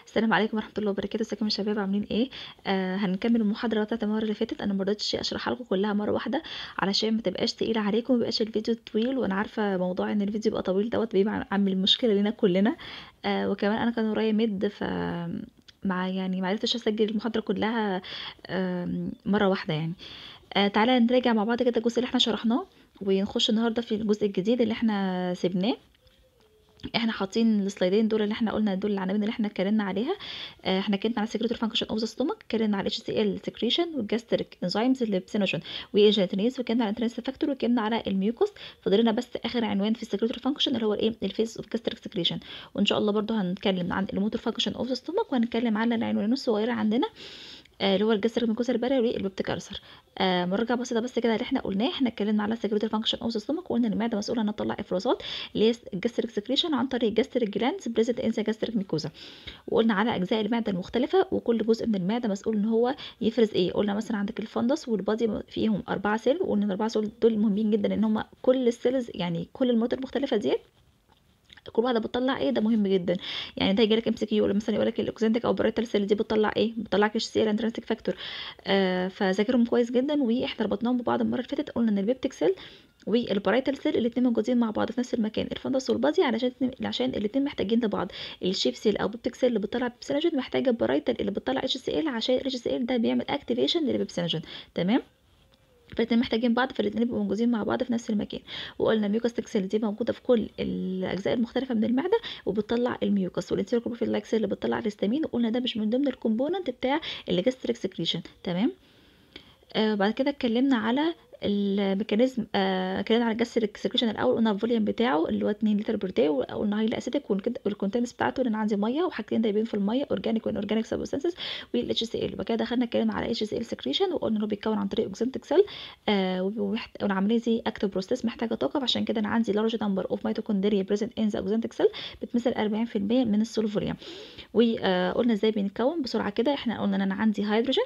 السلام عليكم ورحمة الله وبركاته ازيكم يا شباب عاملين ايه آه هنكمل المحاضرة بتاعت المرة اللي فاتت انا مرضتش اشرحها لكم كلها مرة واحدة علشان ما تبقاش تقيلة عليكم ما يبقاش الفيديو طويل وانا عارفة موضوع ان الفيديو يبقى طويل دوت بيبقى عامل مشكلة لينا كلنا آه وكمان انا كان ورايا مد ف مع يعني معرفتش اسجل المحاضرة كلها آه مرة واحدة يعني آه تعالى نراجع مع بعض كده الجزء اللي احنا شرحناه ونخش النهارده في الجزء الجديد اللي احنا سيبناه احنا حاطين السلايدين دول اللي احنا قلنا دول العناوين اللي احنا اتكلمنا عليها اه احنا اتكلمنا على السكريتوري فانكشن اوف ذا ستومك اتكلمنا على الاتش سي ال سكريشن والجاستريك انزيمز اللي بسينوجين وايجينيز واتكلمنا على الانترنس فاكتور واتكلمنا على الميوكوس فاضل لنا بس اخر عنوان في السكريتوري فانكشن اللي هو الايه الفيز اوف جاستريك سكريشن وان شاء الله برضو هنتكلم عن الموتور فانكشن اوف ذا ستومك وهنتكلم على العنوانين الصغيره عندنا اللي هو الجسر ميكوزا البري والبيبتيك ألسر آه مراجعة بسيطة بس كده اللي احنا قلناه احنا اتكلمنا على السكريتوري فانكشن اوف ذا ستومك وقلنا ان المعدة مسؤولة انها تطلع افرازات اللي هي الجاستريك سكريشن عن طريق الجاستريك جلاندز بريزنت ان ذا جاستريك ميكوزا وقلنا على اجزاء المعدة المختلفة وكل جزء من المعدة مسؤول ان هو يفرز ايه قلنا مثلا عندك الفندس والبادي فيهم أربعة سيل وقلنا الأربعة سيل دول مهمين جدا ان هم كل السيلز يعني كل المواد المختلفة ديت كل واحده بتطلع ايه ده مهم جدا يعني ده يجيلك ام سي كيو مثلا يقول لك الاوكسنتيك او بريتال سيل دي بتطلع ايه بتطلع اتش سي ال انترنسيك فاكتور آه فذاكرهم كويس جدا واحنا ربطناهم ببعض المره اللي فاتت قلنا ان البيبتيك سيل والبرايتال سيل الاثنين موجودين مع بعض في نفس المكان الفندس والبادي علشان عشان الاثنين محتاجين لبعض الشيف سيل او بيبتيك سيل اللي بتطلع بيبسينوجين محتاجه برايتال اللي بتطلع اتش سي ال عشان الاتش سي ال ده بيعمل اكتيفيشن للبيبسينوجين تمام فالاتنين محتاجين بعض فالاتنين يبقوا موجودين مع بعض في نفس المكان وقلنا الميوكاستيك سيل دي موجوده في كل الاجزاء المختلفه من المعده وبتطلع الميوكاس والانتيروكروفيلايك سيل اللي بتطلع الهستامين وقلنا ده مش من ضمن الكومبوننت بتاع الجاستريك سكريشن تمام آه بعد كده اتكلمنا على الميكانيزم آه اتكلمنا على الجاستريك سكريشن الاول قلنا الفوليوم بتاعه اللي هو 2 لتر بير داي وقلنا هايلي اسيدك والكونتنتس بتاعته ان انا عندي ميه وحاجتين دايبين في الميه اورجانيك وان اورجانيك سبستانسز والاتش سي ال وبعد كده دخلنا اتكلمنا على اتش سي ال سكريشن وقلنا انه بيتكون عن طريق اوكسنتيك سيل آه والعمليه دي اكتف بروسيس محتاجه طاقه فعشان كده انا عندي لارج نمبر اوف ميتوكوندريا بريزنت ان ذا اوكسنتيك سيل بتمثل 40% من السول فوليوم وقلنا ازاي بيتكون بسرعه كده احنا قلنا ان انا عندي هيدروجين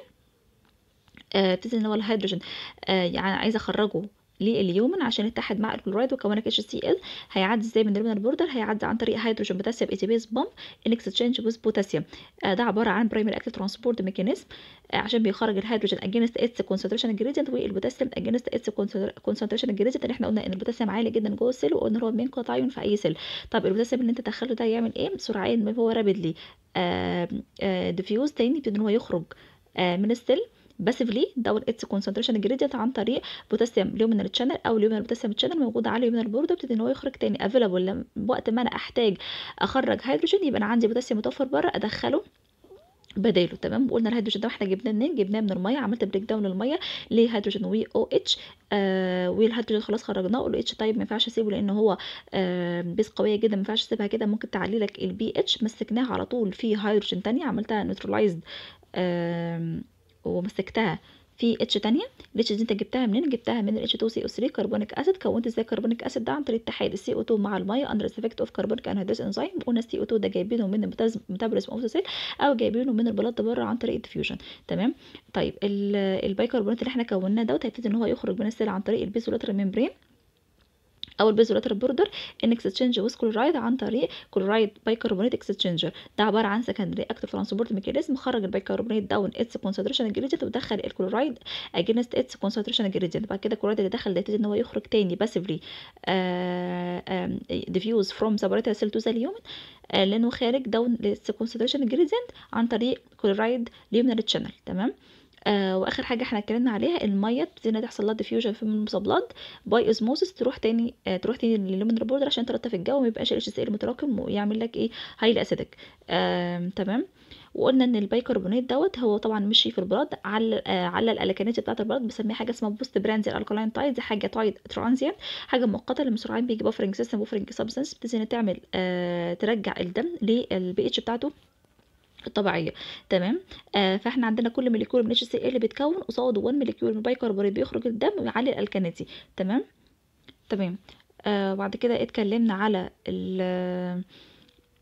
ابتدي ان هو الهيدروجين آه يعني عايزه اخرجه لليومن عشان يتحد مع الكلورايد وكون لك اتش سي ال هيعدي ازاي من الريمنال بوردر هيعدي عن طريق هيدروجين بوتاسيوم اي تي بيز بامب ان اكستشينج ويز بوتاسيوم آه ده عباره عن برايمري اكتيف ترانسبورت ميكانيزم آه عشان بيخرج الهيدروجين اجينست اتس كونسنتريشن جريدينت والبوتاسيوم اجينست اتس كونسنتريشن جريدينت اللي احنا قلنا ان البوتاسيوم عالي جدا جوه السيل وقلنا هو مين قطعين في اي سيل طب البوتاسيوم اللي انت تدخله ده يعمل ايه سرعان ما هو رابيدلي ديفيوز تاني يبتدي ان هو يخرج آه من السيل باسفلي داون اتس كونسنتريشن جريدينت عن طريق بوتاسيوم ليومينال تشانل او ليومينال بوتاسيوم تشانل موجود على ليومينال بورد بتبتدي ان هو يخرج تاني افيلابل وقت ما انا احتاج اخرج هيدروجين يبقى انا عندي بوتاسيوم متوفر بره ادخله بداله تمام وقلنا الهيدروجين ده احنا جبناه منين جبناه من الميه عملت بريك داون للميه لهيدروجين و او اتش آه والهيدروجين خلاص خرجناه ال اتش طيب ما ينفعش اسيبه لان هو آه بيز قويه جدا ما ينفعش اسيبها كده ممكن تعلي لك البي اتش مسكناها على طول في هيدروجين تانية عملتها نيوترلايزد آه ومسكتها في اتش تانية الاتش دي انت جبتها منين جبتها من الاتش 2 سي او 3 كربونيك اسيد كونت ازاي كربونيك اسيد ده عن طريق اتحاد السي او 2 مع الميه اندر افكت اوف كربونيك انهيدريز انزيم قلنا السي او 2 ده جايبينه من الميتابوليزم اوف ذا سيل او جايبينه من البلاد بره عن طريق الديفيوجن تمام طيب البايكربونات اللي احنا كوناه دوت هيبتدي ان هو يخرج من السيل عن طريق البيزولاترال ميمبرين او البيزولاترال بوردر ان اكستشينج ويز كلورايد عن طريق كلورايد بايكربونات اكستشينجر ده عباره عن سكندري اكتيف ترانسبورت ميكانيزم خرج البايكربونات داون اتس كونسنتريشن جريدينت ودخل الكلورايد اجينست اتس كونسنتريشن جريدينت بعد كده الكلورايد اللي دخل ده يبتدي ان هو يخرج تاني باسفلي ديفيوز فروم ذا بريتال سيل تو ذا اليومن لانه خارج داون اتس كونسنتريشن جريدينت عن طريق كلورايد ليومنال تشانل تمام آه واخر حاجه احنا اتكلمنا عليها الميه بتبتدي تحصل لها ديفيوجن في المصابلات باي اوزموسيس تروح تاني آه تروح تاني للليمونر بوردر عشان تلطف الجو وما يبقاش الاتش سي ال متراكم ويعمل لك ايه هايلي اسيدك آه تمام وقلنا ان البيكربونات دوت هو طبعا مشي في البلاد على آه على الالكانات بتاعه البلاد بنسميها حاجه اسمها بوست برانزي الالكالاين تايد دي حاجه تايد ترانزيانت حاجه مؤقته لما سرعان بيجي بافرنج سيستم بافرنج سبستانس بتبتدي تعمل آه ترجع الدم للبي اتش بتاعته الطبيعيه تمام آه فاحنا عندنا كل موليكيول من اتش سي ال بيتكون قصاده 1 موليكيول من بايكربونات بيخرج الدم ويعلي الالكانيتي تمام تمام آه بعد كده اتكلمنا على ال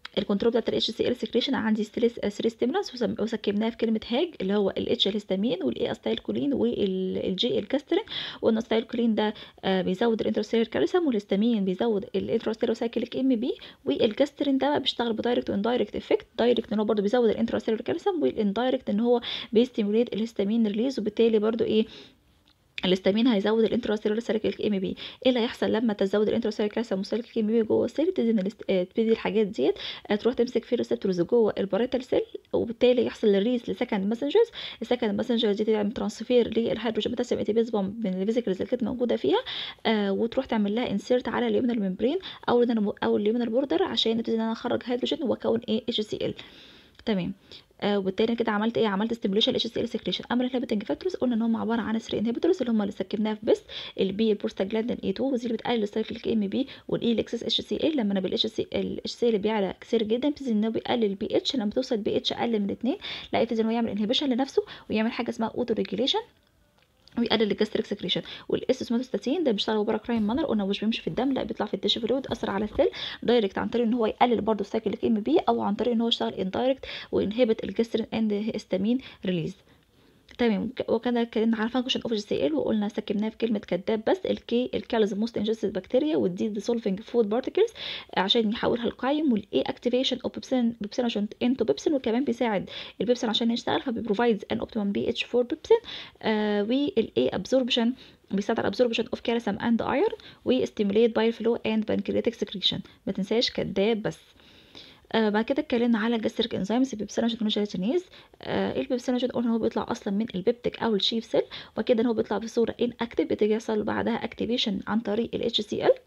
الكنترول بتاعت الاتش سي ال سكريشن عندي ستريس 3 ستيمولانس وسكبناها في كلمه هاج اللي هو الاتش الهستامين والاي استايل كولين والجي الكاسترين وقلنا استايل كولين ده آه بيزود الانتروسيلر كالسيوم والهستامين بيزود الانتروسيلر سايكليك ام بي والكاسترين ده بيشتغل بدايركت واندايركت افكت دايركت ان هو برضه بيزود الانتروسيلر كالسيوم والاندايركت ان هو بيستيموليت الهستامين ريليز وبالتالي برضه ايه الاستامين هيزود الانتراسيلولار سيركل ام بي ايه اللي هيحصل لما تزود الانتراسيلولار كالسيوم والسيركل ام بي جوه السيل تبتدي ان تبتدي الحاجات ديت تروح تمسك في ريسبتورز جوه الباريتال سيل وبالتالي يحصل الريز لسكند ماسنجرز السكند ماسنجرز دي تعمل ترانسفير للهيدروجين بوتاسيوم اي بومب من الفيزيكلز اللي كانت موجوده فيها آه وتروح تعمل لها انسيرت على اليومينال ممبرين او او اليومينال بوردر عشان نبتدي ان انا اخرج هيدروجين واكون ايه اتش سي ال تمام آه وبالتالي كده عملت ايه عملت ستيموليشن اتش سي ال سكريشن اما الانهبيتنج فاكتورز قلنا ان هم عباره عن 3 انهبيتورز اللي هم اللي سكبناها في بس البي البروستاجلاندين اي 2 ودي اللي بتقلل السايكليك ام بي والاي الاكسس اتش سي ال لما انا بالاتش سي الاتش سي اللي بيعلى كتير جدا بتبتدي ان هو بيقلل البي اتش لما توصل بي اتش اقل من 2 لا يبتدي ان هو يعمل انهبيشن لنفسه ويعمل حاجه اسمها اوتو ريجيليشن ويقلل الجاستريك سكريشن والاستوماتوستاتين ده بيشتغل عباره كرايم مانر قلنا مش بيمشي في الدم لا بيطلع في التيشو فلويد اثر على السيل دايركت عن طريق ان هو يقلل برضه السايكليك ام بي او عن طريق ان هو يشتغل اندايركت وينهبت الجاسترين اند هيستامين ريليز تمام وكان اتكلمنا على فانكشن اوف جي سي ال وقلنا سكبناها في كلمه كذاب بس الكي الكالز موست انجستد بكتيريا والدي ديسولفنج فود بارتكلز عشان يحولها لقايم والاي اكتيفيشن اوف بيبسين بيبسين انتو بيبسين وكمان بيساعد البيبسين عشان يشتغل فبيبروفايدز ان اوبتيمم بي اتش فور بيبسين آه والاي ابزوربشن بيساعد على الابزوربشن اوف كالسيوم اند ايرون وستيموليت بايل فلو اند بانكرياتيك سكريشن ما تنساش كذاب بس آه بعد كده اتكلمنا على الجاستريك انزيمز البيبسينوجين والجيلاتينيز آه البيبسينوجين قلنا هو بيطلع اصلا من البيبتيك او الشيف سيل وكده هو بيطلع بصوره ان اكتف بتيجي يحصل بعدها اكتيفيشن عن طريق الاتش سي ال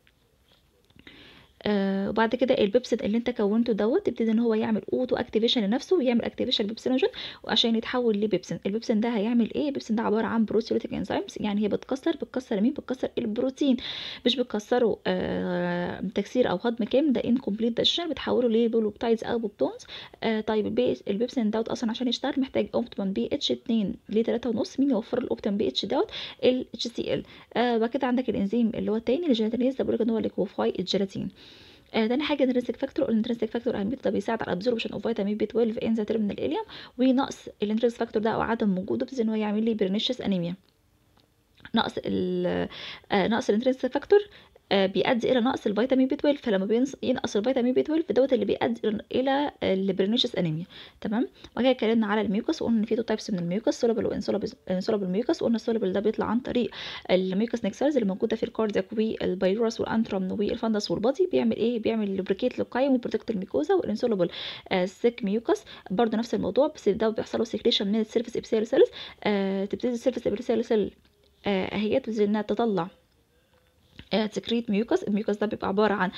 آه وبعد كده البيبسين اللي انت كونته دوت تبتدي ان هو يعمل اوتو اكتيفيشن لنفسه ويعمل اكتيفيشن بيبسينوجين وعشان يتحول لبيبسين البيبسين ده هيعمل ايه البيبسين ده عباره عن بروتيوليتيك انزيمز يعني هي بتكسر بتكسر مين بتكسر البروتين مش بتكسره آه تكسير او هضم كامل ده انكمبليت دايجيشن بتحوله لبولوبتايدز او بوبتونز آه طيب البيبسين دوت اصلا عشان يشتغل محتاج اوبتيمم بي اتش 2 ل 3.5 مين يوفر الاوبتيمم بي اتش دوت الاتش سي ال بعد كده عندك الانزيم اللي هو التاني الجيلاتينيز ده بيقول لك ان هو ليكوفاي الجيلاتين آه تاني حاجه الانترنسك فاكتور الانترنسك فاكتور اهميته ده بيساعد على الابزوربشن اوف فيتامين بي 12 ان ذا تيرمينال اليوم ونقص الانترنسك فاكتور ده او عدم وجوده بتزيد ان هو يعمل لي برينيشس انيميا نقص ال آه نقص الانترنسك فاكتور آه بيؤدي الى نقص الفيتامين بي 12 فلما ينقص الفيتامين بي 12 دوت اللي بيؤدي الى البرينيشس انيميا تمام وبعد كده اتكلمنا على الميوكس وقلنا ان في تو تايبس من الميوكس سولابل وانسولابل ميوكس وقلنا السولابل ده بيطلع عن طريق الميوكس نكسلز اللي موجوده في الكاردياك والبايلورس والانترم والفندس والبادي بيعمل ايه بيعمل لوبريكيت للقايم وبروتكت الميكوزا والانسولابل آه سيك ميوكس برضه نفس الموضوع بس ده بيحصل له سيكريشن من السيرفيس ابيثيال سيلز آه تبتدي السيرفيس ابيثيال سيل آه هي تبتدي انها تطلع سكريت ميوكس الميوكس ده بيبقى عباره عن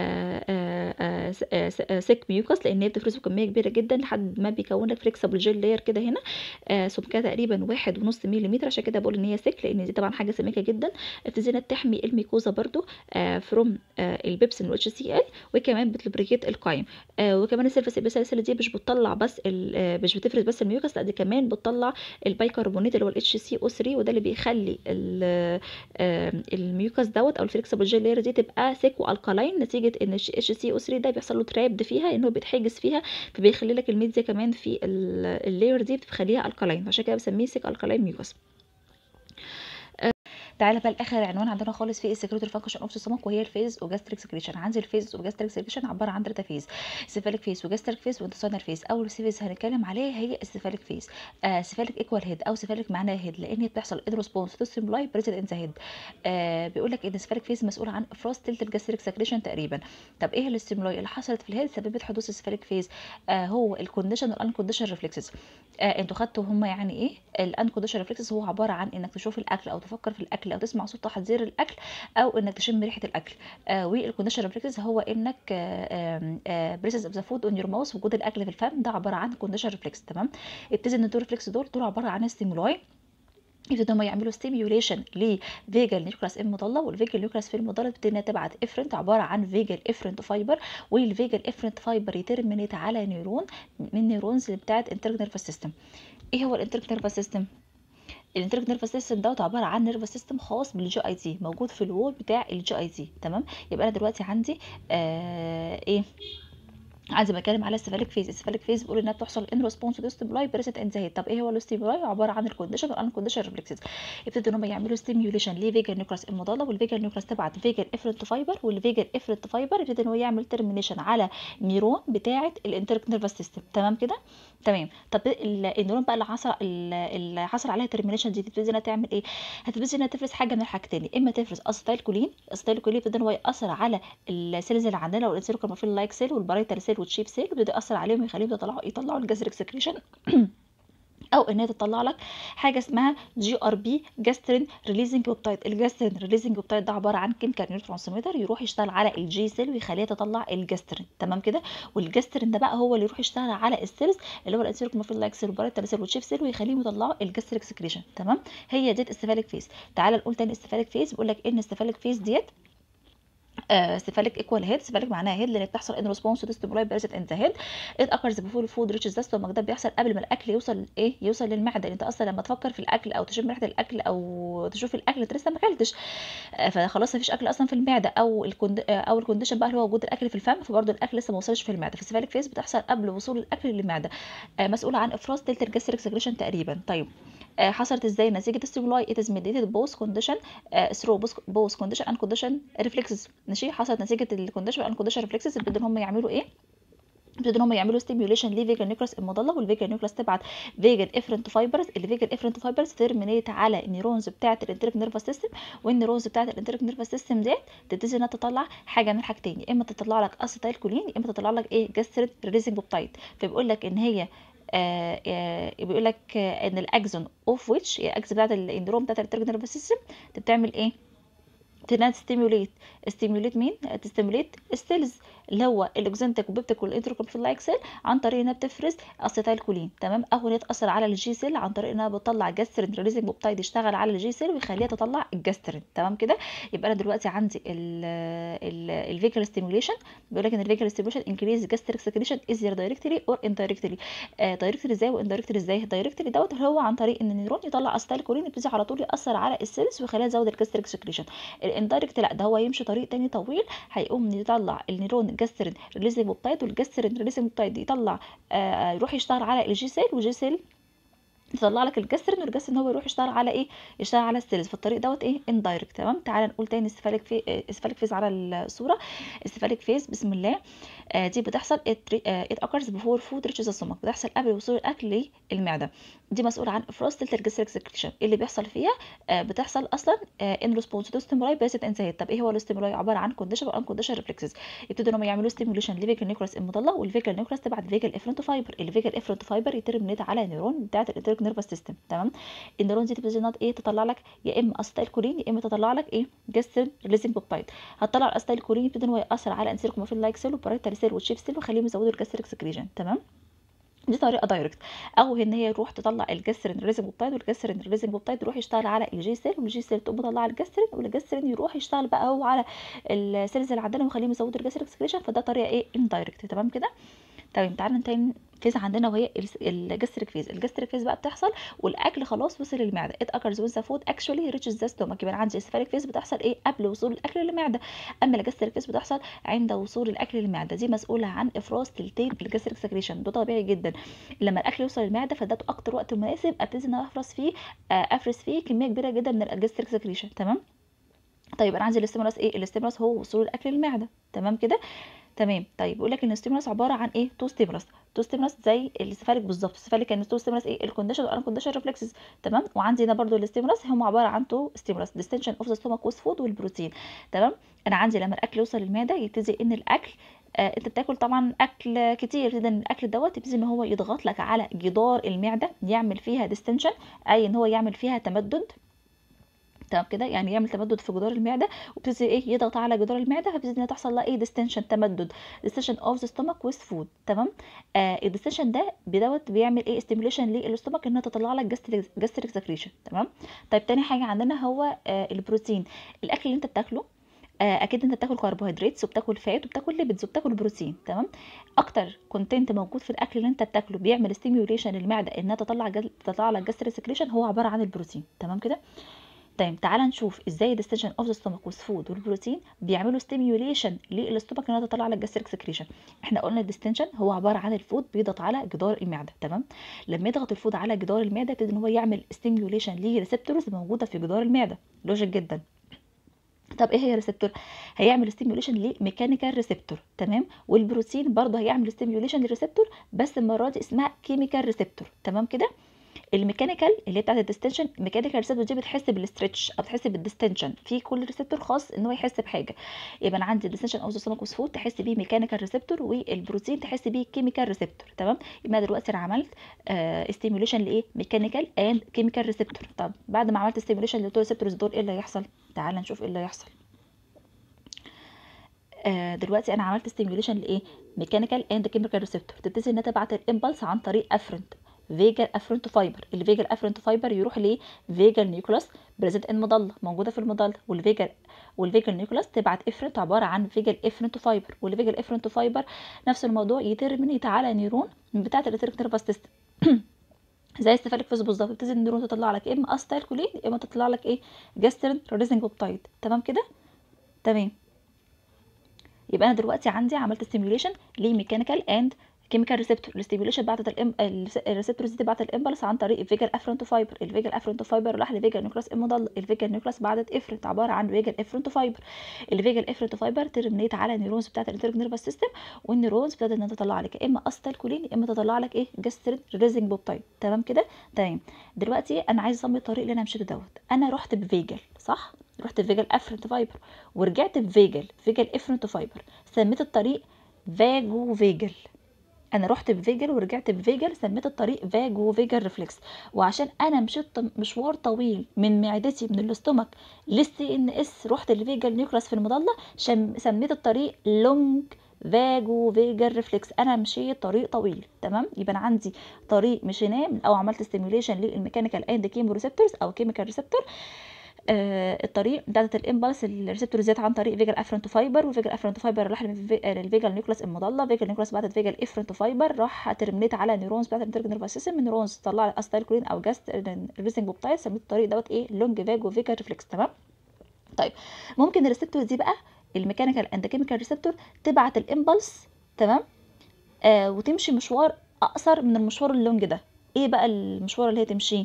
سيك ميوكس لان هي بتفرزه كميه كبيره جدا لحد ما بيكون لك فليكسبل جيل لاير كده هنا سمكها تقريبا واحد ونص ملم عشان كده بقول ان هي سيك لان دي طبعا حاجه سميكه جدا بتزيد تحمي الميكوزا برضو فروم البيبسين والاتش سي ال وكمان بتلبريكيت القايم وكمان السيرفس البيسال دي مش بتطلع بس مش بتفرز بس الميوكس لا دي كمان بتطلع البيكربونات اللي هو الاتش سي او 3 وده اللي بيخلي الميوكس دوت او الفليكسبل جيل لاير دي تبقى سيك والكالاين نتيجه ان اتش سي او 3 ده بيحصل له ترابد فيها انه بيتحجز فيها فبيخلي لك الميديا كمان في اللاير دي بتخليها الكالاين عشان كده بسميه سيك الكالاين ميوكس تعالى بقى لاخر عنوان عندنا خالص في السكريتوري فانكشن اوف ستومك وهي الفيز وجاستريك سكريشن عندي الفيز وجاستريك سكريشن عباره عن ثلاثه فيز سيفاليك فيز وجاستريك فيز وانتستينال فيز اول فيز هنتكلم عليه هي السيفاليك فيز آه سيفاليك ايكوال هيد او سيفاليك معناها هيد لان هي بتحصل ان ريسبونس تو ستيمولاي بريزنت ان ذا هيد آه بيقول لك ان السيفاليك فيز مسؤول عن افراز تلت الجاستريك سكريشن تقريبا طب ايه الاستيمولاي اللي حصلت في الهيد سببت حدوث السيفاليك فيز آه هو الكونديشن والانكونديشن ريفلكسز آه انتوا خدتوا هم يعني ايه الانكونديشن ريفلكسز هو عباره عن انك تشوف الاكل او تفكر في الاكل او تسمع صوت تحضير الاكل او انك تشم ريحه الاكل آه والكونديشن ريفلكسز هو انك بريسز اوف ذا فود اون يور ماوث وجود الاكل في الفم ده عباره عن كونديشن ريفلكس تمام ابتدي ان الدور ريفلكس دول دول عباره عن ستيمولاي يبتدوا هم يعملوا ستيميوليشن لفيجال نيوكلاس ام مضله والفيجال نيوكلاس في المضله بتبتدي انها تبعت افرنت عباره عن فيجال افرنت فايبر والفيجال افرنت فايبر يترمينيت على نيورون من النيورونز بتاعت انترنال نيرفس سيستم ايه هو الانترنال نيرفس سيستم الانترنال نيرفس سيستم دوت عباره عن نيرفس سيستم خاص بالجي اي تي موجود في الوول بتاع الجي اي تي تمام يبقى انا دلوقتي عندي آه ايه عايزه بتكلم على السيفاليك فيز السيفاليك فيز بيقول انها بتحصل ان ريسبونس تو ستيمولاي بريسنت ان ذا طب ايه هو الستيمولاي عباره عن الكونديشن والان كونديشن ريفلكسز يبتدوا ان هم يعملوا ستيميوليشن لفيجا نيوكلاس المضاده والفيجا نيوكلاس تبعت فيجا افرنت فايبر والفيجا افرنت فايبر يبتدي ان هو يعمل ترمينيشن على نيرون بتاعه الانترك نيرفس سيستم تمام كده تمام طب النيرون بقى اللي حصل اللي حصل عليها ترمينيشن دي تبتدي انها تعمل ايه هتبتدي انها تفرز حاجه من الحاجتين يا اما تفرز اسيتايل كولين اسيتايل كولين يبتدي ان هو ياثر على السيلز اللي عندنا والانسيروكرمافيل لايك سيل والبرايتال سيل والشيب سيل يبتدي ياثر عليهم ويخليهم يطلعوا يطلعوا الجاستريك سكريشن او ان هي تطلع لك حاجه اسمها جي ار بي جاسترين ريليزنج بوبتايد الجاسترين ريليزنج بوبتايد ده عباره عن كيميكال نيور ترانسميتر يروح يشتغل على الجي سيل ويخليها تطلع الجاسترين تمام كده والجاسترين ده بقى هو اللي يروح يشتغل على السيلز اللي هو الانسيروكمافيل لايك سيل وباريتال سيل والشيف سيل ويخليهم يطلعوا الجاستريك سكريشن تمام هي ديت السيفاليك فيز تعال نقول تاني السيفاليك فيز بيقول لك ان السيفاليك فيز ديت سيفاليك ايكوال هيد سيفاليك معناها هيد لان بتحصل ان ريسبونس تو ستيمولاي بيرست ان ذا هيد ات اكرز بيفور فود ريتشز ذا ستومك ده بيحصل قبل ما الاكل يوصل ايه يوصل للمعده انت اصلا لما تفكر في الاكل او تشم ريحه الاكل او تشوف الاكل انت لسه ما اكلتش فخلاص مفيش اكل اصلا في المعده او الكوند او الكونديشن بقى اللي هو وجود الاكل في الفم فبرضه الاكل لسه ما وصلش في المعده فالسيفاليك فيز بتحصل قبل وصول الاكل للمعده مسؤوله عن افراز تلت الجاستريك سكريشن تقريبا طيب حصلت ازاي نتيجه الستيمولاي it is mediated both condition uh, through both condition and condition reflexes ماشي حصلت نتيجه الكونديشن and condition reflexes ابتدوا ان هم يعملوا ايه ابتدوا ان هم يعملوا ستيميوليشن لفيجا نيوكلاس المضله والفيجا نيوكلاس تبعت فيجا افرنت فايبرز الفيجا افرنت فايبرز ترمينيت على النيورونز بتاعه الانتريك نيرفس سيستم والنيورونز بتاعه الانتريك نيرفس سيستم ديت تبتدي انها تطلع حاجه من حاجتين يا اما تطلع لك اسيتايل كولين يا اما تطلع لك ايه جاستريد ريليزنج بوبتايد فبيقول لك ان هي آه آه بيقول لك آه ان الاكزون اوف ويتش هي الاكزون بتاعت الاندروم بتاعت الانتريك نيرفس سيستم بتعمل ايه تنات ستيموليت ستيموليت مين تستيموليت السيلز اللي هو الاكزنتك وبيبتك والانتروكوبفيل لايك سيل عن طريق انها بتفرز اسيتايل كولين تمام او هي تاثر على الجي سيل عن طريق انها بتطلع جاسترين ريليزنج بوبتايد يشتغل على الجي سيل ويخليها تطلع الجاسترين تمام كده يبقى انا دلوقتي عندي الفيكال ستيموليشن بيقول لك ان الفيكال ستيموليشن انكريز جاستريك سكريشن ازير دايركتلي اور اندايركتلي دايركتلي ازاي واندايركتلي ازاي دايركتلي دوت هو عن طريق ان النيرون يطلع اسيتايل كولين يبتدي على طول ياثر على السيلز ويخليها تزود الجاستريك سكريشن الاندايركت لا ده هو يمشي طريق تاني طويل هيقوم يطلع النيرون جاسترين ريليزنج بوبتايد والجاسترين ريليزنج بوبتايد يطلع آه يروح يشتغل على الجي سيل والجي سيل تطلع لك الجاسترين والجاسترين هو يروح يشتغل على ايه يشتغل على السيلز فالطريق دوت ايه اندايركت تمام تعالى نقول تاني السفاليك في السفاليك فيز على الصوره السفاليك فيز بسم الله آه دي بتحصل ات اكرز بفور فود ريتشز السمك بتحصل قبل وصول الاكل للمعده دي مسؤوله عن افراز تلت الجاستريك سكريشن اللي بيحصل فيها آه بتحصل اصلا ان ريسبونس تو ستيمولاي بيست انسايد طب ايه هو الاستيمولاي عباره عن كونديشن وان كونديشن ريفلكسز يبتدوا انهم يعملوا ستيموليشن لفيجل نيوكلاس المضله والفيجل نيوكلاس تبعت فيجل افرنت فايبر الفيجل افرنت فايبر يترمينيت على نيرون بتاعت الانتريك نيرفس سيستم تمام النيرون دي تبتدي انها ايه تطلع لك يا اما اسيتايل كولين يا اما تطلع لك ايه جاسترين ريليزنج بوبتايد هتطلع الاسيتايل كولين يبتدي ان هو ياثر على انسيركومافيل لايك سيل وبارايتال سيل والشيف سيل ويخليهم يزودوا الجاستريك سكريشن تمام دي طريقه دايركت او ان هي تروح تطلع الجاسترين ريليزنج بوبتايد والجاسترين ريليزنج بوبتايد يروح يشتغل على الجي سيل والجي سيل تقوم مطلع الجاسترين والجاسترين يروح يشتغل بقى هو على السيلز اللي عندنا ويخليهم يزودوا الجاستريك سكريشن فده طريقه ايه اندايركت تمام كده تمام تعالى ننتهي فيز عندنا وهي الجاستريك فيز الجاستريك فيز بقى بتحصل والاكل خلاص وصل للمعده ات اكرز وين ذا فود اكشولي ريتشز ذا ستومك يبقى عندي السفاليك فيز بتحصل ايه قبل وصول الاكل للمعده اما الجاستريك فيز بتحصل عند وصول الاكل للمعده دي مسؤوله عن افراز تلتين الجاستريك سكريشن ده طبيعي جدا لما الاكل يوصل للمعده فده اكتر وقت مناسب ابتدي ان انا افرز فيه افرز فيه كميه كبيره جدا من الجاستريك سكريشن تمام طيب انا عندي الاستيمولاس ايه الاستيمولاس هو وصول الاكل للمعده تمام كده تمام طيب بيقول لك ان الستيمولاس عباره عن ايه تو ستيمولاس تو ستيمولاس زي السفالك بالظبط السفالك كان تو ستيمولاس ايه الكونديشن والان كونديشن ريفلكسز تمام وعندي هنا برده الستيمولاس هم عباره عن تو ستيمولاس ديستنشن اوف ذا ستومك ويز فود والبروتين تمام انا عندي لما الاكل يوصل للمعده يبتدي ان الاكل آه انت بتاكل طبعا اكل كتير جدا الاكل دوت يبتدي ان هو يضغط لك على جدار المعده يعمل فيها ديستنشن اي ان هو يعمل فيها تمدد تمام كده يعني يعمل تمدد في جدار المعده وبتبتدي ايه يضغط على جدار المعده فبتبتدي انها تحصل لها ايه ديستنشن تمدد ديستنشن اوف ذا ستومك ويز فود تمام آه الديستنشن ده بدوت بيعمل ايه ستيميوليشن للاستومك انها تطلع لك جاستريك سكريشن تمام طيب تاني حاجه عندنا هو آه البروتين الاكل اللي انت بتاكله آه اكيد انت بتاكل كربوهيدرات وبتاكل فات وبتاكل ليبيدز وبتاكل بروتين تمام اكتر كونتنت موجود في الاكل اللي انت بتاكله بيعمل ستيميوليشن للمعده انها تطلع جل... تطلع لك جاستريك سكريشن هو عباره عن البروتين تمام كده طيب تعالى نشوف ازاي الديستنشن اوف ذا ستومك والفود والبروتين بيعملوا ستيميوليشن للاستومك انها تطلع على الجاستريك سكريشن احنا قلنا الديستنشن هو عباره عن الفود بيضغط على جدار المعده تمام لما يضغط الفود على جدار المعده يبتدي ان هو يعمل ستيميوليشن لريسبتورز موجوده في جدار المعده لوجيك جدا طب ايه هي ريسبتور هيعمل ستيميوليشن لميكانيكال ريسبتور تمام والبروتين برضه هيعمل ستيميوليشن للريسبتور بس المره دي اسمها كيميكال ريسبتور تمام كده الميكانيكال اللي هي بتاعت الديستنشن الميكانيكال ريسبتور دي بتحس بالستريتش او بتحس بالديستنشن في كل ريسبتور خاص ان هو يحس بحاجه يبقى انا عندي الديستنشن او ستومك وسفود تحس بيه ميكانيكال ريسبتور والبروتين تحس بيه كيميكال ريسبتور تمام يبقى أنا دلوقتي انا عملت آه ستيميوليشن لايه ميكانيكال اند كيميكال ريسبتور طب بعد ما عملت ستيميوليشن للتو ريسبتورز دول ايه اللي هيحصل تعال نشوف ايه اللي هيحصل آه دلوقتي انا عملت ستيميوليشن لايه ميكانيكال اند كيميكال ريسبتور تبتدي انها تبعت الامبلس عن طريق افرنت فيجال افرنت فايبر الفيجال افرنت فايبر يروح ل فيجال نيوكلاس بريزنت ان مضله موجوده في المضله والفيجال والفيجال نيوكلاس تبعت افرنت عباره عن فيجال افرنت فايبر والفيجال افرنت فايبر نفس الموضوع يترمينيت على نيرون من بتاعه الالكتريك نيرفس سيستم زي السفالك فيز بالظبط بتبتدي النيرون تطلع لك يا اما استايل كولين يا اما تطلع لك ايه جاسترين ريزنج بوبتايد تمام كده تمام يبقى انا دلوقتي عندي عملت ستيميوليشن لميكانيكال اند كيميكال ريسبتور الاستيميوليشن بعتت الام الريسبتورز دي بعتت الامبلس عن طريق الفيجال افرنت فايبر الفيجال افرنت فايبر راح لفيجال نيوكلاس المضل الفيجال نيوكلاس بعتت افرنت عباره عن فيجال افرنت فايبر الفيجال افرنت فايبر ترمينيت على النيورونز بتاعت الانترنت نيرفس سيستم والنيورونز ابتدت انها تطلع لك يا اما استال كولين يا اما تطلع لك ايه جاسترين ريزنج بوبتايد تمام كده تمام دلوقتي انا عايز اصمم الطريق اللي انا مشيته دوت انا رحت بفيجال صح رحت بفيجال افرنت فايبر ورجعت بفيجال فيجال افرنت فايبر سميت الطريق فاجو فيجل انا رحت بفيجل ورجعت بفيجل سميت الطريق فاجو فيجل ريفلكس وعشان انا مشيت مشوار طويل من معدتي من الاستومك للسي ان اس رحت لفيجل نيوكلاس في المضله شم سميت الطريق لونج فاجو فيجل ريفلكس انا مشيت طريق طويل تمام يبقى انا عندي طريق مشيناه او عملت ستيميوليشن للميكانيكال اند كيمو ريسبتورز او كيميكال ريسبتور آه الطريق بتاعت الامبلس الريسبتور زيت عن طريق فيجال افرنت فايبر وفيجال افرنت فايبر راح للفيجال نيوكلاس المضله فيجال نيوكلاس بعتت فيجال افرنت فايبر راح ترمينيت على نيورونز بتاعت الانترنت نيرفس سيستم النيورونز تطلع استايل كولين او جاست ريزنج بوبتايد سميت الطريق دوت ايه لونج فاجو فيجال ريفلكس تمام طيب ممكن الريسبتور دي بقى الميكانيكال اند كيميكال ريسبتور تبعت الامبلس تمام آه وتمشي مشوار اقصر من المشوار اللونج ده ايه بقى المشوار اللي هي تمشيه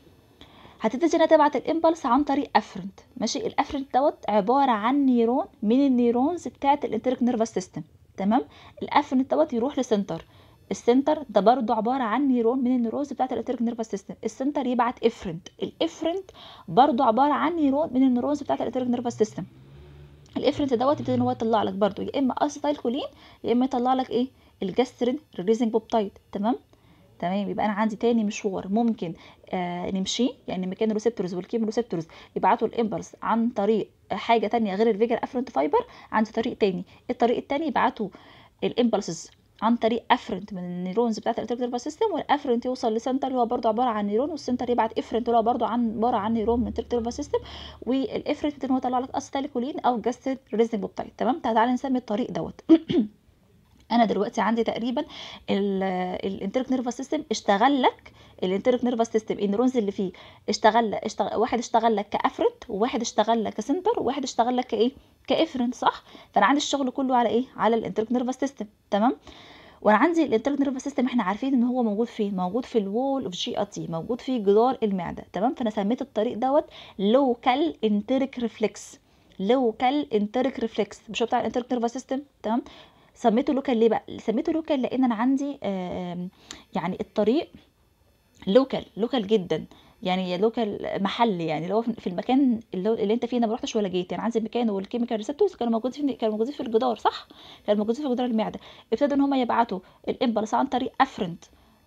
هتبتدي انها تبعت الامبلس عن طريق افرنت ماشي الافرنت دوت عباره عن نيرون من النيرونز بتاعه الانتريك نيرفس سيستم تمام الافرنت دوت يروح لسنتر السنتر ده برضو عباره عن نيرون من النيرونز بتاعه الانتريك نيرفس سيستم السنتر يبعت افرنت الافرنت برضو عباره عن نيرون من النيرونز بتاعه الانتريك نيرفس سيستم الافرنت دوت يبتدي ان هو يطلع لك برضو يا اما اسيتايل كولين يا اما يطلع لك ايه الجاسترين ريليزنج بوبتايد تمام تمام يبقى انا عندي تاني مشوار ممكن آه نمشيه يعني مكان الريسبتورز والكيمو ريسبتورز يبعتوا الامبلس عن طريق حاجه تانية غير الفيجر افرنت فايبر عندي طريق تاني الطريق التاني يبعتوا الامبلسز عن طريق افرنت من النيرونز بتاعت الانترنت نيرفس سيستم والافرنت يوصل لسنتر اللي هو برضه عباره عن نيرون والسنتر يبعت افرنت اللي هو برضه عن عباره عن نيرون من الانترنت نيرفس سيستم والافرنت هو يطلع لك اسيتاليكولين او جاستد ريزنج بوبتايد تمام تعالى نسمي الطريق دوت انا دلوقتي عندي تقريبا الانتريك نيرفس سيستم اشتغل لك الانتريك نيرفس سيستم النيورونز اللي فيه اشتغل, اشتغل واحد اشتغل لك كافرنت وواحد اشتغل لك كسنتر وواحد اشتغل لك كايه كافرنت صح فانا عندي الشغل كله على ايه على الانتريك نيرفس سيستم تمام وانا عندي الانتريك نيرفس سيستم احنا عارفين ان هو موجود فين موجود في الوول اوف جي ار تي موجود في جدار المعده تمام فانا سميت الطريق دوت لوكال انتريك ريفلكس لوكال انتريك ريفلكس مش هو بتاع الانتريك نيرفس سيستم تمام سميته لوكال ليه بقى سميته لوكال لان انا عندي يعني الطريق لوكال لوكال جدا يعني لوكال محلي يعني اللي هو في المكان اللي, اللي انت فيه انا ما رحتش ولا جيت يعني عندي المكان والكيميكال ريسبتورز كانوا موجودين في كانوا موجودين في الجدار صح كانوا موجودين في جدار المعده ابتدوا ان هم يبعتوا الامبلس عن طريق افرنت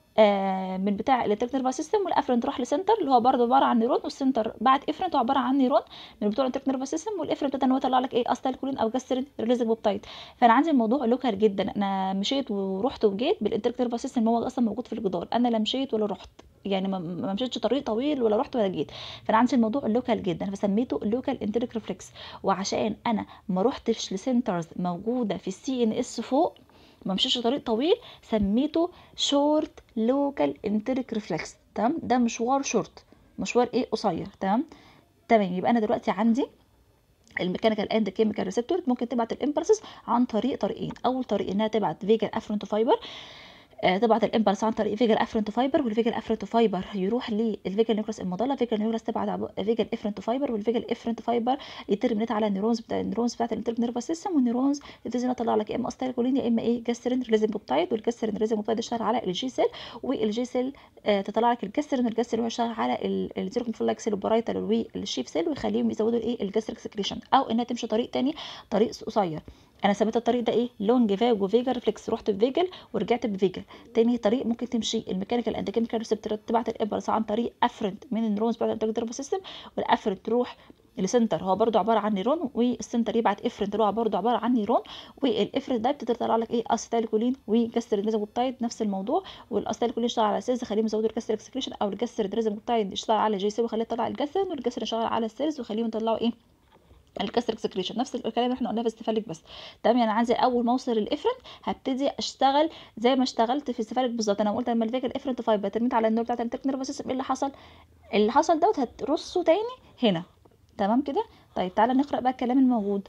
آه من بتاع الانترنت نيرفس سيستم والافرنت راح لسنتر اللي هو برضه عباره عن نيرون والسنتر بعت افرنت عباره عن نيرون من بتوع الانترنت نيرفس سيستم والافرنت ده ان هو يطلع لك ايه استايل كولين او جاسترين ريليزنج بوبتايد فانا عندي الموضوع لوكال جدا انا مشيت ورحت وجيت بالانترنت نيرفس سيستم هو اصلا موجود في الجدار انا لا مشيت ولا رحت يعني ما مشيتش طريق طويل ولا رحت ولا جيت فانا عندي الموضوع لوكال جدا فسميته لوكال انتريك ريفلكس وعشان انا ما رحتش لسنترز موجوده في السي ان اس فوق ما مشيش طريق طويل سميته شورت لوكال انتريك ريفلكس تمام ده مشوار شورت مشوار ايه قصير تمام تمام يبقى انا دلوقتي عندي الميكانيكال اند كيميكال ريسبتور ممكن تبعت الامبلسز عن طريق طريقين اول طريق انها تبعت فيجا افرنت فايبر آه، تبعت الامبلس عن طريق فيجل افرنت فايبر والفيجل افرنت فايبر يروح للفيجل نيوكلس المضله فيجل نيوكلس تبعت فيجل افرنت فايبر والفيجل افرنت فايبر يترمنت على النيورونز بتاع النيورونز بتاعت الانترنت نيرفس سيستم والنيورونز تبتدي تطلع لك يا اما استايلكولين يا اما ايه جاسترين ريزم بوبتايد والجاسترين ريزم بوبتايد يشتغل على الجي سيل والجي سيل آه تطلع لك الجاسترين والجاسترين يشتغل على الزيروكوفلاك سيل والبرايتال والشيف سيل ويخليهم يزودوا الايه الجاستريك سكريشن او انها تمشي طريق تاني طريق قصير انا سميت الطريق ده ايه لونج فاج فيجا ريفلكس رحت بفيجل ورجعت بفيجل تاني طريق ممكن تمشي الميكانيكال اند كيميكال ريسبتور تبعت الابرس عن طريق افرنت من النيورونز بتاعت الانترنت سيستم والافرنت تروح لسنتر هو برضو عباره عن نيرون والسنتر يبعت افرنت اللي هو برضو عباره عن نيرون والافرنت ده بتقدر تطلع لك ايه اسيتالكولين وجاسترينيزابوبتايد نفس الموضوع والاسيتالكولين يشتغل على سيلز يخليهم يزودوا الجاستريك سكريشن او الجاسترينيزابوبتايد يشتغل على جي سي ويخليه يطلع الجاسترين والجاسترين يشتغل على السيلز ويخليهم يطلعوا ايه الكاستريك سكريشن نفس الكلام اللي احنا قلناه بس استفالك بس تمام يعني عايزه اول ما اوصل الافرنت هبتدي اشتغل زي ما اشتغلت في استفالك بالظبط انا قلت لما الفيجر افرنت فايبر ترميت على النور بتاعت الانترك نيرفس سيستم ايه اللي حصل اللي حصل دوت هترصه تاني هنا تمام كده طيب تعالى نقرا بقى الكلام الموجود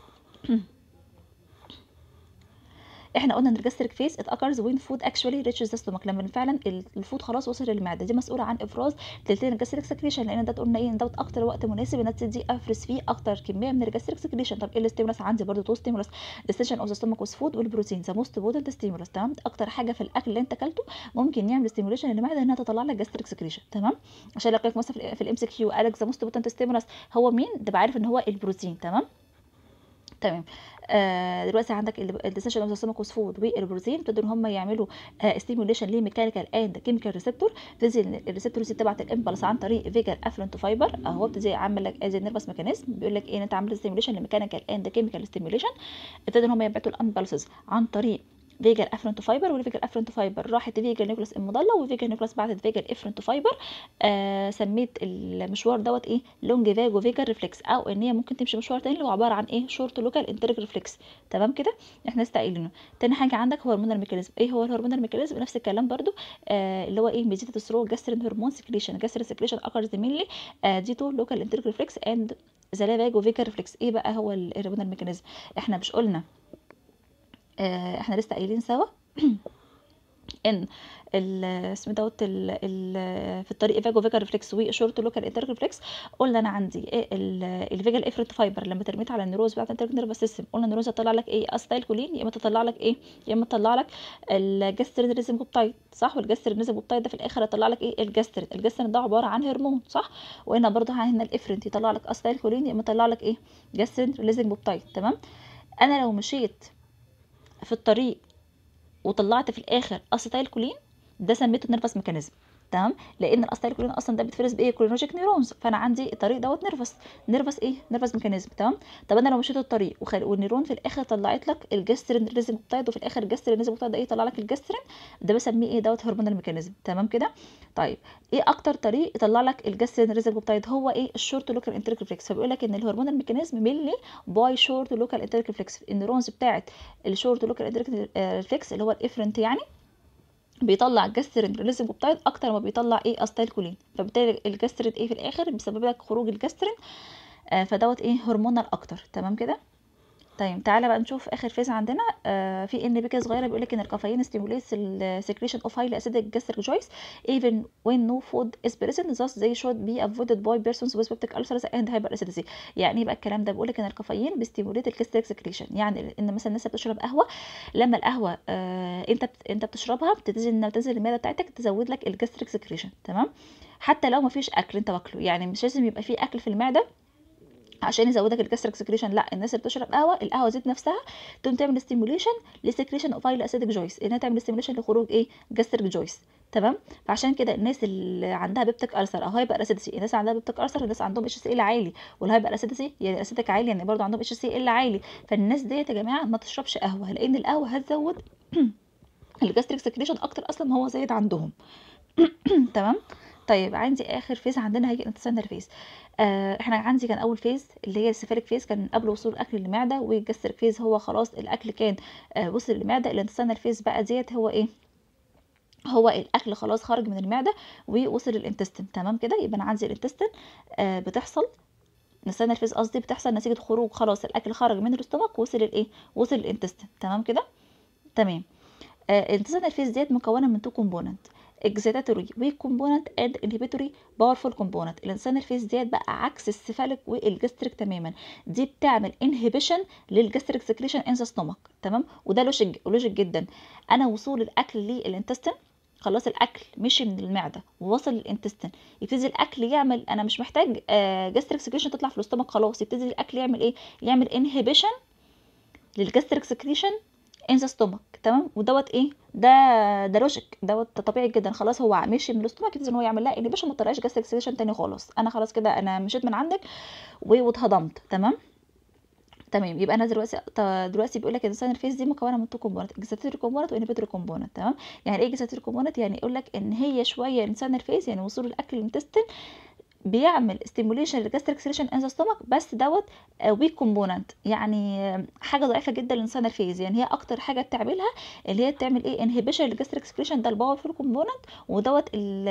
احنا قلنا ان الجاستريك فيس ات occurs when food actually reaches the stomach لما فعلا الفود خلاص وصل للمعده دي مسؤوله عن افراز تلتين الجاستريك سكريشن لان ده قلنا ايه ان دوت اكتر وقت مناسب ان تدي افرز فيه اكتر كميه من الجاستريك سكريشن طب ايه الستيمولس عندي برضو تو ستيمولس ديستنشن اوف ذا ستومك وذ فود والبروتين ذا موست بوتنت ستيمولس تمام اكتر حاجه في الاكل اللي انت اكلته ممكن يعمل ستيموليشن للمعده انها تطلع لك جاستريك سكريشن تمام عشان لك مثلا في الام سي كيو قالك ذا موست بوتنت ستيمولس هو مين ده عارف ان هو البروتين تمام تمام آه دلوقتي عندك الديسيشن اوف ذا سمك فود والبروتين ابتدوا ان هم يعملوا آه ستيموليشن لميكانيكال اند كيميكال ريسبتور تنزل الريسبتورز تبعت الامبلس عن طريق فيجال افرنت فايبر اهو ابتدي عامل لك از نيرفس ميكانيزم بيقول لك ايه انت عامل ستيموليشن لميكانيكال اند كيميكال ستيموليشن ابتدوا ان هم يبعتوا الامبلسز عن طريق فيجل افرنت فايبر والفيجل افرنت فايبر راحت فيجل نيوكلس المضله وفيجل نيوكلس بعتت فيجل افرنت فايبر آه سميت المشوار دوت ايه لونج فاجو فيجل ريفلكس او ان هي ممكن تمشي مشوار تاني اللي هو عباره عن ايه شورت لوكال انتريك ريفلكس تمام كده احنا لسه قايلينه تاني حاجه عندك هرمونال ميكانيزم ايه هو الهرمونال ميكانيزم نفس الكلام برده آه اللي هو ايه ميزيتا سترو جاسترين هرمون سكريشن جاسترين سكريشن اكرز مينلي آه دي تو لوكال انتريك ريفلكس اند ذا فاجو فيجل ريفلكس ايه بقى هو الهرمونال ميكانيزم احنا مش قلنا آه احنا لسه قايلين سوا ان اسمه دوت في الطريق فاجو فيجا ريفلكس وشورت لوكال انترك ريفلكس قلنا انا عندي ايه الفيجا الافرنت فايبر لما ترميت على النيروز بتاعت الانترك نيرفس سيستم قلنا النيروز هتطلع لك ايه استايل كولين يا اما تطلع لك ايه يا اما تطلع لك الجاسترينيزم بوبتايد صح والجاسترينيزم بوبتايد ده في الاخر هيطلع لك ايه الجاسترين الجاسترين ده عباره عن هرمون صح وهنا برضه هنا الافرنت يطلع لك استايل كولين يا اما يطلع لك ايه جاسترين ريليزنج بوبتايد تمام انا لو مشيت في الطريق وطلعت في الاخر اسيتايل كولين ده سميته نيرفس ميكانيزم تمام لان الاسيتايل كولين اصلا ده بيتفرز بايه كولينوجيك نيورونز فانا عندي الطريق دوت نيرفس نيرفس ايه نيرفس ميكانيزم تمام طب انا لو مشيت الطريق وخل... والنيرون في الاخر طلعت لك الجسترين ريزموبتايد وفي الاخر الجسترين ريزموبتايد ده ايه طلع لك الجسترين ده بسميه ايه دوت هرمونال ميكانيزم تمام كده طيب ايه اكتر طريق يطلع لك الجسترين ريزموبتايد هو ايه الشورت لوكال انتريك ريفلكس فبيقول لك ان الهرمونال ميكانيزم مينلي باي شورت لوكال انتريك ريفلكس النيورونز بتاعت الشورت لوكال انتريك ريفلكس اللي هو الافرنت يعني بيطلع جاسترين ريليزنج بوبتايد اكتر ما بيطلع ايه استايل كولين فبالتالي الجاسترين ايه في الاخر بيسبب لك خروج الجاسترين آه فدوت ايه هرمونال اكتر تمام كده طيب تعالى بقى نشوف اخر فيز عندنا آه في ان بي كده صغيره بيقول لك ان الكافيين ستيموليتس السكريشن اوف هايلي اسيدك جاستريك جويس even when no food is present thus they should be avoided by persons with peptic ulcers and hyperacidity يعني ايه بقى الكلام ده بيقول لك ان الكافيين بيستيموليت الجاستريك سكريشن يعني ان مثلا الناس بتشرب قهوه لما القهوه آه انت بت... انت بتشربها بتنزل انها بتنزل المعده بتاعتك تزود لك الجاستريك سكريشن تمام حتى لو ما فيش اكل انت واكله يعني مش لازم يبقى فيه اكل في المعده عشان يزودك الجاستريك سكريشن لا الناس اللي بتشرب قهوه القهوه ذات نفسها تقوم تعمل ستيموليشن لسكريشن اوف هايلي اسيدك جويس انها تعمل ستيموليشن لخروج ايه جاستريك جويس تمام فعشان كده الناس اللي عندها بيبتيك السر او هايبر اسيدسي الناس اللي عندها بيبتيك السر الناس عندهم اتش سي ال عالي والهايبر اسيدسي يعني اسيدك عالي يعني برضو عندهم اتش سي ال عالي فالناس ديت يا جماعه ما تشربش قهوه لان القهوه هتزود الجاستريك سكريشن اكتر اصلا ما هو زايد عندهم تمام طيب عندي اخر فيز عندنا هيجي انتسانر فيز آه احنا عندي كان اول فيز اللي هي السفالك فيز كان قبل وصول الاكل للمعده والجاستريك فيز هو خلاص الاكل كان آه وصل للمعده الانتسانر فيز بقى ديت هو ايه هو الاكل خلاص خرج من المعده ووصل للانتستين تمام كده يبقى انا عندي الانتستين آه بتحصل الانسان فيز قصدي بتحصل نتيجه خروج خلاص الاكل خرج من الاستومك وصل الايه وصل الانتستين تمام كده تمام آه الانتستين فيز ديت مكونه من تو كومبوننت excitatory weak component and inhibitory powerful component الانسان الفيز ديت بقى عكس السيفاليك والجستريك تماما دي بتعمل inhibition للجستريك سكريشن ان ذا ستومك تمام وده لوجيك لوجيك جدا انا وصول الاكل للانتستين خلاص الاكل مشي من المعده ووصل للانتستين يبتدي الاكل يعمل انا مش محتاج جاستريك سكريشن تطلع في الاستومك خلاص يبتدي الاكل يعمل ايه يعمل انهبيشن للجاستريك سكريشن ان ذا ستومك تمام ودوت ايه ده ده لوجيك دوت طبيعي جدا خلاص هو مشي من الاستومك يبتدي ان هو يعمل لها انهبيشن ما طلعش جاستريك سكريشن تاني خالص انا خلاص كده انا مشيت من عندك واتهضمت تمام تمام يبقى انا دلوقتي دلوقتي بيقول لك الانسان الفيس دي مكونه من تو كومبوننت اكزاتوري كومبوننت وانهبيتوري كومبوننت تمام يعني ايه اكزاتوري كومبوننت يعني يقول لك ان هي شويه انسان الفيس يعني وصول الاكل للانتستين بيعمل ستيموليشن للجاستريك سكريشن ان ذا ستومك بس دوت ويك كومبوننت يعني حاجه ضعيفه جدا للانسان الفيز يعني هي اكتر حاجه بتعملها اللي هي بتعمل ايه انهبيشن للجاستريك سكريشن ده الباورفول كومبوننت ودوت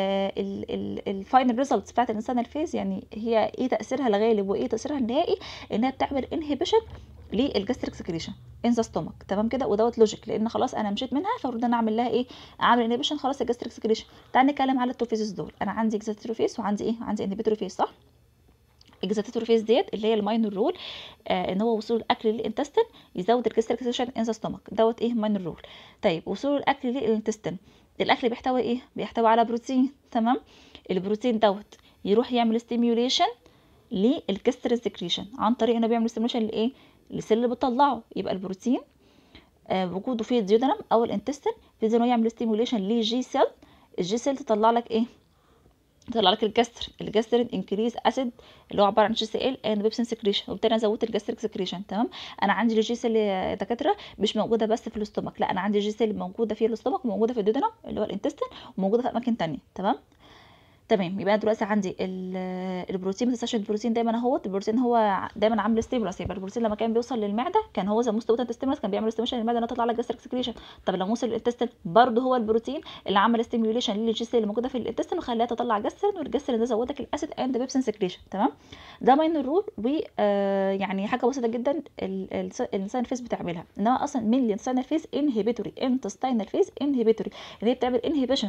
الفاينل ريزلتس بتاعت الانسان الفيز يعني هي ايه تاثيرها الغالب وايه تاثيرها النهائي انها بتعمل انهبيشن للجاستريك سكريشن ان ذا ستومك تمام كده ودوت لوجيك لان خلاص انا مشيت منها فالمفروض انا اعمل لها ايه اعمل انهبيشن خلاص الجاستريك سكريشن تعال نتكلم على التوفيزز دول انا عندي اكزاتوري فيس وعندي ايه عندي انهبيتوري فيس صح اكزاتوري فيس ديت اللي هي الماينور رول آه ان هو وصول الاكل للانتستين يزود الجاستريك سكريشن ان ذا ستومك دوت ايه ماينور رول طيب وصول الاكل للانتستين الاكل بيحتوي ايه بيحتوي على بروتين تمام البروتين دوت يروح يعمل ستيميوليشن للجاستريك سكريشن عن طريق انه بيعمل ستيميوليشن لايه السيل اللي بتطلعه يبقى البروتين آه وجوده في الديودرم او الانتستين يبتدي انه يعمل ستيميوليشن للجي سيل الجي سيل تطلع لك ايه تطلع لك الجاستر الجاسترين انكريز اسيد اللي هو عباره عن جي سي ال اند بيبسين سكريشن وبالتالي انا زودت الجاستريك سكريشن تمام انا عندي الجي سيل يا دكاتره مش موجوده بس في الاستومك لا انا عندي الجي سيل موجوده في الاستومك وموجوده في الديودرم اللي هو الانتستين وموجوده في اماكن تانية تمام تمام يبقى دلوقتي عندي البروتين ما تنساش البروتين دايما اهوت البروتين هو دايما عامل ستيمولس يبقى البروتين لما كان بيوصل للمعده كان هو زي مستوى ستيمولس كان بيعمل ستيموليشن للمعده انها تطلع لك جاستريك سكريشن طب لما وصل للانتستين برضه هو البروتين اللي عمل ستيميوليشن للجي سي اللي موجوده في الانتستين وخلاها تطلع جاسترين والجاسترين ده زودك الاسيد اند بيبسين سكريشن تمام ده ماين رول و آه يعني حاجه بسيطه جدا الانسان فيس بتعملها انما اصلا من الانسان فيس انهبيتوري انتستينال فيس انهبيتوري اللي هي بتعمل انهبيشن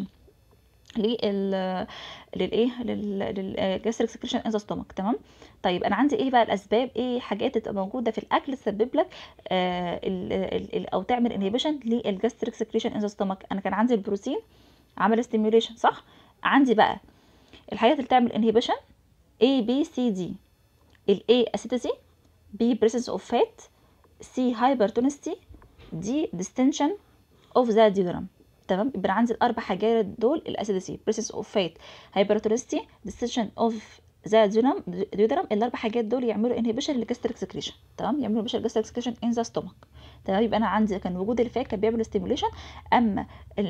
لل للايه للجاستريك سكريشن ان ذا ستومك تمام طيب انا عندي ايه بقى الاسباب ايه حاجات تبقى موجوده في الاكل تسبب لك آه ال ال او تعمل انهبيشن للجاستريك سكريشن ان ذا ستومك انا كان عندي البروتين عمل ستيميوليشن صح عندي بقى الحاجات اللي تعمل انهبيشن A B C D ال A acidity B presence of fat C hypertonicity D distension of the duodenum تمام يبقى عندي الاربع حاجات دول الاسيدسي بريسس اوف فات هايبرتونستي ديستنشن اوف ذا ديونم ديودرم الاربع حاجات دول يعملوا انهبيشن للجاستريك سكريشن تمام يعملوا انهبيشن للجاستريك سكريشن ان ذا ستومك تمام يبقى انا عندي كان وجود الفات كان بيعمل ستيموليشن اما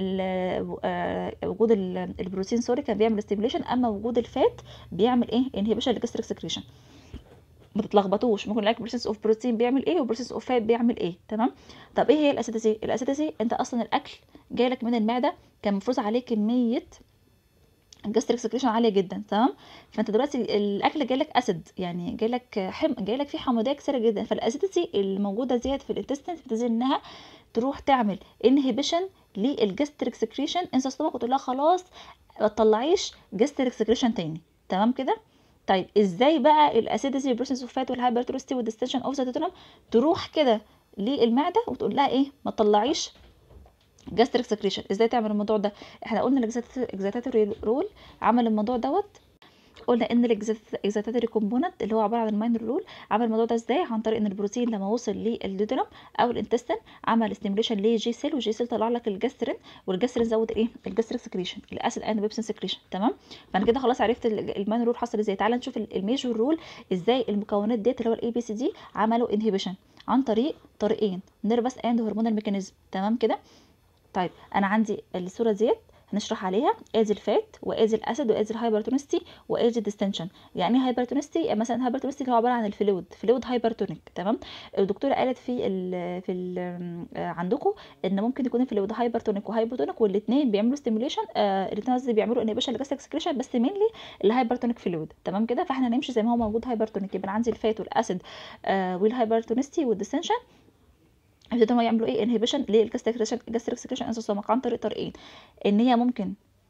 وجود البروتين سوري كان بيعمل ستيموليشن اما وجود الفات بيعمل ايه انهبيشن للجاستريك سكريشن ما تتلخبطوش ممكن لك بروسيس اوف بروتين بيعمل ايه وبروسيس اوف فات بيعمل ايه تمام طب ايه هي الاسيدسي الاسيدسي انت اصلا الاكل جايلك من المعده كان مفروض عليه كميه الجاستريك سكريشن عاليه جدا تمام فانت دلوقتي الاكل جايلك اسيد يعني جايلك حم جايلك فيه حمضيه كثيره جدا فالاسيدسي الموجوده زياده في الانتستين بتبتدي انها تروح تعمل انهبيشن للجاستريك سكريشن ان ستومك وتقول لها خلاص ما تطلعيش جاستريك سكريشن تاني تمام كده طيب ازاي بقى الاسيدسي والبروسيس اوف فات والهايبرتروستي والديستنشن اوف ذا تروح كده للمعده وتقول لها ايه ما تطلعيش جاستريك سكريشن ازاي تعمل الموضوع ده احنا قلنا الاكزاتاتوري رول عمل الموضوع دوت قلنا ان الاكزاتاتوري كومبوننت اللي هو عباره عن الماينر رول عمل الموضوع ده ازاي عن طريق ان البروتين لما وصل للديودرم او الانتستين عمل ستيموليشن لجي سيل والجي سيل طلع لك الجاسترين والجاسترين زود ايه الجاستريك سكريشن الاسيد اند بيبسين سكريشن تمام فانا كده خلاص عرفت الماينر رول حصل ازاي تعال نشوف الميجور رول ازاي المكونات ديت اللي هو الاي بي سي دي عملوا انهبيشن عن طريق طريقين نيرفس اند هرمونال ميكانيزم تمام كده طيب انا عندي الصوره ديت هنشرح عليها ادي الفات وادي الاسيد وادي الهايبرتونستي وادي الديستنشن يعني ايه هايبرتونستي مثلا هايبرتونستي اللي هو عباره عن الفلويد فلويد هايبرتونيك تمام الدكتوره قالت في ال في ال عندكم ان ممكن يكون الفلويد هايبرتونيك وهايبوتونيك والاثنين بيعملوا ستيميوليشن آه الاثنين قصدي بيعملوا انهبيشن لجاستريك سكريشن بس مينلي الهايبرتونيك فلويد تمام كده فاحنا هنمشي زي ما هو موجود هايبرتونيك يبقى عندي الفات والاسيد آه والهايبرتونستي والديستنشن يبتدوا يعملوا ايه انهبيشن للجاستريك سكريشن انسوسومك عن طريق طريقين ان هي ممكن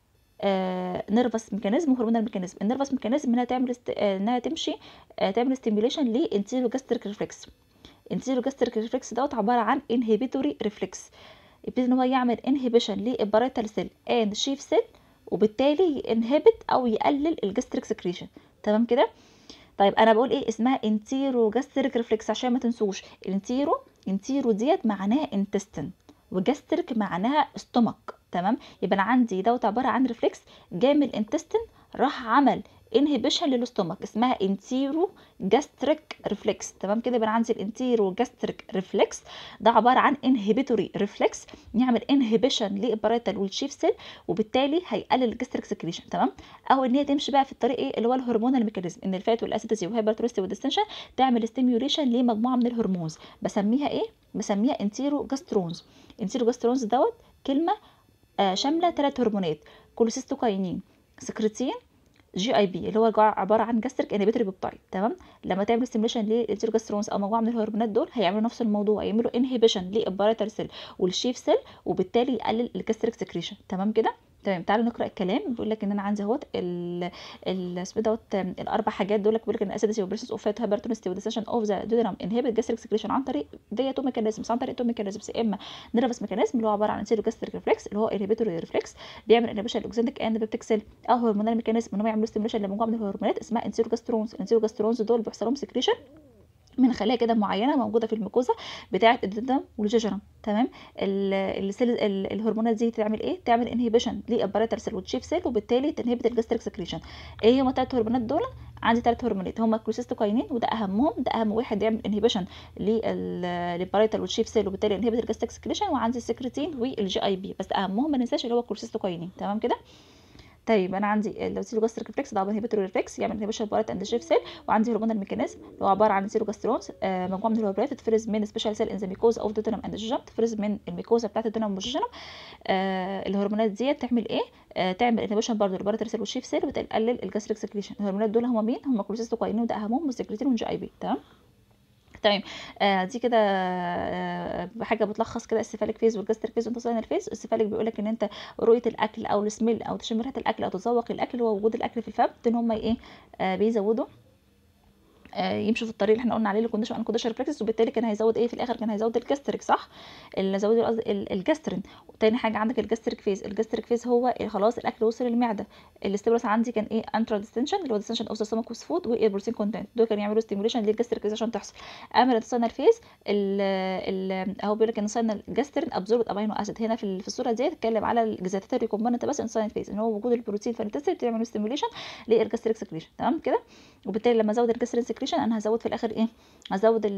آه نيرفس ميكانيزم وهرمونال ميكانيزم النيرفس ميكانيزم انها تعمل است... آه انها تمشي آه تعمل ستيميوليشن لانتيرو جاستريك ريفلكس انتيرو جاستريك ريفلكس دوت عباره عن انهبيتوري ريفلكس يبتدي ان هو يعمل انهبيشن للباريتال سيل اند شيف سيل وبالتالي ينهبت او يقلل الجاستريك سكريشن تمام كده طيب انا بقول ايه اسمها انتيرو جاستريك ريفلكس عشان ما تنسوش الانتيرو انتيرو ديت معناها انتستن وجاستريك معناها استومك تمام يبقى انا عندي دوت عباره عن ريفلكس جاي من الانتستن راح عمل انهبيشن للاستومك اسمها انتيرو جاستريك ريفلكس تمام كده يبقى عندي الانتيرو جاستريك ريفلكس ده عباره عن انهبيتوري ريفلكس يعمل انهبيشن للباريتال والشيف سيل وبالتالي هيقلل الجاستريك سكريشن تمام او ان هي تمشي بقى في الطريق ايه اللي هو الهرمونال ميكانيزم ان الفات والاسيتازي والهايبرتروستي والديستنشن تعمل ستيميوليشن لمجموعه من الهرمونز بسميها ايه بسميها انتيرو جاسترونز انتيرو جاسترونز دوت كلمه آه شامله ثلاث هرمونات كولوسيستوكاينين سكرتين جي اي بي اللي هو عباره عن جاستريك انهبيتوري بيبتايد تمام لما تعمل ستيميوليشن للانتيروجاسترونز او مجموعه من الهرمونات دول هيعملوا نفس الموضوع يعملوا انهبيشن للباريتال سيل والشيف سيل وبالتالي يقلل الجاستريك سكريشن تمام كده تمام تعالوا نقرا الكلام بيقول لك ان انا عندي اهوت ال اسمه دوت الاربع حاجات دول بيقول لك ان اسيدسي وبريسس اوف فات هايبرتونستي وديسيشن اوف ذا دودرام انهبت جاستريك سكريشن عن طريق ديت ميكانيزمز عن طريق تو ميكانيزمز اما نيرفس ميكانيزم اللي هو عباره عن انسيرو جاستريك ريفلكس اللي هو انهبيتوري ريفلكس بيعمل انهبيشن لاكسنتيك اند بيبتيك سيل او هرمونال ميكانيزم ان هم يعملوا ستيميوليشن لمجموعه من الهرمونات اسمها انسيروجاسترونز الانسيروجاسترونز دول بيحصل لهم سكريشن من خلايا كده معينه موجوده في الميكوزا بتاعه الدندم والجيجرم تمام السيل الهرمونات دي تعمل ايه تعمل انهبيشن للباريتال سيل والتشيف سيل وبالتالي تنهبت الجاستريك سكريشن ايه هم الثلاث هرمونات دول عندي ثلاث هرمونات هم الكلوسيستوكاينين وده اهمهم ده اهم واحد يعمل انهبيشن للباريتال والتشيف سيل وبالتالي ينهبت الجاستريك سكريشن وعندي السكرتين والجي اي بي بس اهمهم ما ننساش اللي هو الكلوسيستوكاينين تمام كده طيب انا عندي اللوسيلوجاستريك ريفلكس ده انهبيتور ريفلكس يعمل انهبيشن بارت اند شيف سيل وعندي هرمونال ميكانيزم اللي هو عباره عن سيلوجاسترونز آه مجموعه من الهرمونات بتفرز من سبيشال سيل ان ذا ميكوزا اوف دوتينم اند جيجنم تفرز من الميكوزا بتاعت الدوتينم والجيجنم آه الهرمونات ديت تعمل ايه آه تعمل انهبيشن برضه للبارتر سيل والشيف سيل وتقلل الجاستريك سكريشن الهرمونات دول هم مين هم كولوسيستوكاينين وده اهمهم والسكرتين والجي اي بي تمام تمام آه دي كده آه حاجه بتلخص كده السيفاليك فيز والجاستريك فيز والانتصال الفيز السيفاليك بيقول لك ان انت رؤيه الاكل او السميل او تشم ريحه الاكل او تتذوق الاكل هو وجود الاكل في الفم ان هم ايه آه بيزودوا يمشوا في الطريق اللي احنا قلنا عليه الكونديشن ان كونديشن ريفلكس وبالتالي كان هيزود ايه في الاخر كان هيزود الجاستريك صح اللي زود قصدي الجاسترين وتاني حاجه عندك الجاستريك فيز الجاستريك فيز هو خلاص الاكل وصل للمعده الاستيمولس عندي كان ايه انترا ديستنشن اللي هو ديستنشن اوف ذا ستومك ويز فود والبروتين كونتنت دول كانوا يعملوا ستيموليشن للجاستريك فيز عشان تحصل اما الانتستينال فيز اهو بيقول لك ان الانتستينال جاسترين ابزوربد امينو اسيد هنا في في الصوره دي اتكلم على الجزيئات ريكومبوننت بس انتستينال فيز ان هو وجود البروتين في الانتستين بتعمل ستيموليشن للجاستريك سكريشن تمام كده وبالتالي لما ازود الجاسترين سكريشن انا هزود في الاخر ايه هزود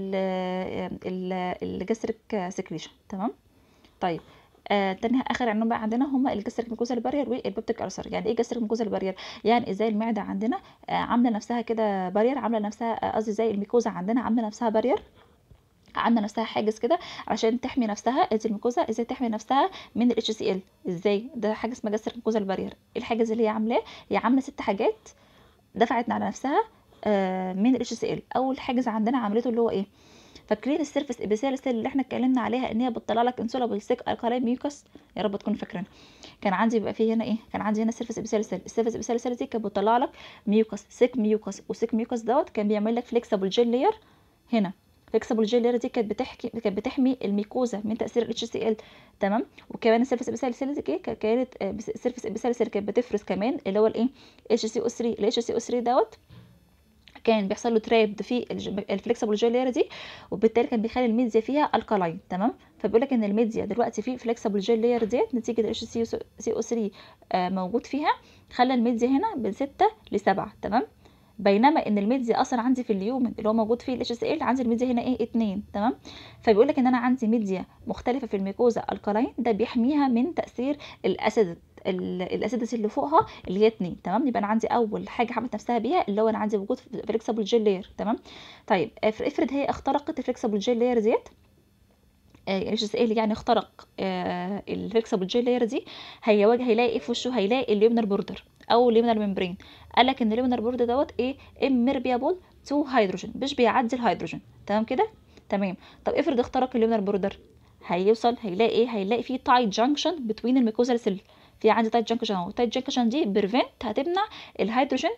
الجاستريك سكريشن تمام طيب آه تاني اخر عنوان بقى عندنا هما الجاستريك ميكوزال بارير والبيبتيك ألسر يعني ايه جاستريك ميكوزال بارير يعني ازاي المعده عندنا آه عامله نفسها كده بارير عامله نفسها قصدي زي الميكوزا عندنا عامله نفسها بارير عامله نفسها حاجز كده عشان تحمي نفسها ادي الميكوزا ازاي تحمي نفسها من الاتش سي ال ازاي ده حاجه اسمها جاستريك ميكوزال بارير الحاجز اللي هي عاملاه هي عامله ست حاجات دفعت على نفسها آه من الاتش سي ال اول حاجز عندنا عملته اللي هو ايه فاكرين السيرفس ابيثيال سيل اللي احنا اتكلمنا عليها ان هي بتطلع لك انسولابل سيك الكالاين ميوكس يا رب تكونوا فاكرين كان عندي بيبقى فيه هنا ايه كان عندي هنا السيرفس ابيثيال سيل السيرفس ابيثيال سيل دي كانت بتطلع لك ميوكس سيك ميوكس وسيك ميوكس دوت كان بيعمل لك فليكسبل جيل لاير هنا فليكسبل جيل لاير دي كانت بتحكي كانت بتحمي الميكوزا من تاثير الاتش سي ال تمام وكمان السيرفس ابيثيال سيل دي كانت السيرفس ابيثيال سيل كانت بتفرز كمان اللي هو الايه اتش سي او 3 الاتش سي او 3 دوت كان بيحصل له ترابد في الفليكسبل جيل لاير دي وبالتالي كان بيخلي الميديا فيها الكالاين تمام فبيقول لك ان الميديا دلوقتي في فليكسبل جيل لاير ديت نتيجه الاتش سي او 3 موجود فيها خلى الميديا هنا من 6 ل 7 تمام بينما ان الميديا اصلا عندي في اليومن اللي هو موجود فيه الاتش اس ال عندي الميديا هنا ايه اتنين تمام فبيقول لك ان انا عندي ميديا مختلفه في الميكوزا الكالاين ده بيحميها من تاثير الاسيد الاسيدس اللي فوقها اللي هي اتنين تمام يبقى انا عندي اول حاجه حملت نفسها بيها اللي هو انا عندي وجود فليكسبل جيل لاير تمام طيب افرض هي اخترقت الفليكسبل جيل لاير ديت الاتش اس ال يعني اخترق آه الفليكسبل جيل لاير دي هيواجه هيلاقي ايه في وشه هيلاقي الليمنر بوردر او الليمنر ممبرين قال لك ان الليمنر بوردر دوت ايه اميربيابل تو هيدروجين مش بيعدي الهيدروجين تمام كده تمام طب افرض اخترق الليمنر بوردر هيوصل هيلاقي ايه هيلاقي فيه تايت جانكشن بتوين الميكوزال سيل في عندي تايت جانكشن اهو تايت جانكشن دي بريفنت هتمنع الهيدروجين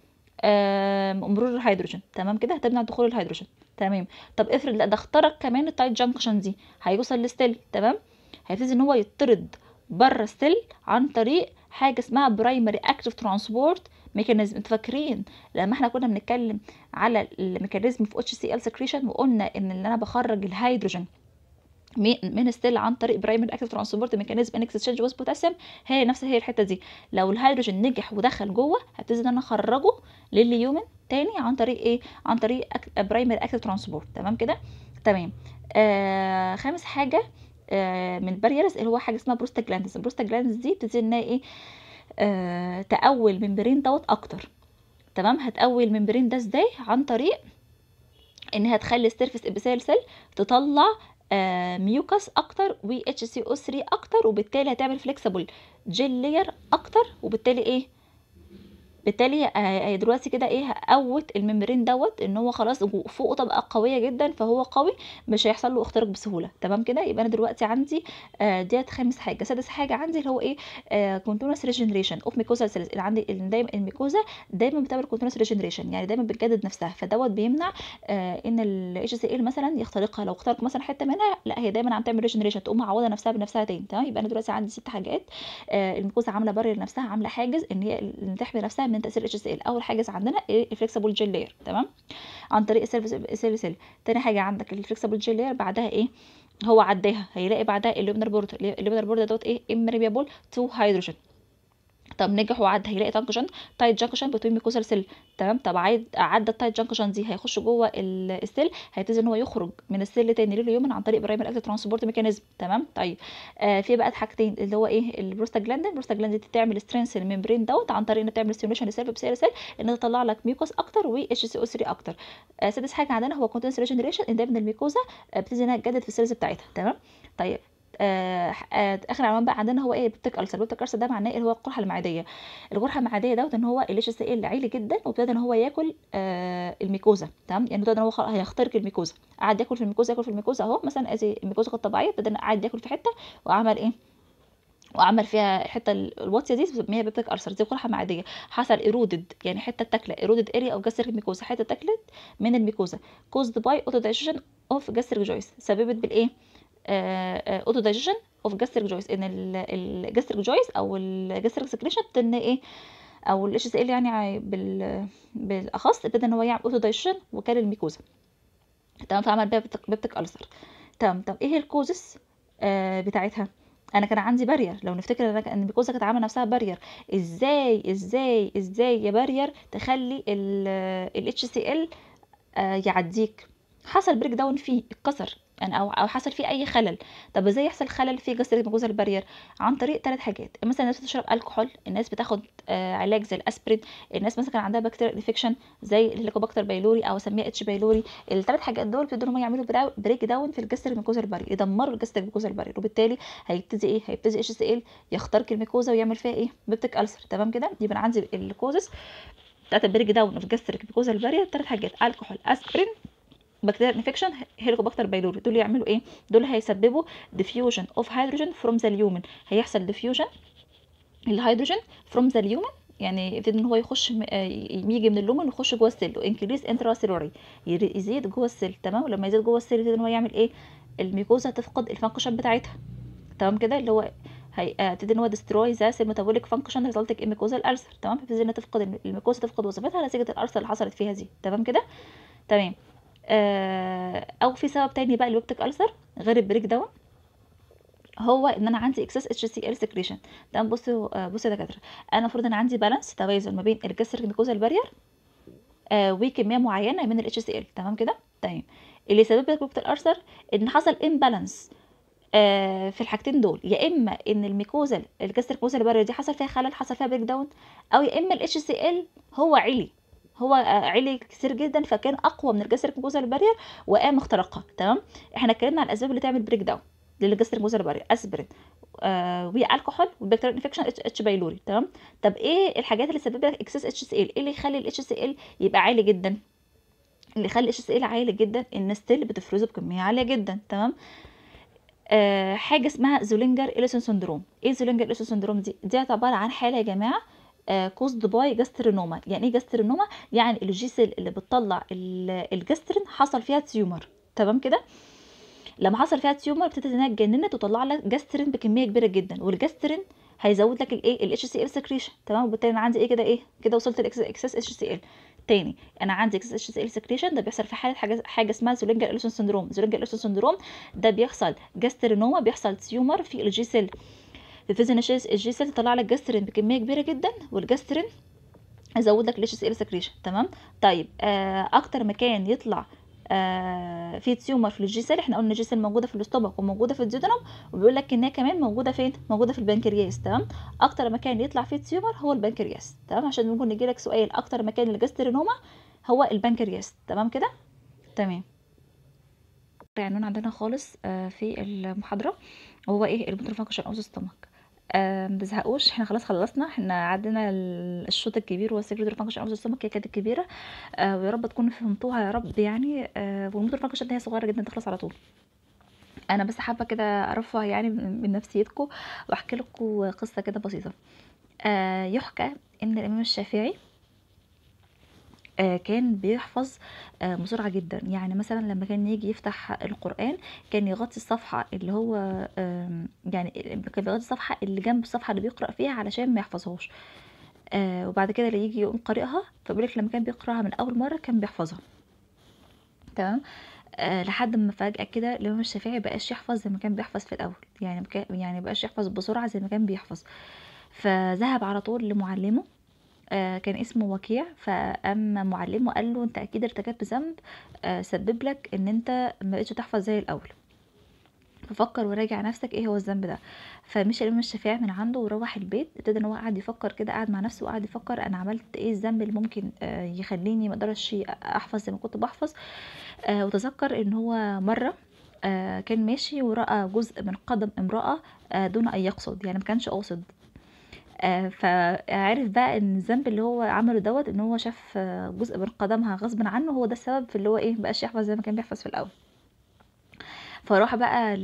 مرور الهيدروجين تمام كده هتمنع دخول الهيدروجين تمام طب افرض لا ده اخترق كمان التايت جانكشن دي هيوصل للستيل تمام هيبتدي ان هو يطرد بره السيل عن طريق حاجه اسمها برايمري اكتيف ترانسبورت ميكانيزم انتوا فاكرين لما احنا كنا بنتكلم على الميكانيزم في اتش سي ال سكريشن وقلنا ان اللي انا بخرج الهيدروجين من ستيل عن طريق برايمري اكتيف ترانسبورت ميكانيزم ان اكسشينج ويز بوتاسيوم هي نفس هي الحته دي لو الهيدروجين نجح ودخل جوه هبتدي ان انا اخرجه لليومن تاني عن طريق ايه عن طريق برايمري اكتيف ترانسبورت تمام كده تمام آه خامس حاجه آه من الباريرز اللي هو حاجه اسمها بروستاجلاندز البروستاجلاندز دي بتبتدي انها ايه آه تقوي الممبرين دوت اكتر تمام هتقوي الممبرين ده ازاي عن طريق انها تخلي السيرفيس ابيثيل سيل تطلع آه ميوكس اكتر و اتش سي او 3 اكتر وبالتالي هتعمل فليكسبل جيل لاير اكتر وبالتالي ايه بالتالي آه دلوقتي كده ايه هقوت الممبرين دوت ان هو خلاص فوقه طبقه قويه جدا فهو قوي مش هيحصل له اختراق بسهوله تمام كده يبقى انا دلوقتي عندي آه ديت خامس حاجه سادس حاجه عندي اللي هو ايه كونتينوس ريجنريشن اوف ميكوزا سيلز اللي عندي دايما الميكوزا دايما بتعمل كونتينوس ريجنريشن يعني دايما بتجدد نفسها فدوت بيمنع آه ان الاتش سي ال مثلا يخترقها لو اخترق مثلا حته منها لا هي دايما عم تعمل ريجنريشن تقوم معوضه نفسها بنفسها تاني تمام يبقى انا دلوقتي عندي ست حاجات آه الميكوزا عامله بارير لنفسها عامله حاجز ان هي تحمي نفسها من تاثير الاتش سي ال اول حاجه عندنا الفليكسبل جيل لاير تمام عن طريق السيل سيل تاني حاجه عندك الفليكسبل جيل لاير بعدها ايه هو عداها هيلاقي بعدها الليمنر بورد الليمنر بورد دوت ايه امريبيابل تو هيدروجين طب نجح وعدى هيلاقي جانكشن تايت جانكشن بتوين ميكوزال سيل تمام طب عد عدى التايت جانكشن دي هيخش جوه السيل هيبتدي ان هو يخرج من السيل تاني لليومن عن طريق برايمر اكتيف ترانسبورت ميكانيزم تمام طيب آه في بقى حاجتين اللي هو ايه البروستاجلاندين البروستاجلاندين دي تعمل سترينث الممبرين دوت عن طريق ان تعمل ستيميوليشن للسيل بسيل سيل ان تطلع لك ميوكوس اكتر و اتش سي او 3 اكتر آه سادس حاجه عندنا هو كونتنس ريجنريشن ان دايما الميكوزا آه بتبتدي انها تجدد في السيلز بتاعتها تمام طيب آه آه اخر عنوان بقى عندنا هو ايه بيبتيك السر البيبتيك السر ده معناه اللي هو القرحه المعديه القرحه المعديه دوت ان هو الاتش اس ال عالي جدا وابتدى ان هو ياكل آه الميكوزا تمام يعني ابتدى ان هو هيخترق الميكوزا قعد ياكل في الميكوزا ياكل في الميكوزا اهو مثلا ازي الميكوزا كانت طبيعيه ابتدى قعد ياكل في حته وعمل ايه وعمل فيها الحته الواطيه دي بنسميها بيبتيك ألسر دي قرحه معديه حصل ايرودد يعني حته تاكله ايرودد اريا او جسر الميكوزا حته تاكلت من الميكوزا كوزد باي اوتو دايجيشن اوف جسر جويس سببت بالايه اوتو دايجيشن اوف جاستريك جويس ان الجاستريك جويس او الجاستريك سكريشن ان ايه او الاتش سي ال يعني بال بالاخص ابتدى ان هو يعمل اوتو دايجيشن وكان الميكوزا تمام فعمل بيها بيبتيك ألسر تمام طب ايه الكوزس آه بتاعتها انا كان عندي بارير لو نفتكر ان ان الميكوزا كانت عامله نفسها بارير ازاي ازاي ازاي يا بارير تخلي الاتش سي ال يعديك حصل بريك داون فيه اتكسر يعني او او حصل فيه اي خلل طب ازاي يحصل خلل في جسر الميكوزا البارير عن طريق ثلاث حاجات مثلا الناس بتشرب الكحول الناس بتاخد آه علاج زي الاسبرين الناس مثلا كان عندها بكتيريا انفكشن زي الهيليكوباكتر بايلوري او اسميها اتش بايلوري الثلاث حاجات دول بيبتدوا هم يعملوا بريك داون في الجسر الميكوزا البارير يدمروا الجسر الميكوزا البارير وبالتالي هيبتدي ايه هيبتدي اتش سي ال يخترق الميكوزا ويعمل فيها ايه بيبتيك ألسر تمام كده يبقى انا عندي الكوزس بتاعت البريك داون في جسر الميكوزا البارير ثلاث حاجات الكحول اسبرين بكتيريا انفكشن هيليكوباكتر بايلوري دول يعملوا ايه دول هيسببوا diffusion اوف هيدروجين فروم ذا اليومن هيحصل diffusion الهيدروجين فروم ذا اليومن يعني يبتدي ان هو يخش يجي من اللومن ويخش جوه السيل وانكريز انترا سيلولري يزيد جوه السيل تمام ولما يزيد جوه السيل يبتدي ان هو يعمل ايه الميكوزا تفقد الفانكشن بتاعتها تمام كده اللي هو هيبتدي ان هو ديستروي ذا سيل ميتابوليك فانكشن ريزلتنج ان ميكوزا الالسر تمام فبتبتدي انها تفقد الميكوزا تفقد وظيفتها نتيجه الالسر اللي حصلت فيها دي تمام كده تمام آه او في سبب تاني بقى الويبتيك ألسر غير البريك داون هو ان انا عندي اكسس اتش سي ال سكريشن تمام بصوا آه بصوا يا دكاتره انا المفروض ان عندي بالانس توازن ما بين الجسر الميكوزا البارير آه وكميه معينه من الاتش سي ال تمام كده تمام اللي سبب لك ركبه الارثر ان حصل امبالانس آه في الحاجتين دول يا اما ان الميكوزال الجاستريك موزال بارير دي حصل فيها خلل حصل فيها بريك داون او يا اما الاتش سي ال هو علي هو آه علي كتير جدا فكان اقوى من الجاستريك موزال بارير وقام اخترقها تمام احنا اتكلمنا عن الاسباب اللي تعمل بريك داون للجاستريك موزال بارير اسبرين آه والكحول والبكتيريال انفكشن اتش بايلوري تمام طب ايه الحاجات اللي سبب لك اكسس اتش سي ال ايه اللي يخلي الاتش سي ال يبقى عالي جدا اللي يخلي الاتش سي ال عالي جدا ان ستيل بتفرزه بكميه عاليه جدا تمام آه حاجه اسمها زولينجر اليسون سندروم ايه زولينجر اليسون سندروم دي دي عباره عن حاله يا جماعه كوزد باي جاسترينوما يعني ايه جاسترينوما يعني الجيسل اللي بتطلع الجاسترين حصل فيها تيومر تمام كده لما حصل فيها تيومر ابتدت انها اتجننت وطلع لك جاسترين بكميه كبيره جدا والجاسترين هيزود لك الايه الاتش سي ال سكريشن تمام وبالتالي انا عندي ايه كده ايه كده وصلت لاكسس اتش سي ال تاني انا عندي اكسس اتش سي ال سكريشن ده بيحصل في حاله حاجه حاجه اسمها زولينجر اليسون سندروم زولينجر اليسون سندروم ده بيحصل جاسترينوما بيحصل تيومر في الجي سيل الفيزن الجي سيل تطلع لك جاسترين بكميه كبيره جدا والجاسترين يزود لك الاتش سي ال سكريشن تمام طيب آه اكتر مكان يطلع آه في تيومر في الجي سيل احنا قلنا الجي سيل موجوده في الاستومك وموجوده في الديودنم وبيقول لك ان هي كمان موجوده فين موجوده في البنكرياس تمام اكتر مكان يطلع فيه تيومر هو البنكرياس تمام عشان ممكن يجي لك سؤال اكتر مكان الجاسترينوما هو البنكرياس تمام كده تمام عنوان عندنا خالص آه في المحاضره وهو ايه الموتور فانكشن اوف ستومك آه متزهقوش احنا خلاص خلصنا احنا عدينا الشوط الكبير والسكريتوري فانكشن اوف السtomach هي كانت الكبيره آه ويا رب تكونوا فهمتوها يا رب يعني آه والموتور فانكشن هي صغيره جدا تخلص على طول انا بس حابه كده ارفه يعني من نفسيتكم واحكي لكم قصه كده بسيطه آه يحكى ان الامام الشافعي آه كان بيحفظ آه بسرعة جدا يعني مثلا لما كان يجي يفتح القرآن كان يغطي الصفحة اللي هو آه يعني كان يغطي الصفحة اللي جنب الصفحة اللي بيقرأ فيها علشان ما يحفظهاش آه وبعد كده اللي يجي يقوم قارئها فبيقولك لما كان بيقرأها من أول مرة كان بيحفظها تمام آه لحد ما فجأة كده الإمام الشافعي مبقاش يحفظ زي ما كان بيحفظ في الأول يعني مكا يعني مبقاش يحفظ بسرعة زي ما كان بيحفظ فذهب على طول لمعلمه آه كان اسمه وكيع فأما معلمه قال له انت اكيد ارتكبت ذنب آه سبب لك ان انت ما بقتش تحفظ زي الاول ففكر وراجع نفسك ايه هو الذنب ده فمشي الامام الشافعي من عنده وروح البيت ابتدى ان هو قاعد يفكر كده قاعد مع نفسه وقاعد يفكر انا عملت ايه الذنب اللي ممكن آه يخليني ما اقدرش احفظ زي ما كنت بحفظ آه وتذكر ان هو مره آه كان ماشي ورأى جزء من قدم امرأة آه دون أن يقصد يعني ما كانش قاصد آه فعرف بقى ان الذنب اللي هو عمله دوت ان هو شاف جزء من قدمها غصب عنه هو ده السبب في اللي هو ايه مبقاش يحفظ زي ما كان بيحفظ في الاول فراح بقى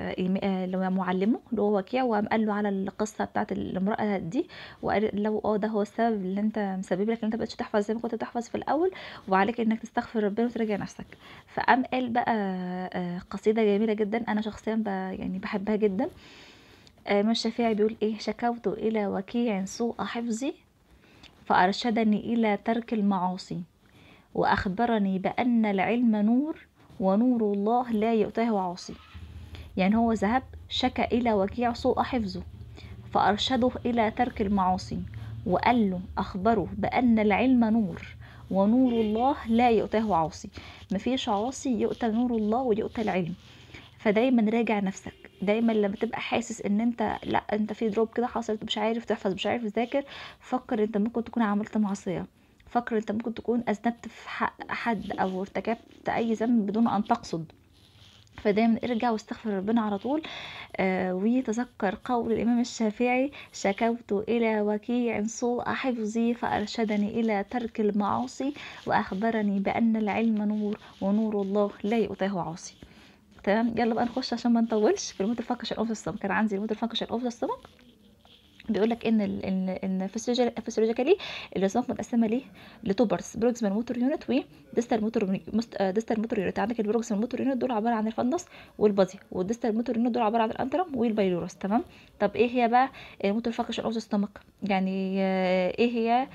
لمعلمه اللي هو وكيع وقام قال له على القصه بتاعت المراه دي وقال له اه ده هو السبب اللي انت مسبب لك ان انت مبقتش تحفظ زي ما كنت بتحفظ في الاول وعليك انك تستغفر ربنا وتراجع نفسك فقام قال بقى قصيده جميله جدا انا شخصيا يعني بحبها جدا الإمام الشافعي بيقول إيه شكوت إلى وكيع سوء حفظي فأرشدني إلى ترك المعاصي وأخبرني بأن العلم نور ونور الله لا يؤتاه عاصي يعني هو ذهب شكى إلى وكيع سوء حفظه فأرشده إلى ترك المعاصي وقال له أخبره بأن العلم نور ونور الله لا يؤتاه عاصي مفيش عاصي يؤتى نور الله ويؤتى العلم فدايما راجع نفسك دايما لما تبقى حاسس ان انت لا انت في دروب كده حصلت مش عارف تحفظ مش عارف تذاكر فكر انت ممكن تكون عملت معصيه فكر انت ممكن تكون اذنبت في حق حد او ارتكبت اي ذنب بدون ان تقصد فدايما ارجع واستغفر ربنا على طول آه وتذكر قول الامام الشافعي شكوت الى وكيع سوء حفظي فارشدني الى ترك المعاصي واخبرني بان العلم نور ونور الله لا يؤتاه عاصي تمام يلا بقى نخش عشان ما نطولش في الموتور فانكشن اوف السtomach كان عندي الموتور فانكشن اوف السtomach بيقول لك ان ال ان ان فيسيولوجيكالي السtomach متقسمه ليه لتوبرز بروكسيمال موتور يونت وديستال موتور ديستال موتور يونت عندك البروكسيمال موتور يونت دول عباره عن الفندس والبادي والديستال موتور يونت دول عباره عن الانترم والبايلورس تمام طب ايه هي بقى الموتور فانكشن اوف السtomach يعني ايه هي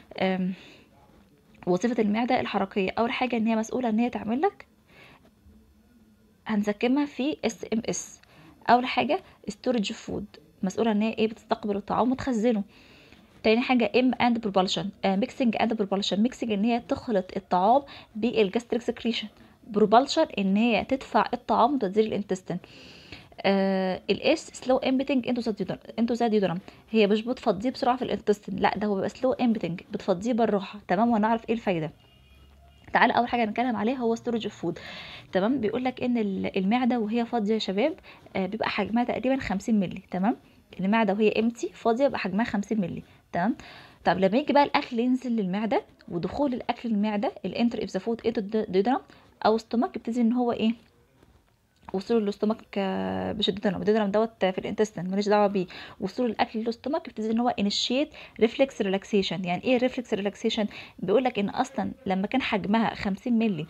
وظيفه المعده الحركيه اول حاجه ان هي مسؤوله ان هي تعمل لك هنسكمها في اس ام اس اول حاجه ستورج فود مسؤوله ان هي ايه بتستقبل الطعام وتخزنه تاني حاجه ام اند بروبالشن ميكسنج اند بروبالشن ميكسنج ان هي تخلط الطعام بالجاستريك سكريشن بروبالشن ان هي تدفع الطعام وتنزيل الانتستين آه الاس سلو امبتنج انتو ذا انتو ذا ديودرم هي مش بتفضيه بسرعه في الانتستين لا ده هو بيبقى سلو امبتنج بتفضيه بالراحه تمام وهنعرف ايه الفايده تعالى اول حاجه نتكلم عليها هو ستورج اوف فود تمام بيقول لك ان المعده وهي فاضيه يا شباب آه بيبقى حجمها تقريبا 50 مللي تمام المعده وهي امتي فاضيه بيبقى حجمها 50 مللي تمام طب لما يجي بقى الاكل ينزل للمعده ودخول الاكل للمعده الانتر اف ذا فود انتو ديودرم او ستومك يبتدي ان هو ايه وصول الاستومك مش الديدرم الديدرم دوت في الانتستين ماليش دعوه بيه وصول الاكل للاستومك يبتدي ان هو انيشيت ريفلكس ريلاكسيشن يعني ايه ريفلكس ريلاكسيشن بيقول لك ان اصلا لما كان حجمها 50 مللي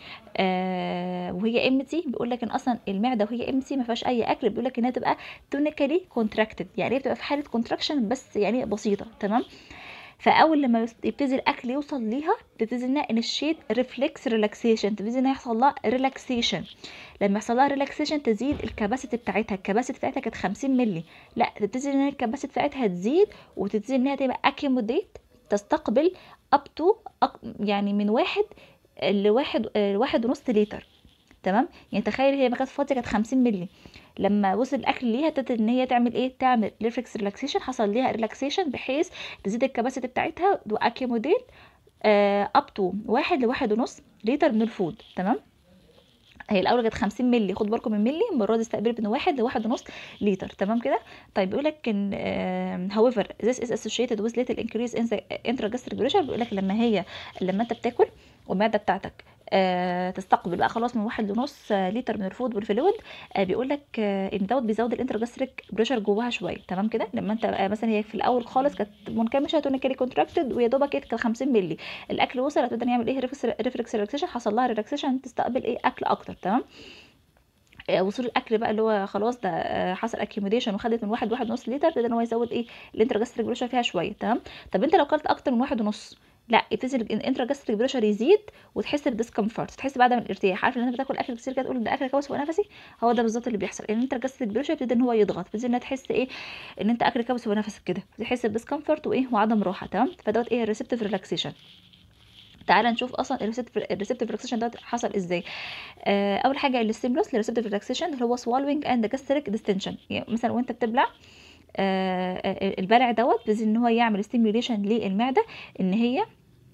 آه وهي امتي بيقول لك ان اصلا المعده وهي امتي ما فيهاش اي اكل بيقول لك انها تبقى تونيكالي كونتراكتد يعني هي بتبقى في حاله كونتراكشن بس يعني بسيطه تمام فاول لما يبتدي الاكل يوصل ليها تبتدي انها انيشيت ريفلكس ريلاكسيشن تبتدي انها يحصل لها ريلاكسيشن لما يحصل لها ريلاكسيشن تزيد الكباسيتي بتاعتها الكباسيتي بتاعتها كانت 50 مللي لا تبتدي ان الكباسيتي بتاعتها تزيد وتبتدي انها تبقى اكيموديت تستقبل اب تو يعني من واحد لواحد واحد ونص لتر تمام يعني تخيل هي ما كانت فاضيه كانت 50 مللي لما وصل الاكل ليها ابتدت ان هي تعمل ايه تعمل ريفلكس ريلاكسيشن حصل ليها ريلاكسيشن بحيث تزيد الكباسيتي بتاعتها واكيموديت اب تو واحد لواحد ونص لتر من الفود تمام هي الاول كانت 50 مللي خد بالكم من مللي المره دي استقبلت من واحد لواحد ونص لتر تمام كده طيب بيقول لك ان however this is associated with little increase in the intragastric pressure بيقول لك لما هي لما انت بتاكل والمعده بتاعتك آه تستقبل بقى خلاص من واحد ونص آه لتر من الفود والفلويد آه بيقول لك آه ان دوت بيزود الانترجاستريك بريشر جواها شويه تمام كده لما انت آه مثلا هي في الاول خالص كانت منكمشه تونيكالي كونتراكتد ويا دوبك كانت 50 مللي الاكل وصل هتبدا يعمل ايه ريفلكس ريلاكسيشن حصل لها ريلاكسيشن تستقبل ايه اكل اكتر تمام وصول الاكل بقى اللي هو خلاص ده حصل اكيوميديشن وخدت من واحد واحد ونص لتر ده ان هو يزود ايه الانترجاستريك بريشر فيها شويه تمام طب انت لو كلت اكتر من واحد ونص لا يبتدي الانتراجاستريك بريشر يزيد وتحس بديسكمفورت تحس بعدم الارتياح عارف ان انت بتاكل اكل كتير كده تقول ده اكل كويس فوق نفسي هو ده بالظبط اللي بيحصل الانتراجاستريك بريشر يبتدي ان هو يضغط يبتدي انها تحس ايه ان انت اكل كويس فوق نفسك كده تحس بديسكمفورت وايه وعدم راحه تمام فدوت ايه الريسبتيف ريلاكسيشن تعالى نشوف اصلا الريسبتيف ريلاكسيشن ده حصل ازاي آه اول حاجه الستيمولس للريسبتيف ريلاكسيشن اللي هو swallowing اند gastric ديستنشن يعني مثلا وانت بتبلع آه البلع دوت بيبتدي ان هو يعمل ستيميوليشن للمعده ان هي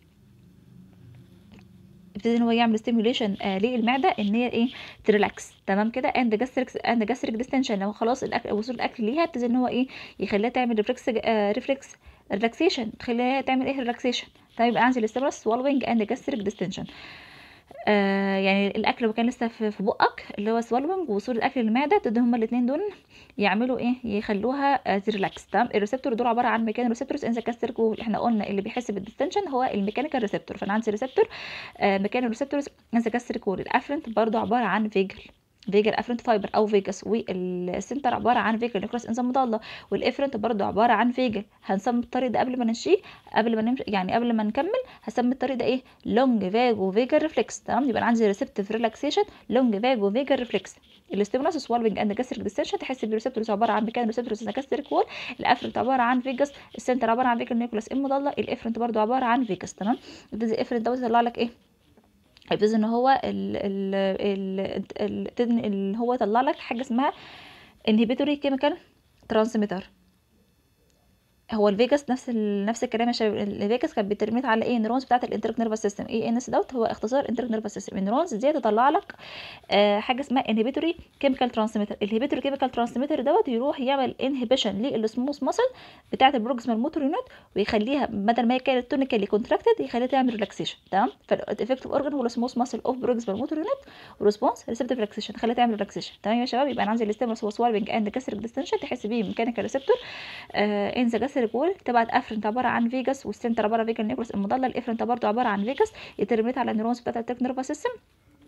يبتدي ان هو يعمل ستيميوليشن آه للمعده ان هي ايه تريلاكس تمام كده اند جاستريك اند جاستريك ديستنشن لو خلاص الاكل وصول الاكل ليها يبتدي ان هو ايه يخليها تعمل ريفلكس آه ريفلكس ريلاكسيشن تخليها تعمل ايه ريلاكسيشن طيب يبقى عندي الاستمرس swallowing اند جاستريك ديستنشن آه يعني الاكل لو كان لسه في, في بقك اللي هو سوالوينج ووصول الاكل للمعده تبدا هما الاثنين دول يعملوا ايه يخلوها آه تريلاكس تمام الريسبتور دول عباره عن ميكان ريسبتورز ان ذا كاستريك احنا قلنا اللي بيحس بالديستنشن هو الميكانيكال ريسبتور فانا عندي ريسبتور آه ميكان ريسبتورز ان ذا كاستريك الافرنت برضو عباره عن فيجل فيجر افرنت فايبر او فيجاس والسنتر عباره عن فيجر نيوكلاس انزيم مضله والافرنت برضو عباره عن فيجر هنسمي الطريق ده قبل ما نمشيه قبل ما نمشي يعني قبل ما نكمل هسمي الطريق ده ايه لونج فاجو فيجر ريفلكس تمام يبقى انا عندي ريسبتيف ريلاكسيشن لونج فاجو فيجر ريفلكس الاستيمولاس سوالوينج اند جاستريك ديستنشن تحس بالريسبتورز عباره عن ميكان ريسبتورز جاستريك وول الافرنت عباره عن فيجاس السنتر عباره عن فيجر نيوكلاس المضله الافرنت برضو عباره عن فيجاس تمام يبتدي الافرنت دوت يطلع لك ايه هيبتدي ان هو ال ال ال ال ال هو يطلع لك حاجه اسمها inhibitory chemical transmitter هو الفيجاس نفس ال... نفس الكلام يا شباب الفيجاس كانت بترميت على ايه النيورونز بتاعه الانترك نيرفس سيستم ايه ان اس دوت هو اختصار انترك نيرفس سيستم النيورونز دي تطلع لك آه حاجه اسمها انهبيتوري كيميكال ترانسميتر الانهبيتوري كيميكال ترانسميتر دوت يروح يعمل انهبيشن للسموث ماسل بتاعه البروكسيمال موتور يونت ويخليها بدل ما هي كانت تونيكالي كونتراكتد يخليها تعمل ريلاكسيشن تمام فالافكتيف اورجن هو السموث ماسل اوف بروكسيمال موتور يونت وريسبونس ريسبتيف ريلاكسيشن خليها تعمل ريلاكسيشن تمام يا شباب يبقى انا عندي الاستيمولس هو سوالبنج اند كسر ديستنشن تحس بيه ميكانيكال ريسبتور ان ذا جاستريك وول تبعت افرنت عباره عن فيجاس والسنتر عباره عن فيجا نيوكلس المضله الافرنت برضه عباره عن فيجاس يترميت على النيورونز بتاعت التك نيرفس سيستم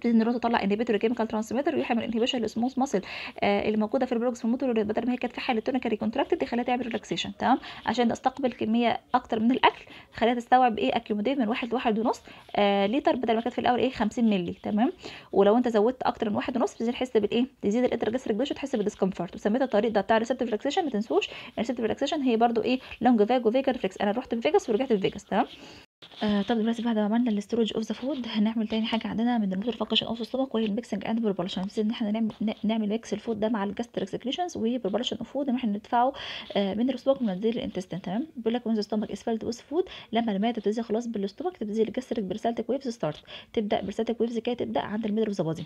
تبتدي النيرون تطلع انهبيتوري كيميكال ترانسميتر ويعمل انهبيشن للسموث ماسل آه اللي موجوده في البروكس موتور بدل ما هي كانت في حاله تونيكاري كونتراكتد يخليها تعمل ريلاكسيشن تمام عشان استقبل كميه اكتر من الاكل خليها تستوعب ايه اكيوموديت من واحد لواحد ونص آه لتر بدل ما كانت في الاول ايه 50 مللي تمام ولو انت زودت اكتر من واحد ونص بتزيد تحس بالايه تزيد الانترجستريك بريشر تحس بالديسكمفورت وسميت الطريق ده بتاع ريسبتيف ريلاكسيشن ما تنسوش الريسبتيف ريلاكسيشن هي برضو ايه لونج فاج وفيجا ريفلكس انا رحت في فيجاس ورجعت في فيجاس تمام آه طب دلوقتي بعد ما عملنا الاستورج اوف ذا فود هنعمل تاني حاجه عندنا من الموتور فانكشن اوف ستومك وهي الميكسنج اند بربلشن نبتدي ان احنا نعمل نعمل ميكس الفود ده مع الجاستريك سكريشنز وبربلشن اوف فود ان احنا ندفعه آه من الستومك وننزل الانتستين تمام بيقول لك وين ذا ستومك از فيلد وذ فود لما المعده تبتدي خلاص بالستومك تبتدي الجاستريك برسالتيك ويفز ستارت تبدا برسالتيك ويفز كده تبدا عند الميدل اوف ذا بادي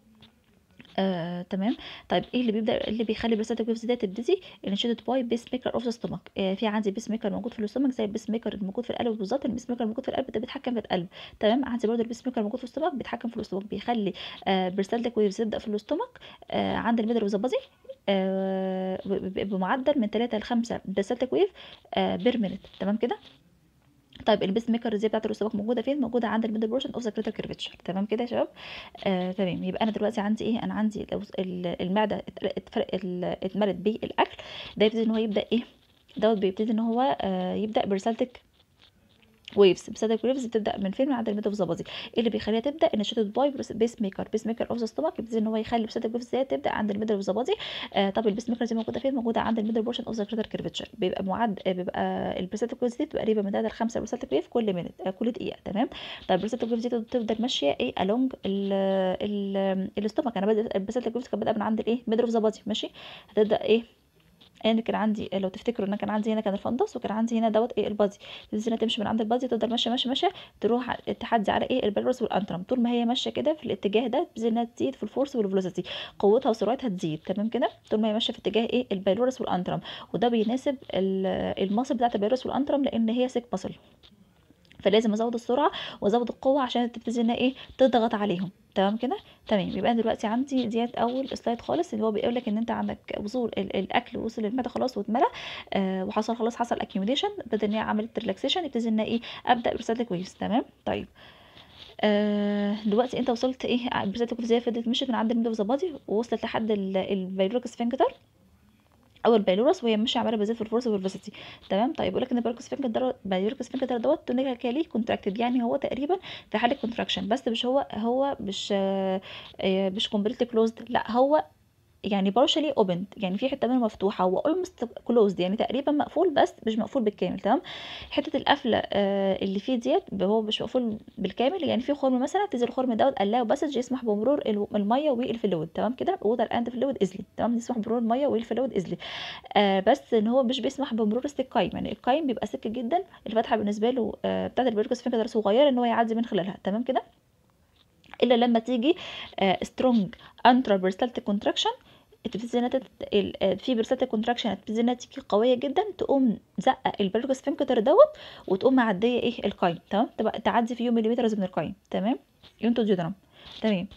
آه، تمام طيب ايه اللي بيبدا اللي بيخلي البريستاتيك ويفز دي تبتدي انشيتد باي بيس ميكر اوف ذا ستومك آه في عندي بيس ميكر موجود في الستومك زي البيس ميكر الموجود في القلب بالظبط البيس ميكر الموجود في القلب ده بيتحكم في القلب تمام عندي برضه البيس ميكر الموجود في الستومك بيتحكم في الستومك بيخلي آه بريستاتيك ويفز تبدا في الستومك آه عند الميدل اوف ذا بادي آه بمعدل من 3 ل 5 بريستاتيك ويف آه بير مينيت تمام كده طيب البيس ميكر زي بتاعه الاستباق موجوده فين موجوده عند الميدل بورشن اوف ذا كريتال كيرفتشر تمام كده يا شباب آه تمام يبقى انا دلوقتي عندي ايه انا عندي لو المعده اتملت بالاكل ده يبتدي ان هو يبدا ايه دوت بيبتدي ان هو آه يبدا برسالتك ويفز بساتيك ويفز بتبدا من فين من عند الميد اوف ذا بادي ايه اللي بيخليها تبدا انشيتد باي بيس ميكر بيس ميكر اوف ذا ستومك يبتدي ان هو يخلي بساتيك ويفز دي تبدا عند الميد اوف ذا بادي آه طب البيس ميكر دي موجوده فين موجوده عند الميدل بورشن اوف ذا كريتال كيرفتشر بيبقى معد آه بيبقى البساتيك ويفز دي بتبقى قريبه من 3 ل 5 بساتيك ويف كل مينت آه كل دقيقه تمام طيب البساتيك ويفز دي تفضل ماشيه ايه الونج الاستومك انا بادئ البساتيك ويفز كانت بادئه من عند الايه ميدل اوف ذا بادي ماشي هتبدا ايه انا كان عندي لو تفتكروا ان كان عندي هنا كان الفندس وكان عندي هنا دوت ايه البادي تنزل هنا تمشي من عند البادي تفضل ماشيه ماشيه ماشيه تروح تحدي على ايه البلورس والانترم طول ما هي ماشيه كده في الاتجاه ده تبتدي انها تزيد في الفورس والفيلوسيتي قوتها وسرعتها تزيد تمام كده طول ما هي ماشيه في اتجاه ايه البلورس والانترم وده بيناسب المصل بتاعت البلورس والانترم لان هي سيك مصل فلازم ازود السرعه وازود القوه عشان تبتدي انها ايه تضغط عليهم تمام كده تمام يبقى انا دلوقتي عندي ديت اول سلايد خالص اللي هو بيقول لك ان انت عندك وصول الاكل وصل للمعده خلاص واتملى آه وحصل خلاص حصل اكيوميليشن بدل ان هي عملت ريلاكسيشن يبتدي ان ايه ابدا برسالتك ويفز تمام طيب آه دلوقتي انت وصلت ايه برسالتك ويفز فضلت مشيت من عند الميدل اوف ذا بادي ووصلت لحد البيلوريك سفنكتر او البيلورس وهي ماشيه عماله بتزيد في الفورس والفيسيتي تمام طيب يقول لك ان البيلوريك سفنكتر البيلوريك سفنكتر دوت تونيكالي كونتراكتد يعني هو تقريبا في حاله كونتراكشن بس مش هو هو مش آه مش كومبليتلي كلوزد لا هو يعني partially opened يعني في حته منه مفتوحه هو almost closed يعني تقريبا مقفول بس مش مقفول بالكامل تمام حته القفله آه اللي فيه ديت هو مش مقفول بالكامل يعني في خرم مثلا تنزل الخرم دوت allow باسج يسمح بمرور الميه والفلويد تمام كده ووتر اند فلويد ازلي تمام يسمح بمرور الميه والفلويد ازلي آه بس ان هو مش بيسمح بمرور القايم يعني القايم بيبقى سك جدا الفتحه بالنسبه له آه بتاعت البيركس فينجر صغيره ان هو يعدي من خلالها تمام كده الا لما تيجي سترونج انترا بيرستالتيك كونتراكشن تبتدي انها في برساتيك كونتراكشن تبتدي انها تيجي قويه جدا تقوم زقه البلوكس فينكتر دوت وتقوم معديه ايه القايم تمام تبقى تعدي فيه مليمترز من القايم تمام يونتو جدرام تمام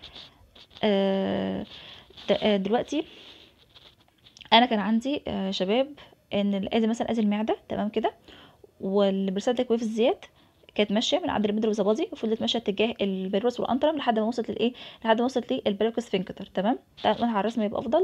آه دلوقتي انا كان عندي آه شباب ان ادي مثلا ادي المعده تمام كده والبرساتيك ويف زيت كانت ماشيه من عند الميدل وزبادي وفضلت ماشيه اتجاه البيروس والانترم لحد ما وصلت لايه لحد ما وصلت للبلوكس فينكتر تمام تعالوا على الرسم يبقى افضل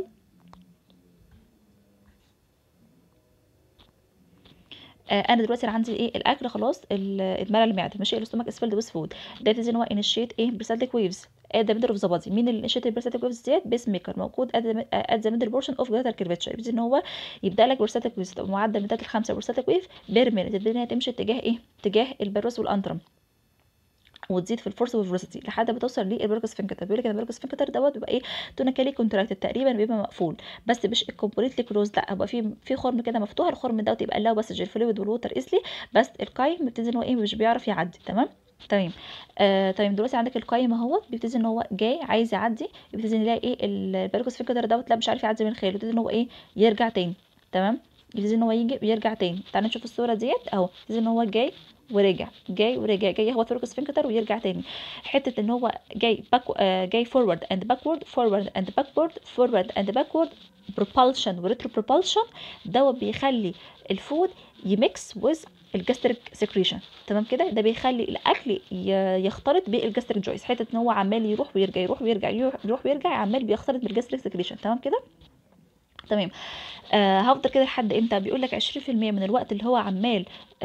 آه انا دلوقتي عندي ايه الاكل خلاص اتملى المعده ماشي الاستومك اسفلد ويز فود ده ان هو انيشيت ايه برسالتيك ويفز ات ذا ميدل اوف ذا بادي مين اللي انشيت البرساتيك ويفز ديت بيس ميكر موجود ات ذا ميدل بورشن اوف جريتر كيرفتشر يبتدي ان هو يبدا لك برساتيك ويفز معدل من 3 ل 5 برساتيك ويف بير مينت تبتدي انها تمشي اتجاه ايه اتجاه البروس والانترم وتزيد في الفورس والفيلوسيتي لحد ما توصل للبركس فينكتر بيقول لك ان البركس فينكتر دوت بيبقى ايه تونيكالي كونتراكتد تقريبا بيبقى مقفول بس مش كومبليتلي كلوز لا هو في في خرم كده مفتوح الخرم دوت يبقى له بس الفلويد والووتر ايزلي بس القايم بيبتدي ان هو ايه مش بيعرف يعدي تمام تمام آه طيب دلوقتي عندك القايم اهوت بيبتدي ان هو جاي عايز يعدي يبتدي نلاقي ايه البركس فينكتر دوت لا مش عارف يعدي من خلاله يبتدي ان هو ايه يرجع تاني تمام يبتدي ان هو يجي ويرجع تاني تعالى نشوف الصوره ديت اهو يبتدي ان هو جاي ورجع جاي ورجع جاي يخبط في سفنكتر ويرجع تاني حته ان هو جاي باك آه جاي فورورد اند باكورد فورورد اند باكورد فورورد اند باكورد بروبالشن وريترو بروبالشن دوت بيخلي الفود يميكس ويز الجاستريك سكريشن تمام كده ده بيخلي الاكل ي- يختلط بالجاستريك جويس حته ان هو عمال يروح ويرجع يروح ويرجع يروح يروح ويرجع عمال بيختلط بالجاستريك سكريشن تمام كده تمام آه هفضل كده لحد امتى بيقول لك 20% من الوقت اللي هو عمال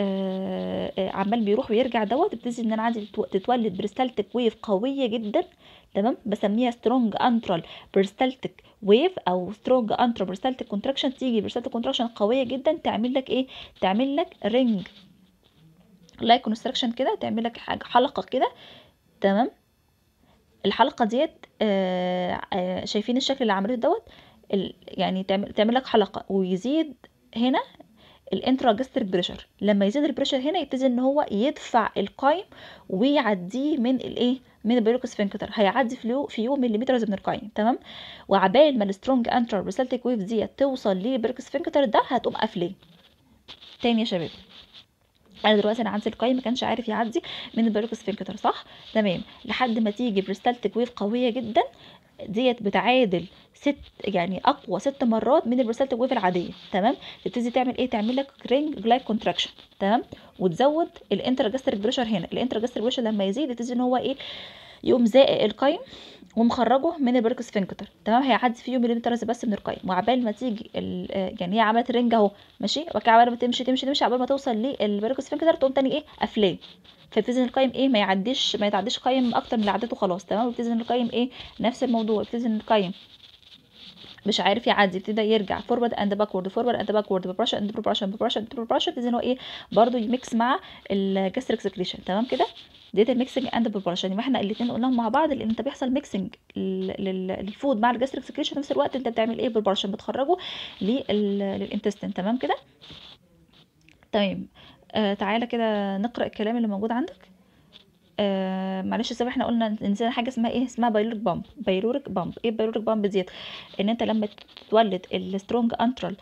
آه آه عمال بيروح ويرجع دوت بتبتدي ان انا عندي تتو- تتولد بريستالتيك ويف قويه جدا تمام بسميها سترونج انترال بريستالتيك ويف او سترونج انترال بريستالتيك كونتراكشن تيجي بريستالتيك كونتراكشن قويه جدا تعمل لك ايه تعمل لك رينج لايك كونستراكشن كده تعمل لك حاجه حلقه كده تمام الحلقه ديت آه آه شايفين الشكل اللي عملته دوت ال- يعني تعمل تعمل لك حلقه ويزيد هنا الانتراجستريك بريشر لما يزيد البريشر هنا يبتدي ان هو يدفع القايم ويعديه من الايه من البيروك سفنكتر هيعدي في يو في يوم مليمترز من القايم تمام وعبال ما السترونج انترا بريسالتيك ويف دي توصل للبيروك سفنكتر ده هتقوم قافلاه تاني يا شباب انا دلوقتي انا عندي القايم ما كانش عارف يعدي من البيروك سفنكتر صح تمام لحد ما تيجي بريستالتيك ويف قويه جدا ديت بتعادل ست يعني اقوى ست مرات من البريستالتيك ويف العاديه تمام تبتدي تعمل ايه تعمل لك رينج جلايك كونتراكشن تمام وتزود الانتراجاستريك بريشر هنا الانتراجاستريك بريشر لما يزيد يبتدي ان هو ايه يقوم زائق القايم ومخرجه من البريك سفنكتر تمام هيعدي فيه مليمترز بس من القايم وعبال ما تيجي ال- آه، يعني هي عملت رينج اهو ماشي وبعد كده عبال ما تمشي تمشي تمشي عبال ما توصل للبريك سفنكتر تقوم تاني ايه قافلاه فيبتدي ان القايم ايه ما يعديش ما يتعديش قايم اكتر من اللي عدته خلاص تمام ويبتدي ان القايم ايه نفس الموضوع يبتدي ان القايم مش عارف يعدي ابتدى يرجع فورورد اند باكورد فورورد اند باكورد ببرشن اند بروبرشن ببرشن اند بروبرشن ابتدي ان هو ايه برضه يميكس مع الجاستريك سكريشن تمام كده ديت الميكسنج اند بروبرشن يبقى احنا الاثنين قلناهم مع بعض لان انت بيحصل ميكسنج للفود مع الجاستريك سكريشن في نفس الوقت انت بتعمل ايه بروبرشن بتخرجه للانتستين تمام كده تمام آه تعالى كده نقرا الكلام اللي موجود عندك آه معلش يا سامح احنا قلنا نسينا حاجه اسمها ايه اسمها بايلوريك بامب بايلوريك بامب ايه بايلوريك بامب ديت ان انت لما تولد السترونج انترال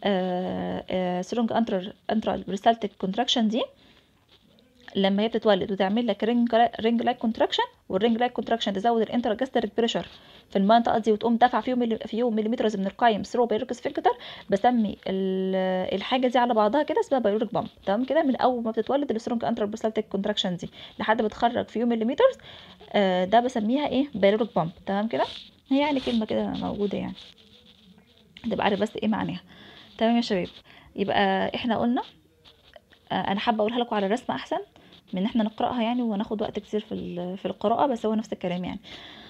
سترونج انترال انترال بريستالتيك كونتراكشن دي لما هي بتتولد وتعمل لك رينج رينج لايك كونتراكشن والرينج لايك كونتراكشن تزود الانتراجاستريك بريشر في المنطقه دي وتقوم دافعه فيهم ملي فيهم مليمترز من القايم ثرو بايلوريك سفنكتر بسمي ال- الحاجه دي على بعضها كده اسمها بايلوريك بامب تمام كده من اول ما بتتولد السترونج انترال بريستالتيك كونتراكشن دي لحد ما تخرج فيهم مليمترز آه ده بسميها ايه بايلوريك بامب تمام كده هي يعني كلمه كده موجوده يعني تبقى عارف بس ايه معناها تمام يا شباب يبقى احنا قلنا آه انا حابه اقولها لكم على الرسمه احسن من ان احنا نقراها يعني وناخد وقت كتير في ال- في القراءه بس هو نفس الكلام يعني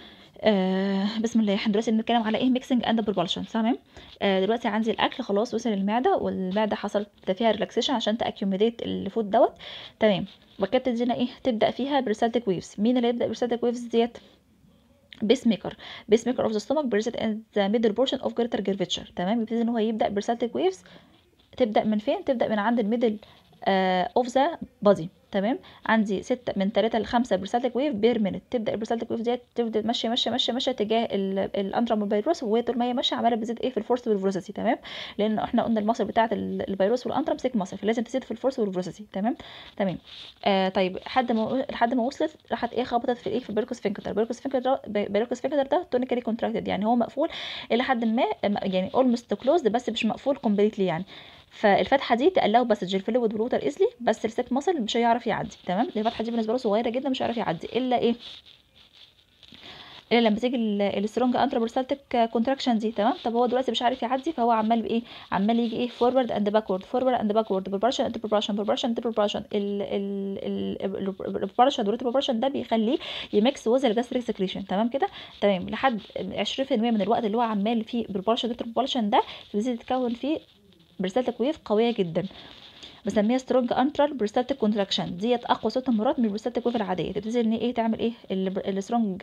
آه بسم الله احنا دلوقتي بنتكلم على ايه ميكسنج اند بروبالشن تمام آه دلوقتي عندي الاكل خلاص وصل المعده والمعده حصلت فيها ريلاكسيشن عشان تاكيوميديت الفود دوت تمام وبعد كده تدينا ايه تبدا فيها بريسالتيك ويفز مين اللي يبدا بريسالتيك ويفز ديت بيس ميكر بيس ميكر اوف ذا ستومك بريزنت ان ذا ميدل بورشن اوف جريتر جيرفيتشر تمام يبتدي ان هو يبدا بريسالتيك ويفز تبدا من فين تبدا من عند الميدل اوف ذا بادي تمام عندي ستة من تلاتة لخمسة برسالتك ويف بير مينت تبدا البرسالتك ويف ديت تفضل ماشيه ماشيه ماشيه ماشيه تجاه الانترا فيروس وهي طول ما هي ماشيه عماله بتزيد ايه في الفورس والفيروسيتي تمام لان احنا قلنا المصل بتاعه ال- الفيروس والانترا مسك مصل فلازم تزيد في الفورس والفيروسيتي تمام تمام آه طيب لحد ما لحد ما وصلت راحت ايه خبطت في الايه في البيركوس فينكتر البيركوس فينكتر البيركوس فينكتر ده تونيكالي كونتراكتد يعني هو مقفول الى حد ما يعني اولموست كلوزد بس مش مقفول كومبليتلي يعني فالفتحه دي تقلقه بسج الفلويد والوتر ايزلي بس السيك ماسل مش هيعرف يعدي تمام الفتحه دي بالنسبه له صغيره جدا مش هيعرف يعدي الا ايه الا لما تيجي السترونج انترا برسالتيك كونتراكشن دي تمام طب هو دلوقتي مش عارف يعدي فهو عمال بايه عمال يجي ايه فورورد اند باكورد فورورد اند باكورد بروبرشن اند بروبرشن بروبرشن اند بروبرشن البروبرشن والبروبرشن ده بيخليه يميكس وذ الجاستريك سكريشن تمام كده تمام لحد 20% من الوقت اللي هو عمال فيه بروبرشن بروبرشن ده تبتدي تتكون فيه برسالتك ويف قويه جدا بسميها سترونج انترال بريستاتيك كونتراكشن ديت اقوى ست مرات من البريستاتيك ويف العاديه تبتدي ان ايه تعمل ايه السترونج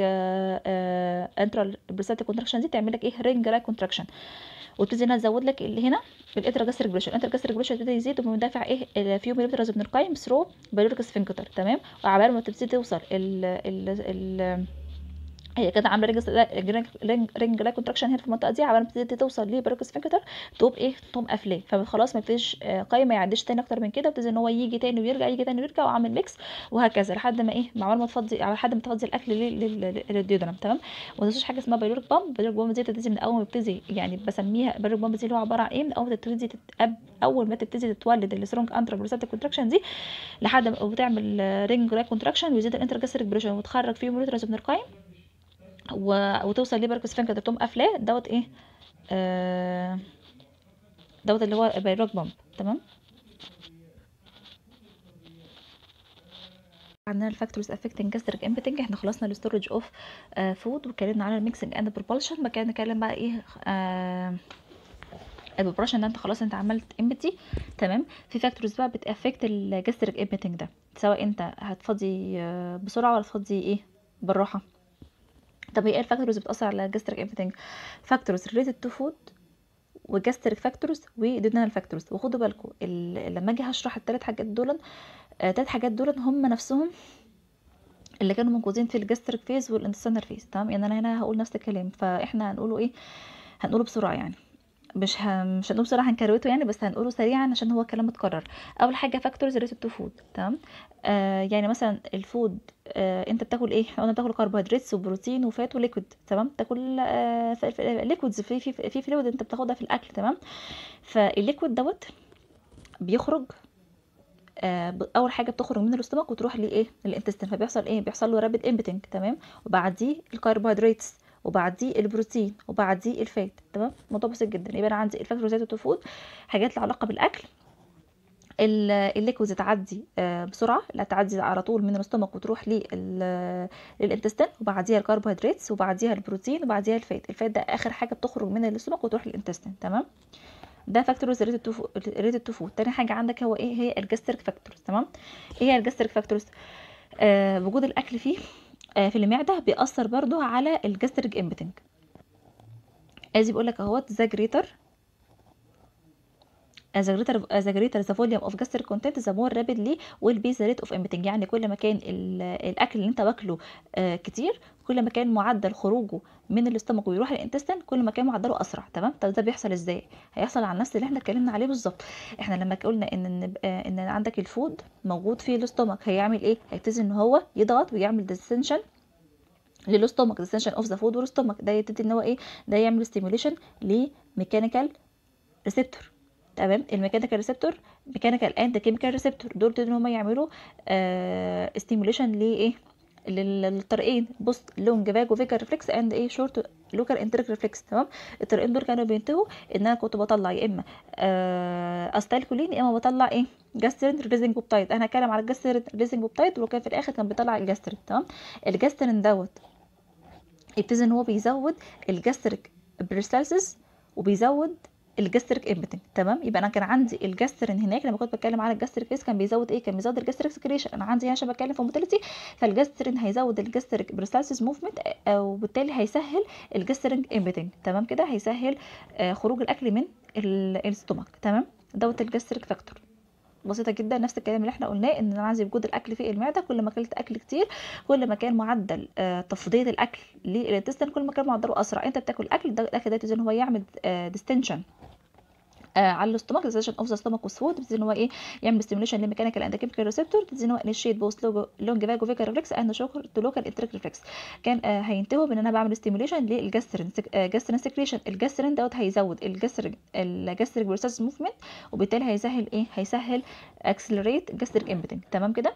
انترال بريستاتيك كونتراكشن دي تعمل لك ايه رينج لايك كونتراكشن وتبتدي انها تزود لك اللي هنا الانتراجاستريك بريشر الانتراجاستريك بريشر يبتدي يزيد ومندفع ايه فيو مليمترز من القايم ثرو بايلوريك سفنكتر تمام وعبال ما تبتدي توصل ال ال ال هي كده عامله رينج رينج رينج, رينج لا كونتراكشن هنا في المنطقه دي عبال ما تبتدي توصل لبريكوس فينكتر تقوم ايه تقوم قافلاه فخلاص ما فيش قايم ما يعديش تاني اكتر من كده بتبتدي ان هو يجي تاني ويرجع يجي تاني ويرجع وعامل ميكس وهكذا لحد ما ايه عبال ما تفضي على لحد ما تفضي الاكل للديودرم تمام وما تنسوش حاجه اسمها بايلوريك بامب بايلوريك بامب دي بتبتدي من اول ما بتبتدي يعني بسميها بايلوريك بامب دي اللي هو عباره عن ايه من اول ما تبتدي تتأب اول ما تبتدي تتولد السترونج انترا بروستاتيك كونتراكشن دي لحد ما بتعمل رينج لا كونتراكشن ويزيد الانترجاستريك بريشر وتخرج فيه مولترز من القايم و... وتوصل لبركس فينكر تقوم قافلاه دوت ايه آه دوت اللي هو بايروك بامب تمام عندنا الفاكتورز افكتنج جاستريك امبتنج احنا خلصنا الستورج اوف فود واتكلمنا على الميكسنج اند بروبولشن مكان نتكلم بقى ايه آه البروبولشن ده انت خلاص انت عملت امبتي تمام في فاكتورز بقى بتافكت الجاستريك امبتنج ده سواء انت هتفضي بسرعه ولا تفضي ايه بالراحه طب هي ايه الفاكتورز بتاثر على الجاستريك امبتنج فاكتورز ريليتد تو فود وجاستريك فاكتورز وديدنال فاكتورز وخدوا بالكم لما اجي هشرح الثلاث حاجات دول الثلاث حاجات دول هم نفسهم اللي كانوا موجودين في الجاستريك فيز والانتستينال فيز تمام يعني انا هنا هقول نفس الكلام فاحنا هنقوله ايه هنقوله بسرعه يعني مش ه... مش هنقول بصراحه هنكروته يعني بس هنقوله سريعا عشان هو كلام متكرر اول حاجه فاكتورز ريليتد تو فود تمام آه يعني مثلا الفود آه انت بتاكل ايه احنا قلنا بتاكل كربوهيدرات وبروتين وفات وليكويد تمام تاكل آه ليكويدز في في في فلويد انت بتاخدها في الاكل تمام فالليكويد دوت بيخرج آه اول حاجه بتخرج من الاستومك وتروح لايه للانتستين فبيحصل ايه بيحصل له رابيد امبتنج تمام وبعديه الكربوهيدرات وبعديه البروتين وبعديه الفات تمام الموضوع بسيط جدا يبقى انا عندي الفاكتورز تو فود حاجات لها علاقه بالاكل الليكويدز تعدي بسرعه لا تعدي على طول من الاستومك وتروح للانتستين وبعديها الكربوهيدرات وبعديها البروتين وبعديها الفات الفات ده اخر حاجه بتخرج من الاستومك وتروح للانتستين تمام ده فاكتورز ريليتد تو فود تاني حاجه عندك هو ايه هي الجاستريك فاكتورز تمام ايه هي الجاستريك فاكتورز آه وجود الاكل فيه في المعدة بيأثر برضو على الجاستريك امبتنج ادي بيقول لك اهوت ذا جريتر as a greater as a greater the volume of gastric content the more rapidly will be the rate of emitting يعني كل ما كان الاكل اللي انت واكله آه كتير كل ما كان معدل خروجه من الاستومك ويروح للانتستين كل ما كان معدله اسرع تمام طب ده بيحصل ازاي هيحصل على نفس اللي احنا اتكلمنا عليه بالظبط احنا لما قلنا ان ان, إن عندك الفود موجود في الاستومك هيعمل ايه هيبتدي ان هو يضغط ويعمل ديستنشن للاستومك ديستنشن اوف ذا فود والاستومك ده يبتدي ان هو ايه ده يعمل ستيميوليشن لميكانيكال ريسبتور تمام الميكانيكال ريسبتور ميكانيكال اند كيميكال ريسبتور دول ان هم يعملوا آه ستيميوليشن لايه للطريقين بص لونج فاج وفيجر ريفلكس اند ايه شورت لوكال انتريك ريفلكس تمام الطريقين دول كانوا بينتهوا ان انا كنت بطلع يا اما آه استايلكولين يا اما بطلع ايه جاسترين ريليزنج بوبتايد انا هتكلم على الجاسترين ريليزنج بوبتايد وكان في الاخر كان بيطلع الجاسترين تمام الجاسترين دوت يبتدي ان هو بيزود الجاستريك بريستالسيس وبيزود الجاستريك امبتنج تمام يبقى انا كان عندي الجاسترين هناك لما كنت بتكلم على الجاستريك فيس كان بيزود ايه كان بيزود الجاستريك سكريشن انا عندي هنا عشان بتكلم في موتيليتي فالجاسترين هيزود الجاستريك بريستالسيس موفمنت وبالتالي هيسهل الجاستريك امبتنج تمام كده هيسهل آه خروج الاكل من الاستومك تمام دوت الجاستريك فاكتور بسيطة جدا نفس الكلام اللي احنا قلناه ان انا عايز وجود الاكل في المعدة كل ما اكلت اكل كتير كل ما كان معدل آه تفضيل الاكل للانتستين كل ما كان معدله اسرع انت بتاكل اكل ده الاكل ده يبتدي ان هو يعمل آه ديستنشن آه على الاستومك ديستنشن اوف ذا ستومك والسفود بيبتدي ان هو ايه يعمل ستيميوليشن للميكانيكال اند كيميكال ريسبتور بيبتدي ان هو انيشيت بوث لونج فاج وفيجر ريفلكس اند شوكر تو لوكال انتريك ريفلكس كان آه هينتهوا بان انا بعمل ستيميوليشن للجاسترين آه جاسترين سكريشن الجاسترين دوت هيزود الجاستريك الجاستريك بروسيس موفمنت وبالتالي هيسهل ايه هيسهل اكسلريت جاستريك امبتنج تمام كده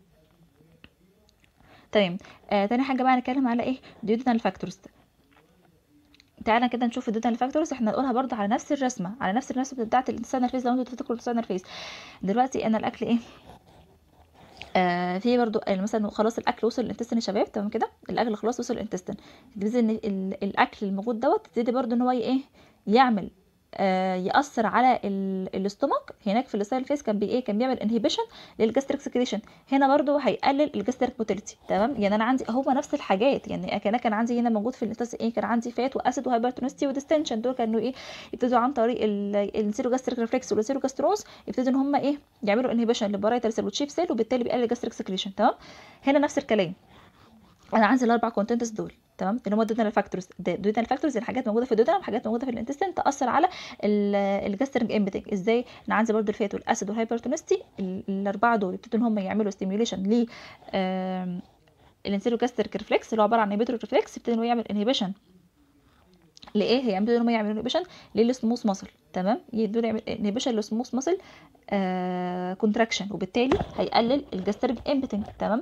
تمام آه تاني حاجه بقى نتكلم على ايه ديودنال فاكتورز تعالى كده نشوف الديودنال فاكتورز احنا هنقولها برضه على نفس الرسمه على نفس الرسمه بتاعه الانسان فيس لو انتوا تفتكروا الانسان فيس دلوقتي انا الاكل ايه آه في برضو يعني مثلا خلاص الاكل وصل للانتستين يا شباب تمام كده الاكل خلاص وصل للانتستين تبتدي ان الاكل الموجود دوت تبتدي برضو ان هو ايه يعمل آه ياثر على الاستومك هناك في السايل فيس كان بي ايه كان بيعمل انهيبيشن للجاستريك سكريشن هنا برضو هيقلل الجاستريك موتيليتي تمام يعني انا عندي هو نفس الحاجات يعني كان كان عندي هنا موجود في الانتستين ايه كان عندي فات واسيد وهايبرتونستي وديستنشن دول كانوا ايه يبتدوا عن طريق السيرو جاستريك ريفلكس والسيرو جاستروز يبتدوا ان هم ايه يعملوا انهيبيشن للبرايتال سيل والتشيف سيل وبالتالي بيقلل الجاستريك سكريشن تمام هنا نفس الكلام انا عندي الاربع كونتنتس دول تمام اللي هم الدودنال فاكتورز الدودنال فاكتورز الحاجات موجوده في الدودنال وحاجات موجوده في الانتستين تاثر على الجاستريك امبتنج ازاي انا عندي برضو الفات والاسيد والهايبرتونستي الاربعه دول يبتدوا ان هم يعملوا ستيميوليشن ل الانسيرو جاستريك ريفلكس اللي هو عباره عن انهبيتور ريفلكس يبتدي ان هو يعمل انهبيشن لايه هي يبتدوا ان هم يعملوا انهبيشن للسموث ماسل تمام يبتدوا يعمل انهبيشن للسموث ماسل كونتراكشن وبالتالي هيقلل الجاستريك امبتنج تمام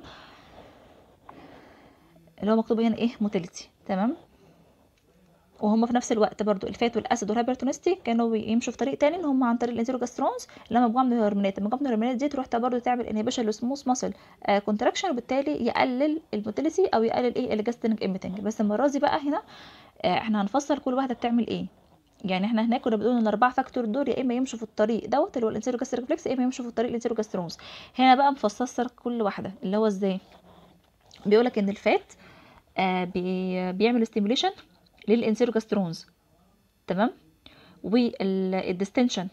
اللي هو مكتوب هنا ايه موتيليتي تمام وهم في نفس الوقت برضو الفات والاسيد والهايبرتونستي كانوا يمشوا في طريق تاني ان هم عن طريق الانتيروجاسترونز لما مجموعه من الهرمونات مجموعه من الهرمونات دي تروح برضو تعمل انهبيشن للسموث ماسل كونتراكشن وبالتالي يقلل الموتيليتي او يقلل ايه الجاستريك امبتنج بس المره دي بقى هنا آه احنا هنفسر كل واحده بتعمل ايه يعني احنا هناك كنا بنقول ان الاربعه فاكتور دول يا اما يمشوا في الطريق دوت اللي هو الانتيروجاستريك ريفلكس يا اما يمشوا في الطريق الانتيروجاسترونز هنا بقى مفسر كل واحده اللي هو ازاي بيقولك ان الفات آه بي بيعمل ستيميوليشن للانسيروجاسترونز تمام والديستنشن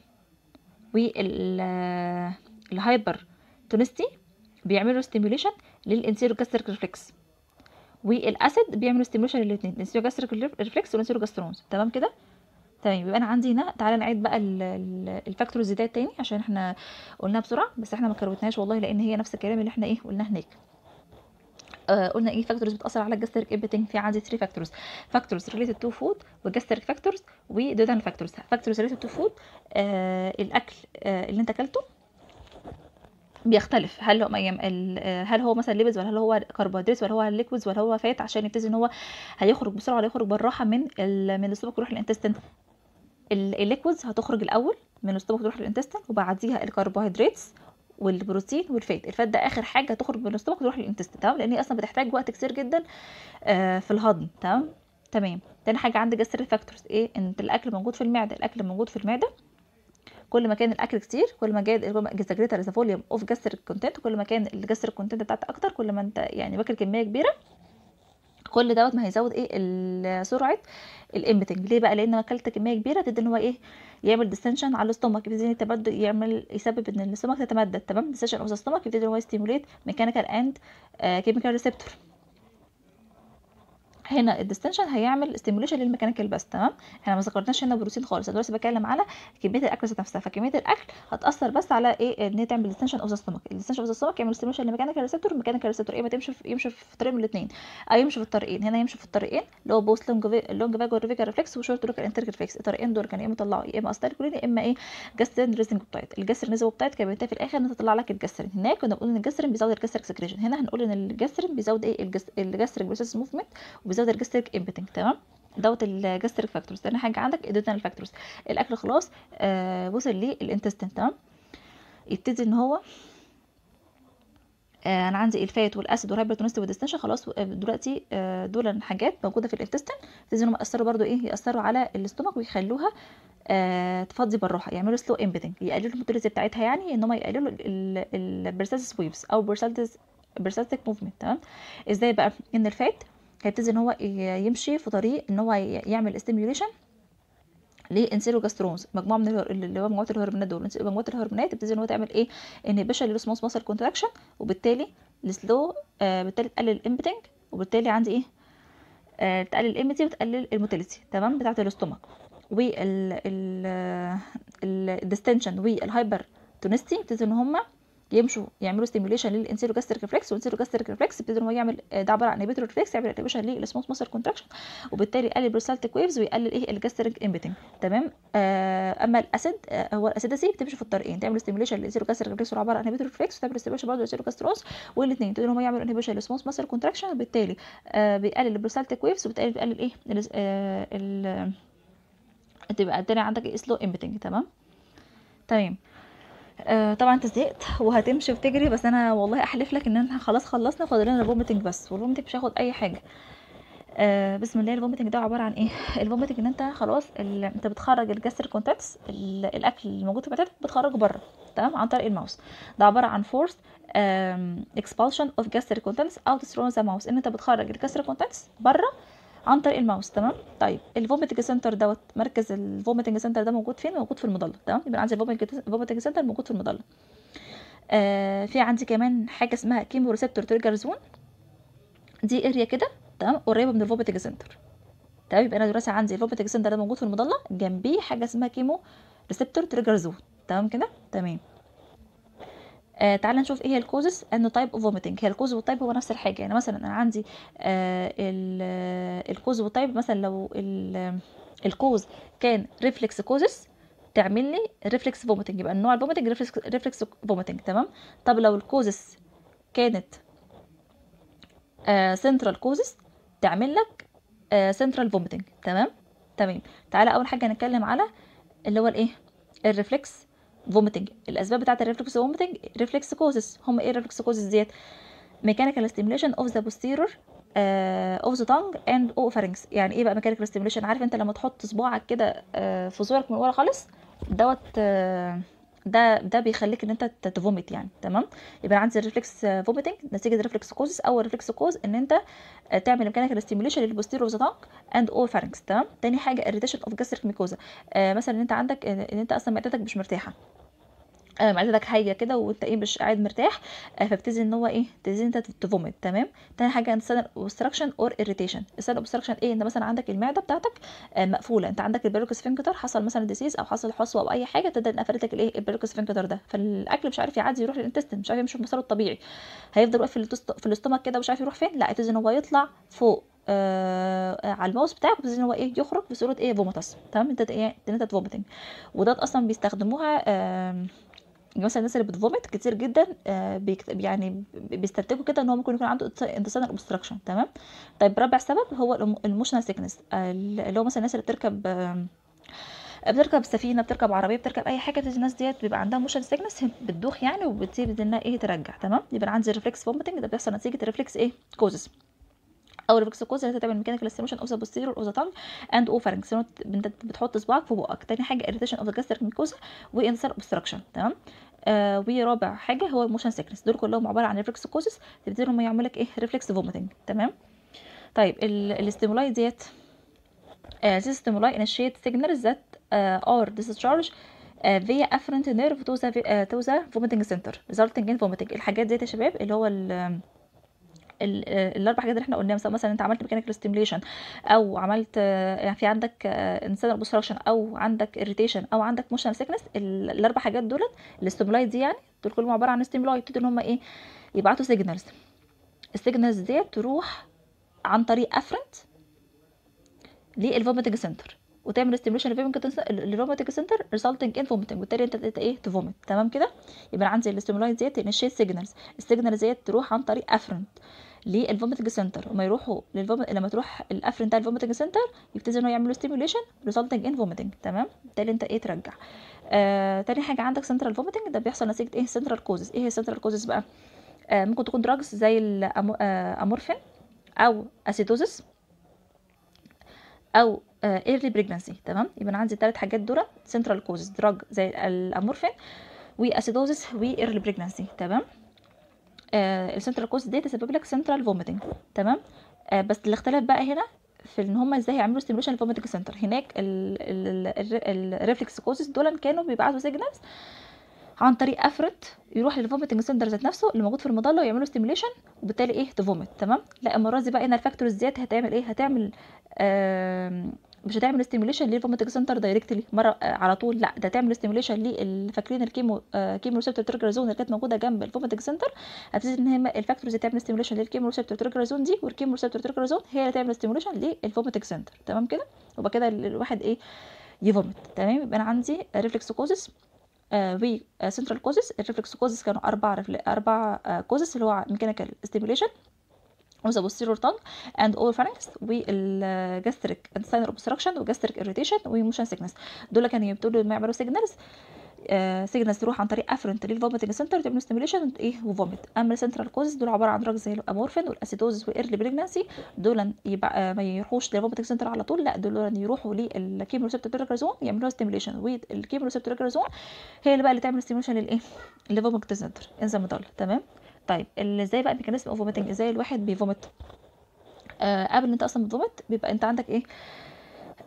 والهايبر تونستي بيعملوا ستيميوليشن للانسيروجاستريك ريفلكس والاسيد بيعملوا ستيميوليشن للاثنين الانسيروجاستريك ريفلكس والانسيروجاسترونز تمام كده تمام يبقى انا عندي هنا تعالى نعيد بقى الفاكتورز دي تاني عشان احنا قلناها بسرعه بس احنا ما كروتناهاش والله لان هي نفس الكلام اللي احنا ايه قلناه هناك آه قلنا ايه فاكتورز بتاثر على الجاستريك امبتنج في عندي 3 فاكتورز فاكتورز ريليتد تو فود وجاستريك فاكتورز ودودان فاكتورز فاكتورز ريليتد تو فود الاكل آه اللي انت اكلته بيختلف هل هو هل هو مثلا ليبيدز ولا هل هو كربوهيدرات ولا هو ليكويدز ولا هو فات عشان يبتدي ان هو هيخرج بسرعه ولا يخرج بالراحه من من السtomach يروح للانتستين الليكويدز هتخرج الاول من السtomach تروح للانتستين وبعديها الكربوهيدرات والبروتين والفات الفات ده اخر حاجه تخرج من الاستومك تروح للانتستين تمام لان هي اصلا بتحتاج وقت كتير جدا آه في الهضم تمام تمام تاني حاجه عندي جاستريك فاكتورز ايه ان الاكل موجود في المعده الاكل موجود في المعده كل ما كان الاكل كتير كل ما جاد ذا جريتر ذا فوليوم اوف جاستريك كونتنت كل ما كان الجاستريك كونتنت بتاعتك اكتر كل ما انت يعني واكل كميه كبيره كل دوت ما هيزود ايه سرعه الامبتنج ليه بقى لان اكلت كميه كبيره تبدا ان هو ايه يعمل ديستنشن على الاستومك يبتدي التمدد يعمل يسبب ان الاستومك تتمدد تمام ديستنشن اوف ذا ستومك يبتدي ان هو يستيموليت ميكانيكال اند كيميكال ريسبتور هنا الديستنشن هيعمل ستيموليشن للميكانيكال بس تمام احنا ما ذكرناش هنا بروتين خالص انا دلوقتي بتكلم على كميه الاكل ذات نفسها فكميه الاكل هتاثر بس على ايه ان هي تعمل ديستنشن اوف ذا ستومك الديستنشن اوف ذا ستومك يعمل ستيموليشن للميكانيكال ريسبتور الميكانيكال ريسبتور ايه ما تمشي في يمشي في طريق من الاثنين او يمشي في الطريقين هنا يمشي في الطريقين اللي هو بوست لونج لونج فاجو ريفيكال ريفلكس وشورت لوكال انتريك ريفلكس الطريقين دول كانوا يا اما يطلعوا يا اما استايلكولين يا اما ايه جاسترين ريزنج بوبتايد الجاسترين ريزنج بوبتايد كان بينتهي في الاخر ان تطلع لك الجاسترين هناك كنا بنقول ان الجاسترين بيزود الجاستريك سكريشن هنا هنقول ان الجاسترين بيزود ايه الجاستريك بروسيس موفمنت وبيزود الجاستريك امبتنج تمام دوت الجاستريك فاكتورز تاني حاجه عندك ادوتنال فاكتورز الاكل خلاص آه وصل للانتستين تمام يبتدي ان هو آه انا عندي الفات والاسيد والهايبرتونست والديستنشن خلاص دلوقتي آه دول حاجات موجوده في الانتستين يبتدي انهم ياثروا برضو ايه ياثروا على الاستومك ويخلوها آه تفضي بالراحه يعملوا سلو امبيدنج يقللوا الموتيليتي بتاعتها يعني ان هم يقللوا البرسالتس ويفز او برسالتس برسالتك موفمنت تمام ازاي بقى ان الفات هيبتدي ان هو يمشي في طريق ان هو يعمل استيميوليشن لانسيروجاسترونز مجموعه من اللي هو مجموعه الهرمونات دول مجموعه الهرمونات تبتدي ان هو تعمل ايه انهبيشن للسموث ماسل كونتراكشن وبالتالي السلو آه بالتالي تقلل الامبتنج وبالتالي عندي ايه آه تقلل الامتي وتقلل الموتيليتي تمام بتاعه الاستومك وال ال الديستنشن والهايبر تونستي يبتدي ان هم يمشوا يعملوا ستيميوليشن للانسيروجاستريك ريفلكس والانسيروجاستريك ريفلكس يبتدي ان هو يعمل ده عباره عن انهبيتور ريفلكس يعمل انهبيشن للسموث ماسل كونتراكشن وبالتالي يقلل برسالتيك ويفز ويقلل ايه الجاستريك امبتنج تمام آه اما الاسيد آه هو الاسيداسي بتمشي في الطريقين تعمل ستيميوليشن للانسيروجاستريك ريفلكس عباره عن انهبيتور ريفلكس وتعمل ستيميوليشن برضه للانسيروجاستروز والاثنين يبتدي ان هو يعمل انهبيشن للسموث ماسل كونتراكشن وبالتالي آه بيقلل البرسالتيك ويفز وبالتالي بيقلل ايه آه ال تبقى الدنيا عندك سلو امبتنج تمام تمام آه طبعا انت زهقت وهتمشي وتجري بس انا والله احلف لك ان احنا خلاص خلصنا فاضل لنا الفوميتنج بس والفوميتنج مش هياخد اي حاجه آه بسم الله الفوميتنج ده عباره عن ايه الفوميتنج ان انت خلاص انت بتخرج الجاستر كونتاكتس الاكل الموجود في معدتك بتخرجه بره تمام عن طريق الماوس ده عباره عن فورس expulsion of gastric contents out through the mouse ان انت بتخرج الجاستر كونتاكتس بره عن طريق الماوس تمام طيب الفوميتنج سنتر دوت مركز الفوميتنج سنتر ده موجود فين موجود في المظله تمام يبقى عندي الفوميتنج سنتر موجود في المظله آه في عندي كمان حاجه اسمها كيمو ريسبتور تريجر زون دي اريا كده تمام قريبه من الفوميتنج سنتر تمام يبقى انا دلوقتي عندي الفوميتنج سنتر ده موجود في المضله جنبيه حاجه اسمها كيمو ريسبتور تريجر زون تمام كده تمام آه تعال نشوف ايه هي الكوزس انه تايب اوف فوميتنج هي الكوز والتايب هو نفس الحاجه يعني مثلا انا عندي آه الكوز والتايب مثلا لو الكوز كان ريفلكس كوزس تعمل لي ريفلكس فوميتنج يبقى النوع الفوميتنج ريفلكس ريفلكس فوميتنج تمام طب لو الكوزس كانت سنترال كوزس تعمل لك سنترال فوميتنج تمام تمام تعالى اول حاجه هنتكلم على اللي هو الايه الريفلكس فوميتنج الاسباب بتاعه الريفلكس فوميتنج ريفلكس كوزس هم ايه الريفلكس كوزس ديت mechanical stimulation of the posterior uh, of the tongue and oopharynx يعني ايه بقى mechanical stimulation عارف انت لما تحط صباعك كده uh, في زورك من ورا خالص دوت uh, ده ده بيخليك ان انت تفومت يعني تمام يبقى عندي الريفلكس فوميتنج نتيجه الريفلكس كوز او الريفلكس كوز ان انت تعمل ميكانيكال ستيميوليشن للبوستيرو اوف ذا تانك اند او فارنكس تمام تاني حاجه اريتيشن اوف جاستريك ميكوزا آه مثلا ان انت عندك ان انت اصلا معدتك مش مرتاحه آه معدتك هايجه كده وانت ايه مش قاعد مرتاح آه فبتبتدي ان هو ايه تبتدي انت تفومت تمام تاني حاجه انسان اوبستراكشن اور اريتيشن السان اوبستراكشن ايه ان مثلا عندك المعده بتاعتك آه مقفوله انت عندك البيروكس فينكتر حصل مثلا ديسيز او حصل حصوه او اي حاجه تبدا قفلت لك الايه البيروكس فينكتر ده فالاكل مش عارف يعدي يروح للانتستين مش عارف يمشي في مساره الطبيعي هيفضل واقف في, في الاستومك كده مش عارف يروح فين لا يبتدي ان هو يطلع فوق آه على الماوس بتاعك بس ان هو ايه يخرج بصوره ايه فوميتاس تمام انت ايه انت فوميتنج وده اصلا بيستخدموها آه مثلا الناس اللي بتفومت كتير جدا آه بيكتب يعني بيستنتجوا كده ان هو ممكن يكون عنده انتصال اوبستراكشن تمام طيب رابع سبب هو الايموشنال سيكنس آه اللي هو مثلا الناس اللي بتركب آه بتركب سفينه بتركب عربيه بتركب اي حاجه الناس ديت بيبقى عندها موشن سيكنس بتدوخ يعني وبتسيب انها ايه ترجع تمام يبقى عندي ريفلكس فوميتنج ده بيحصل نتيجه الريفلكس ايه كوزس او ريفلكس كوز اللي تعمل ميكانيكال ستيميشن اوف ذا بوستيريور اوف ذا تانج اند اوفارنكس انت بتحط صباعك في بقك تاني حاجه اريتيشن اوف ذا جاستريك ميكوزا وانسر اوبستراكشن تمام آه ورابع حاجه هو الموشن سيكنس دول كلهم عباره عن ريفلكس كوزس تبتدي هم يعملوا لك ايه ريفلكس فوميتنج تمام طيب الاستيمولاي ديت uh, this stimuli initiate signals that uh, are discharged uh, via afferent nerve to the, uh, to the vomiting center resulting in vomiting الحاجات ديت يا شباب اللي هو ال الاربع حاجات اللي احنا قلناهم سواء مثلا انت عملت ميكانيكال ستيميوليشن او عملت يعني في عندك انسان اوبستراكشن او عندك اريتيشن او عندك موشن سيكنس الاربع حاجات دول الاستيمولاي دي يعني دول كلهم عباره عن ستيمولاي يبتدوا ان هم ايه يبعتوا سيجنالز السيجنالز ديت تروح عن طريق افرنت للفوميتنج سنتر وتعمل ستيميوليشن للفوميتنج سنتر ريزلتنج ان فوميتنج وبالتالي انت انت ايه تفومت تمام كده يبقى عندي الاستيمولاي ديت انيشيت سيجنالز السيجنالز ديت تروح عن طريق افرنت للفوميتنج سنتر وما يروحوا للفوم... لما تروح الافرنت بتاع الفوميتنج سنتر يبتدي انه يعملوا ستيميوليشن ريزلتنج ان فوميتنج تمام بالتالي انت ايه ترجع آه... تاني حاجه عندك سنترال فوميتنج ده بيحصل نتيجه ايه سنترال كوزز ايه هي سنترال كوزز بقى آه ممكن تكون دراجز زي الامورفين آه او اسيدوزس او ايرلي بريجنسي تمام يبقى عندي الثلاث حاجات دول سنترال كوزز دراج زي الامورفين واسيدوزس وايرلي بريجنسي تمام آه السنترال كوز دي تسبب لك سنترال فوميتنج تمام آه بس الاختلاف بقى هنا في ان هم ازاي هيعملوا ستيميوليشن للفوميتنج سنتر هناك الريفلكس كوزز دول كانوا بيبعتوا سيجنالز عن طريق افرت يروح للفوميتنج سنتر ذات نفسه اللي موجود في المضله ويعملوا ستيميوليشن وبالتالي ايه تفومت تمام لا المره دي بقى هنا الفاكتورز ديت هتعمل ايه هتعمل آه مش هتعمل ستيميوليشن للفوميتنج سنتر دايركتلي مره آه على طول لا ده تعمل ستيميوليشن لل فاكرين الكيمو آه كيمو ريسبتور تريجر زون اللي كانت موجوده جنب الفوميتنج سنتر هتبتدي ان هي الفاكتورز تعمل ستيميوليشن للكيمو ريسبتور تريجر زون دي والكيمو ريسبتور تريجر زون هي اللي تعمل ستيميوليشن للفوميتنج سنتر تمام كده وبقى كده الواحد ايه يفومت تمام يبقى انا عندي ريفلكس كوزس آه و سنترال كوزس الريفلكس كوزس كانوا اربع رفل... اربع آه كوزس اللي هو ميكانيكال ستيميوليشن وذا posterior tongue and all pharynx والجاستريك intestinal obstruction وجاستريك irritation وموشن سيكنس دول كانوا يبتدوا ما يعملوا سيجنالز سيجنالز تروح عن طريق افرنت للفوميتنج سنتر تعمل ستيميوليشن ايه وفوميت اما السنترال كوزز دول عباره عن دراج زي الامورفين والاسيدوزز والايرلي بريجنانسي دول يبقى ما يروحوش للفوميتنج سنتر على طول لا دول يروحوا للكيمو ريسبتور زون يعملوا ستيميوليشن والكيمو ريسبتور زون هي اللي بقى اللي تعمل ستيميوليشن للايه للفوميتنج سنتر انزيم تمام طيب ازاي بقى ميكانيزم اوف فوميتنج ازاي الواحد بيفومت آه قبل انت اصلا بتفومت بيبقى انت عندك ايه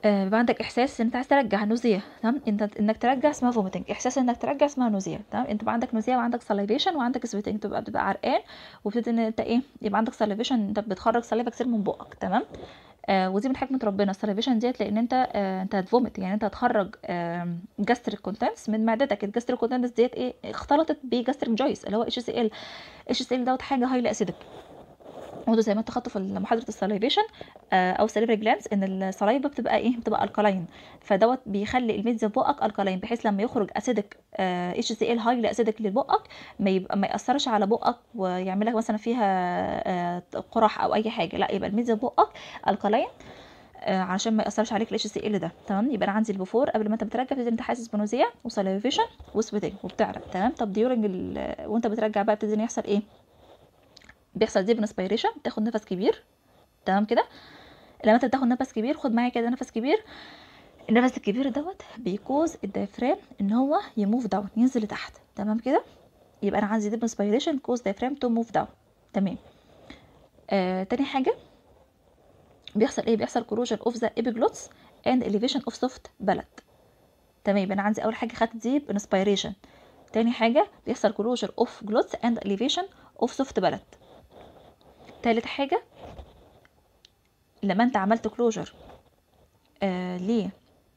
آه، بيبقى عندك احساس ان انت عايز ترجع نوزيا تمام انت انك ترجع اسمها فوميتنج احساس انك ترجع اسمها نوزيا تمام انت بقى عندك نوزيا وعندك ساليفيشن وعندك سويتنج تبقى بتبقى عرقان وبتبتدي ان انت ايه يبقى عندك ساليفيشن انت بتخرج ساليفا كتير من بقك تمام آه ودي من حكمه ربنا الساليفيشن ديت لان انت آه انت هتفومت يعني انت هتخرج آه جاستريك كونتنتس من معدتك الجاستريك كونتنتس ديت ايه اختلطت بجاستريك جويس اللي هو اتش سي ال اتش سي ال دوت حاجه هايلي اسيدك وده زي ما انت خدته في محاضره السلايفيشن آه او سليفري جلانس ان السلايفا بتبقى ايه بتبقى الكالاين فدوت بيخلي الميدز في بقك الكالاين بحيث لما يخرج اسيدك اتش سي ال هايلي اسيدك لبقك ما يبقى ما ياثرش على بقك ويعمل لك مثلا فيها آه قرح او اي حاجه لا يبقى الميدز في بقك الكالاين آه عشان ما ياثرش عليك الاتش سي ال ده تمام يبقى انا عندي البفور قبل ما انت بترجع بتبتدي انت حاسس بنوزيا وسلايفيشن وسويتنج وبتعرق تمام طب ديورنج وانت بترجع بقى بتبتدي يحصل ايه بيحصل ديب انسبيريشن تاخد نفس كبير تمام كده لما انت بتاخد نفس كبير خد معايا كده نفس كبير النفس الكبير دوت بيكوز الدايفرام ان هو يموف داون ينزل لتحت تمام كده يبقى انا عندي ديب انسبيريشن كوز دايفرام تو موف داون تمام آه تاني حاجه بيحصل ايه بيحصل كروجن اوف ذا ابيجلوتس اند elevation اوف سوفت بلد تمام يبقى انا عندي اول حاجه خدت ديب انسبيريشن تاني حاجه بيحصل كروجن اوف جلوتس اند elevation اوف سوفت بلد تالت حاجة لما انت عملت كلوجر آه ليه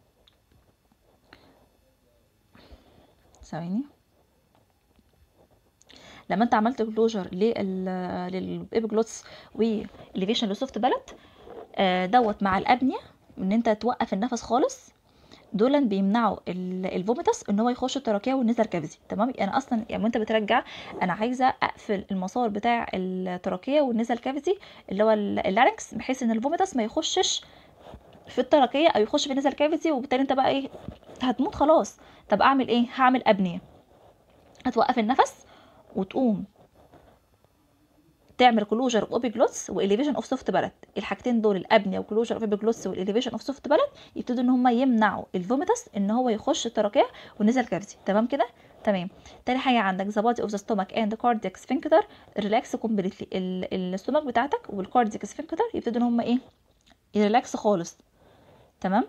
ثواني لما انت عملت كلوجر للابيجلوتس والليفيشن لسوفت بلد آه دوت مع الابنية ان انت توقف النفس خالص دول بيمنعوا الفوميتاس ان هو يخش التراكيه والنزل كافيتي تمام انا اصلا يعني وانت بترجع انا عايزه اقفل المسار بتاع التراكيه والنزل كافيتي اللي هو اللارنكس بحيث ان الفوميتاس ما يخشش في التراكيه او يخش في النزل كافيتي وبالتالي انت بقى ايه هتموت خلاص طب اعمل ايه هعمل ابنيه هتوقف النفس وتقوم تعمل كلوجر اوف اوبيجلوتس واليفيشن اوف سوفت بلد الحاجتين دول الابنيه وكلوجر اوف اوبيجلوتس واليفيشن اوف سوفت بلد يبتدوا ان هم يمنعوا الفوميتاس ان هو يخش التراكيه ونزل كافيتي تمام كده تمام تاني حاجه عندك ذا بادي اوف ذا ستومك اند كاردياك سفنكتر ريلاكس كومبليتلي الستومك بتاعتك والكاردياك سفنكتر يبتدوا ان هم ايه يريلاكس خالص تمام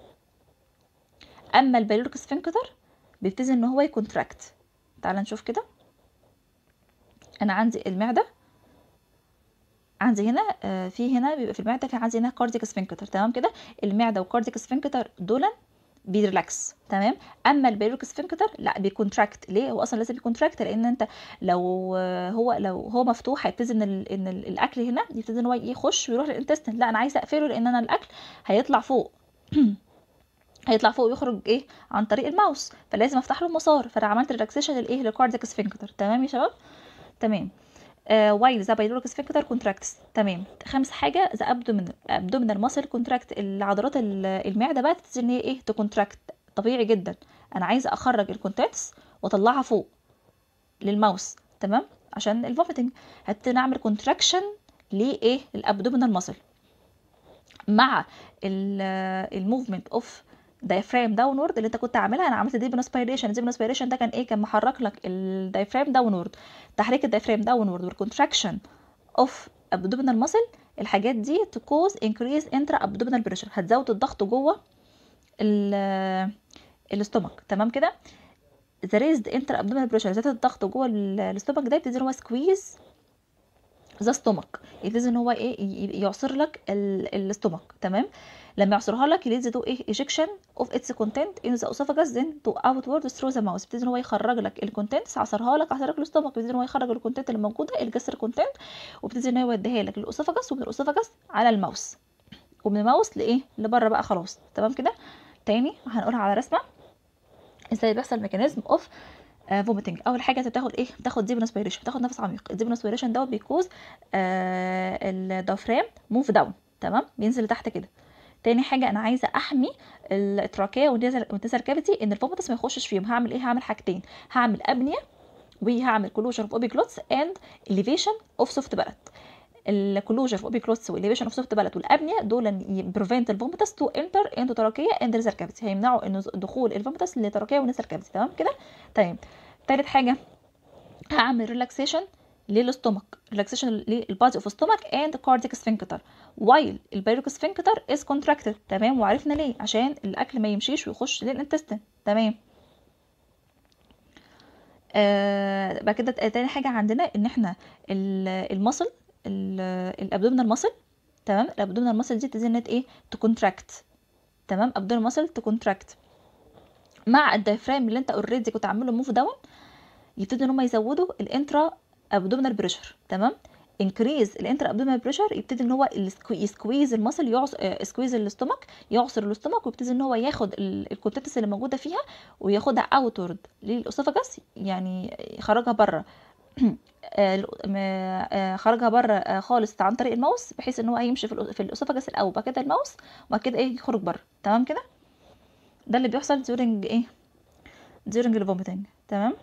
اما البيلوريك سفنكتر بيبتدي ان هو يكونتراكت تعال نشوف كده انا عندي المعده عندي هنا آه في هنا بيبقى في المعده في عندي هنا كاردياك سفنكتر تمام كده المعده والكاردياك سفنكتر دول بيريلاكس تمام اما البيلوريك سفنكتر لا بيكونتراكت ليه هو اصلا لازم يكونتراكت لان انت لو هو لو هو مفتوح هيبتدي ان ال ان ال الاكل هنا يبتدي ان هو يخش ويروح للانتستين لا انا عايزه اقفله لان انا الاكل هيطلع فوق هيطلع فوق ويخرج ايه عن طريق الماوس فلازم افتح له مسار فانا عملت ريلاكسيشن للايه للكاردياك سفنكتر تمام يا شباب تمام وايل ذا بايلوريك سفنكتر كونتراكتس تمام خامس حاجه ذا ابدومينال ابدومينال ماسل كونتراكت العضلات المعده بقى تبتدي ان هي ايه تكونتراكت طبيعي جدا انا عايزه اخرج الكونتنتس واطلعها فوق للماوس تمام عشان الفوميتنج هبتدي نعمل كونتراكشن لايه الابدومينال ماسل مع الموفمنت اوف دايفرام داونورد اللي انت كنت عاملها انا عملت ديب انسبيريشن ديب انسبيريشن ده كان ايه كان محرك لك الدايفرام داونورد تحريك الدايفرام داونورد والكونتراكشن اوف ابدومينال ماسل الحاجات دي تكوز انكريز انترا ابدومينال بريشر هتزود الضغط جوه الاستومك تمام كده ذا ريزد انترا ابدومينال بريشر زاد الضغط جوه الاستومك ده يبتدي ان هو سكويز ذا ستومك يبتدي ان هو ايه يعصر لك الاستومك تمام لما يعصرها لك يليدز تو ايه ايجكشن اوف اتس كونتنت ان ذا اسوفاجاس ذن تو اوتورد ثرو ذا ماوس يبتدي ان هو يخرج لك الكونتنتس عصرها لك عصر لك الاستومك يبتدي ان هو يخرج الكونتنت اللي موجوده الجسر كونتنت ويبتدي ان هو يوديها لك للاسوفاجاس ومن الاسوفاجاس على الماوس ومن الماوس لايه لبره بقى خلاص تمام كده تاني هنقولها على رسمه ازاي بيحصل ميكانيزم اوف فوميتنج uh, اول حاجه انت بتاخد ايه بتاخد ديب انسبيريشن بتاخد نفس عميق الديب انسبيريشن دوت بيكوز آه الدايفرام موف داون تمام بينزل لتحت كده تاني حاجه انا عايزه احمي التراكيه والنزل كافيتي ان الفوميتس ما يخشش فيهم هعمل ايه هعمل حاجتين هعمل ابنيه وهعمل كلوجر اوف اوبيكلوتس اند اليفيشن اوف سوفت بلد الكلوجر اوف اوبيكلوتس واليفيشن اوف سوفت بلد والابنيه دول بريفنت الفوميتس تو انتر انتو تراكيه اند نزل كافيتي هيمنعوا ان دخول الفوميتس لتراكيه ونزل كافيتي تمام كده تمام تالت حاجه هعمل ريلاكسيشن للاستومك relaxation للبادي اوف stomach and cardiac sphincter while البيروك sphincter is contracted تمام وعرفنا ليه عشان الاكل ما يمشيش ويخش للانتستين تمام آه بعد كده تاني حاجه عندنا ان احنا المصل الابدومينال ماسل تمام الابدومينال ماسل دي تبتدي انها ايه تكونتراكت تمام ابدومينال ماسل تكونتراكت مع الدايفرام اللي انت اوريدي كنت عامله موف داون يبتدوا ان هم يزودوا الانترا ابدومينال بريشر تمام انكريز الانتر ابدومينال بريشر يبتدي ان هو يسكويز المصل يعص سكويز الاستومك يعصر الاستومك ويبتدي ان هو ياخد الكونتنتس اللي موجوده فيها وياخدها اوتورد للاسوفاجاس يعني يخرجها بره خرجها بره خالص عن طريق الماوس بحيث ان هو هيمشي في الاسوفاجاس الاول بعد كده الماوس وبعد كده ايه يخرج بره تمام كده ده اللي بيحصل during ايه during الفوميتنج تمام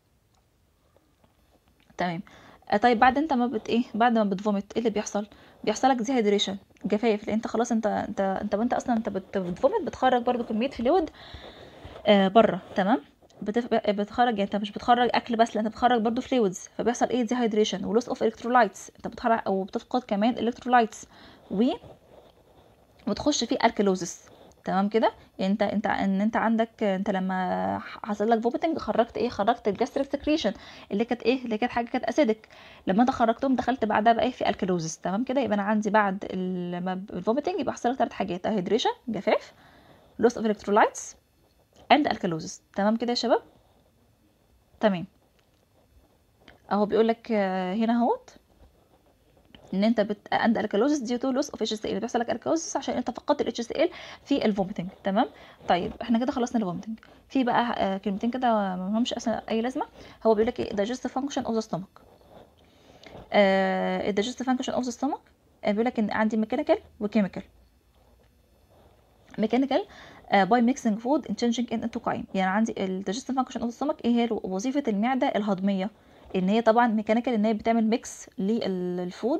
تمام طيب بعد انت ما بت ايه بعد ما بتفومت ايه اللي بيحصل بيحصل لك ديهايدريشن جفاف لان انت خلاص انت انت انت وانت اصلا انت بتفومت بتخرج برضو كميه فلويد آه بره تمام بتف... بتخرج يعني انت مش بتخرج اكل بس لا انت بتخرج برضو فلويدز فبيحصل ايه ديهايدريشن ولوس اوف الكترولايتس انت بتخرج او بتفقد كمان الكترولايتس و وتخش في الكالوزس تمام كده يعني انت انت ان انت عندك انت لما حصل لك فوميتنج خرجت ايه خرجت الجاستريك سكريشن اللي كانت ايه اللي كانت حاجه كانت اسيدك لما انت خرجتهم دخلت بعدها بقى ايه في الكالوزس تمام كده يبقى انا عندي بعد الفوميتنج يبقى حصل لك ثلاث حاجات هيدريشن جفاف لوس اوف الكترولايتس اند الكالوزس تمام كده يا شباب تمام اهو بيقول لك هنا اهوت ان انت بت عند الكالوزس دي تو لوس اوف اتش سي ال بيحصل لك الكالوزس عشان انت فقدت الاتش سي ال في الفوميتنج تمام طيب احنا كده خلصنا الفوميتنج في بقى آه كلمتين كده ما لهمش اصلا اي لازمه هو بيقول لك ايه digestive function of the stomach آه digestive function of the stomach آه بيقول لك ان عندي ميكانيكال وكيميكال ميكانيكال باي ميكسنج فود and changing it into chyme يعني عندي الديجستيف فانكشن اوف السtomach ايه هي وظيفه المعده الهضميه ان هي طبعا ميكانيكال ان هي بتعمل ميكس للفود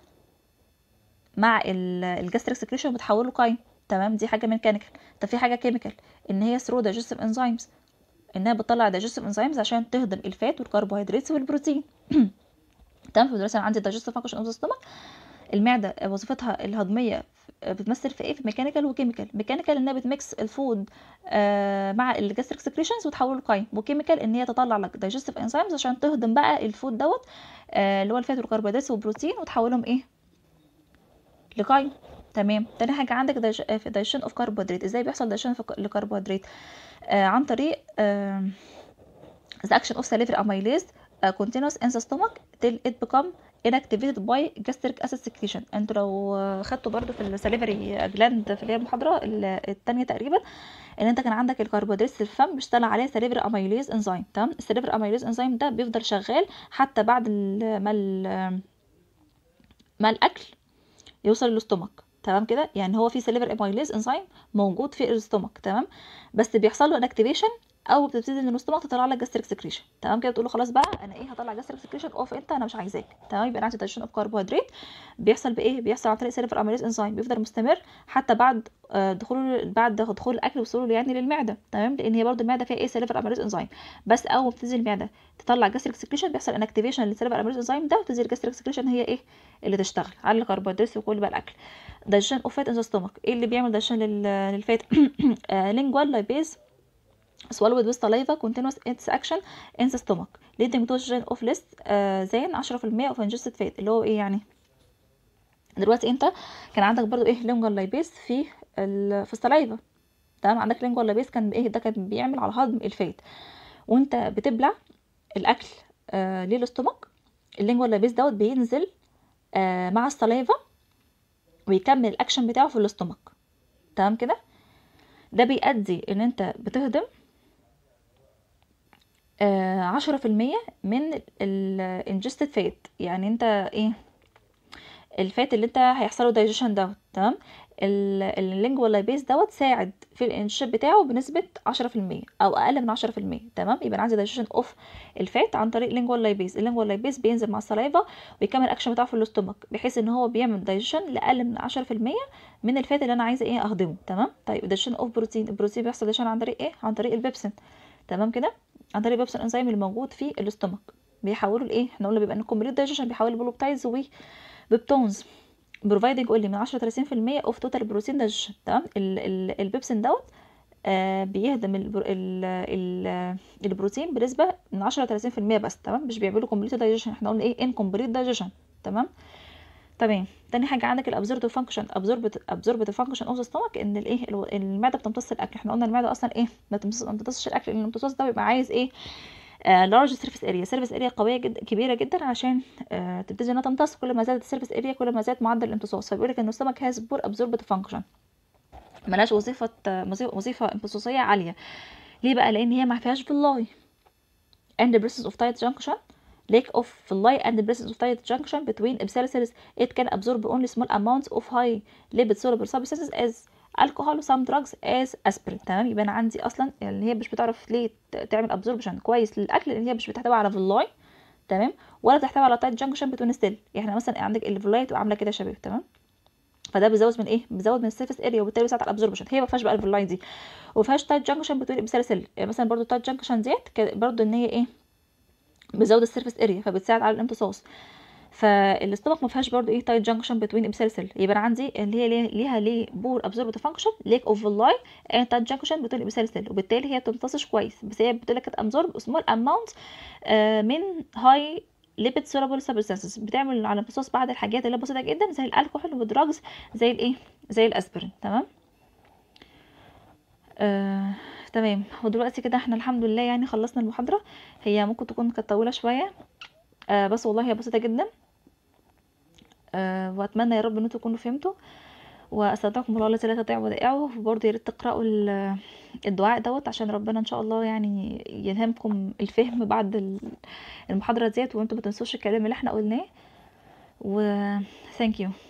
مع الجاستريك سكريشن بتحوله كاين تمام دي حاجه ميكانيكال طب في حاجه كيميكال ان هي ثرو دايجستيف انزيمز انها بتطلع دايجستيف انزيمز عشان تهضم الفات والكربوهيدرات والبروتين تمام فدلوقتي انا عندي دايجستيف فانكشن اوف السtomach المعده وظيفتها الهضميه بتمثل في ايه في ميكانيكال وكيميكال ميكانيكال انها بتميكس الفود آه مع الجاستريك سكريشنز وتحوله لقايم وكيميكال ان هي تطلع لك دايجستيف انزيمز عشان تهضم بقى الفود دوت آه اللي هو الفات والكربوهيدرات والبروتين وتحولهم ايه لقايم تمام تاني حاجه عندك دايجيشن اوف كربوهيدرات ازاي بيحصل دايجيشن لكربوهيدرات آه عن طريق آه the action of salivary amylase uh, continuous in the stomach till it become inactivated by gastric acid secretion انتوا لو خدتوا برضو في السليفري جلاند في المحاضره الثانيه تقريبا ان انت كان عندك الكربوهيدرات في الفم بيشتغل عليه سليفري اميليز انزيم تمام السليفري اميليز انزيم ده بيفضل شغال حتى بعد ما ما الاكل يوصل للاستومك تمام كده يعني هو في سليفري اميليز انزيم موجود في الاستومك تمام بس بيحصل له انكتيفيشن او بتبتدي ان الاستومك تطلع لك جاستريك سكريشن تمام كده بتقول له خلاص بقى انا ايه هطلع جاستريك سكريشن اوف انت انا مش عايزاك تمام يبقى انا عندي دايجيشن اوف كربوهيدرات بيحصل بايه بيحصل عن طريق سيلفر اميليز انزيم بيفضل مستمر حتى بعد دخول بعد دخول الاكل وصوله يعني للمعده تمام لان هي برده المعده فيها ايه سيلفر اميليز انزيم بس اول ما بتنزل المعده تطلع جاستريك سكريشن بيحصل انكتيفيشن للسيلفر اميليز انزيم ده وتنزل الجاستريك سكريشن هي ايه اللي تشتغل على الكربوهيدرات وكل بقى الاكل دايجيشن اوف فات ان ذا ستومك ايه اللي بيعمل دايجيشن للفات لينجوال لايبيز swallowed with saliva continuous its action in the stomach leading to gain of less uh, than 10% of ingested fat اللي هو ايه يعني دلوقتي انت كان عندك برضو ايه لينجوال لايبيز في في السلايفا تمام عندك لينجوال لايبيز كان ايه ده كان بيعمل على هضم الفات وانت بتبلع الاكل آه للاستومك اللينجوال لايبيز دوت بينزل آه مع السلايفا ويكمل الاكشن بتاعه في الاستومك تمام كده ده بيؤدي ان انت بتهضم عشرة في المية من الانجستد فات يعني انت ايه الفات اللي انت هيحصله دايجيشن دوت تمام اللينجوال لايبيز دوت ساعد في الانشاب بتاعه بنسبة عشرة في المية او اقل من عشرة في المية تمام يبقى عندي دايجيشن اوف الفات عن طريق لينجوال لايبيز اللينجوال لايبيز بينزل مع السلايفا ويكمل الاكشن بتاعه في الاستومك بحيث ان هو بيعمل دايجيشن لاقل من عشرة في المية من الفات اللي انا عايزه ايه اهضمه تمام طيب دايجيشن اوف بروتين البروتين بيحصل دايجيشن عن طريق ايه عن طريق البيبسين تمام كده عن طريق بيبسين انزيم اللي موجود في الاستومك بيحولوا لايه احنا قلنا بيبقى الكومبليت دايجيشن بيحولوا بولوبتايدز وبيبتونز بروفايدنج قولي من 10 30% اوف توتال بروتين دايجيشن تمام ال- ال- البيبسين دوت آه بيهدم البر... ال... ال... البروتين بنسبه من 10 ل 30% بس تمام مش بيعملوا كومبليت دايجيشن احنا قلنا ايه انكمبليت دايجيشن تمام تمام تاني حاجه عندك الابزوربتيف فانكشن ابزوربت ابزوربتيف فانكشن اوف ذا ستومك ان الايه الو- المعده بتمتص الاكل احنا قلنا المعده اصلا ايه ما بتمتص- ما بتمتصش الاكل لان الامتصاص ده بيبقى عايز ايه لارج سيرفيس اريا سيرفيس اريا قويه جدا كبيره جدا عشان آه تبتدي انها تمتص كل ما زادت السيرفيس اريا كل ما زاد معدل الامتصاص فبيقول لك ان السtomach هاز بور ابزوربتيف فانكشن ملهاش وظيفه آه، وظيفه وظيفه امتصاصيه عاليه ليه بقى لان هي ما فيهاش فيلاي and the presence of tight junction lack of villi and the presence of tight junction between epithelial cells it can absorb only small amounts of high lipid soluble substances as alcohol some drugs as aspirin تمام يبقى انا عندي اصلا اللي هي مش بتعرف ليه ت- تعمل absorption كويس للاكل لان هي مش بتحتوي على villi تمام ولا بتحتوي على tight junction between ستيل يعني مثلا عندك الفيلاي تبقى عامله كده يا شباب تمام فده بيزود من ايه بيزود من السيرفيس اريا وبالتالي بيساعد على الابزوربشن هي ما فيهاش بقى الفيلاي دي وما فيهاش تايت جانكشن بتقول مثال سيل يعني مثلا برضو تايت جانكشن ديت ك- برضو ان هي ايه بتزود السيرفيس اريا فبتساعد على الامتصاص فالاستومك ما فيهاش برضو ايه تايت جانكشن بتوين ابسال سيل يبقى انا عندي اللي هي ليه- ليها ليه بور ابزوربتيف فانكشن ليك اوف فيلاي اند تايت جانكشن بتوين ابسال سيل وبالتالي هي بتمتصش كويس بس هي بتقول لك ابزورب سمول اماونت من هاي ليبيد سولابل سبستانسز بتعمل على الامتصاص بعض الحاجات اللي هي بسيطه جدا زي الكحول والدراجز زي الايه زي الاسبرين تمام آه، تمام ودلوقتي كده احنا الحمد لله يعني خلصنا المحاضرة هي ممكن تكون كانت طويلة شوية آه بس والله هي بسيطة جدا آه واتمنى يا رب ان انتوا تكونوا فهمتوا واستودعكم الله الذي لا تضيع ودائعه وبرضه يا ريت تقرأوا ال- الدعاء دوت عشان ربنا ان شاء الله يعني يلهمكم الفهم بعد ال- المحاضرة ديت وانتوا ما تنسوش الكلام اللي احنا قلناه و thank you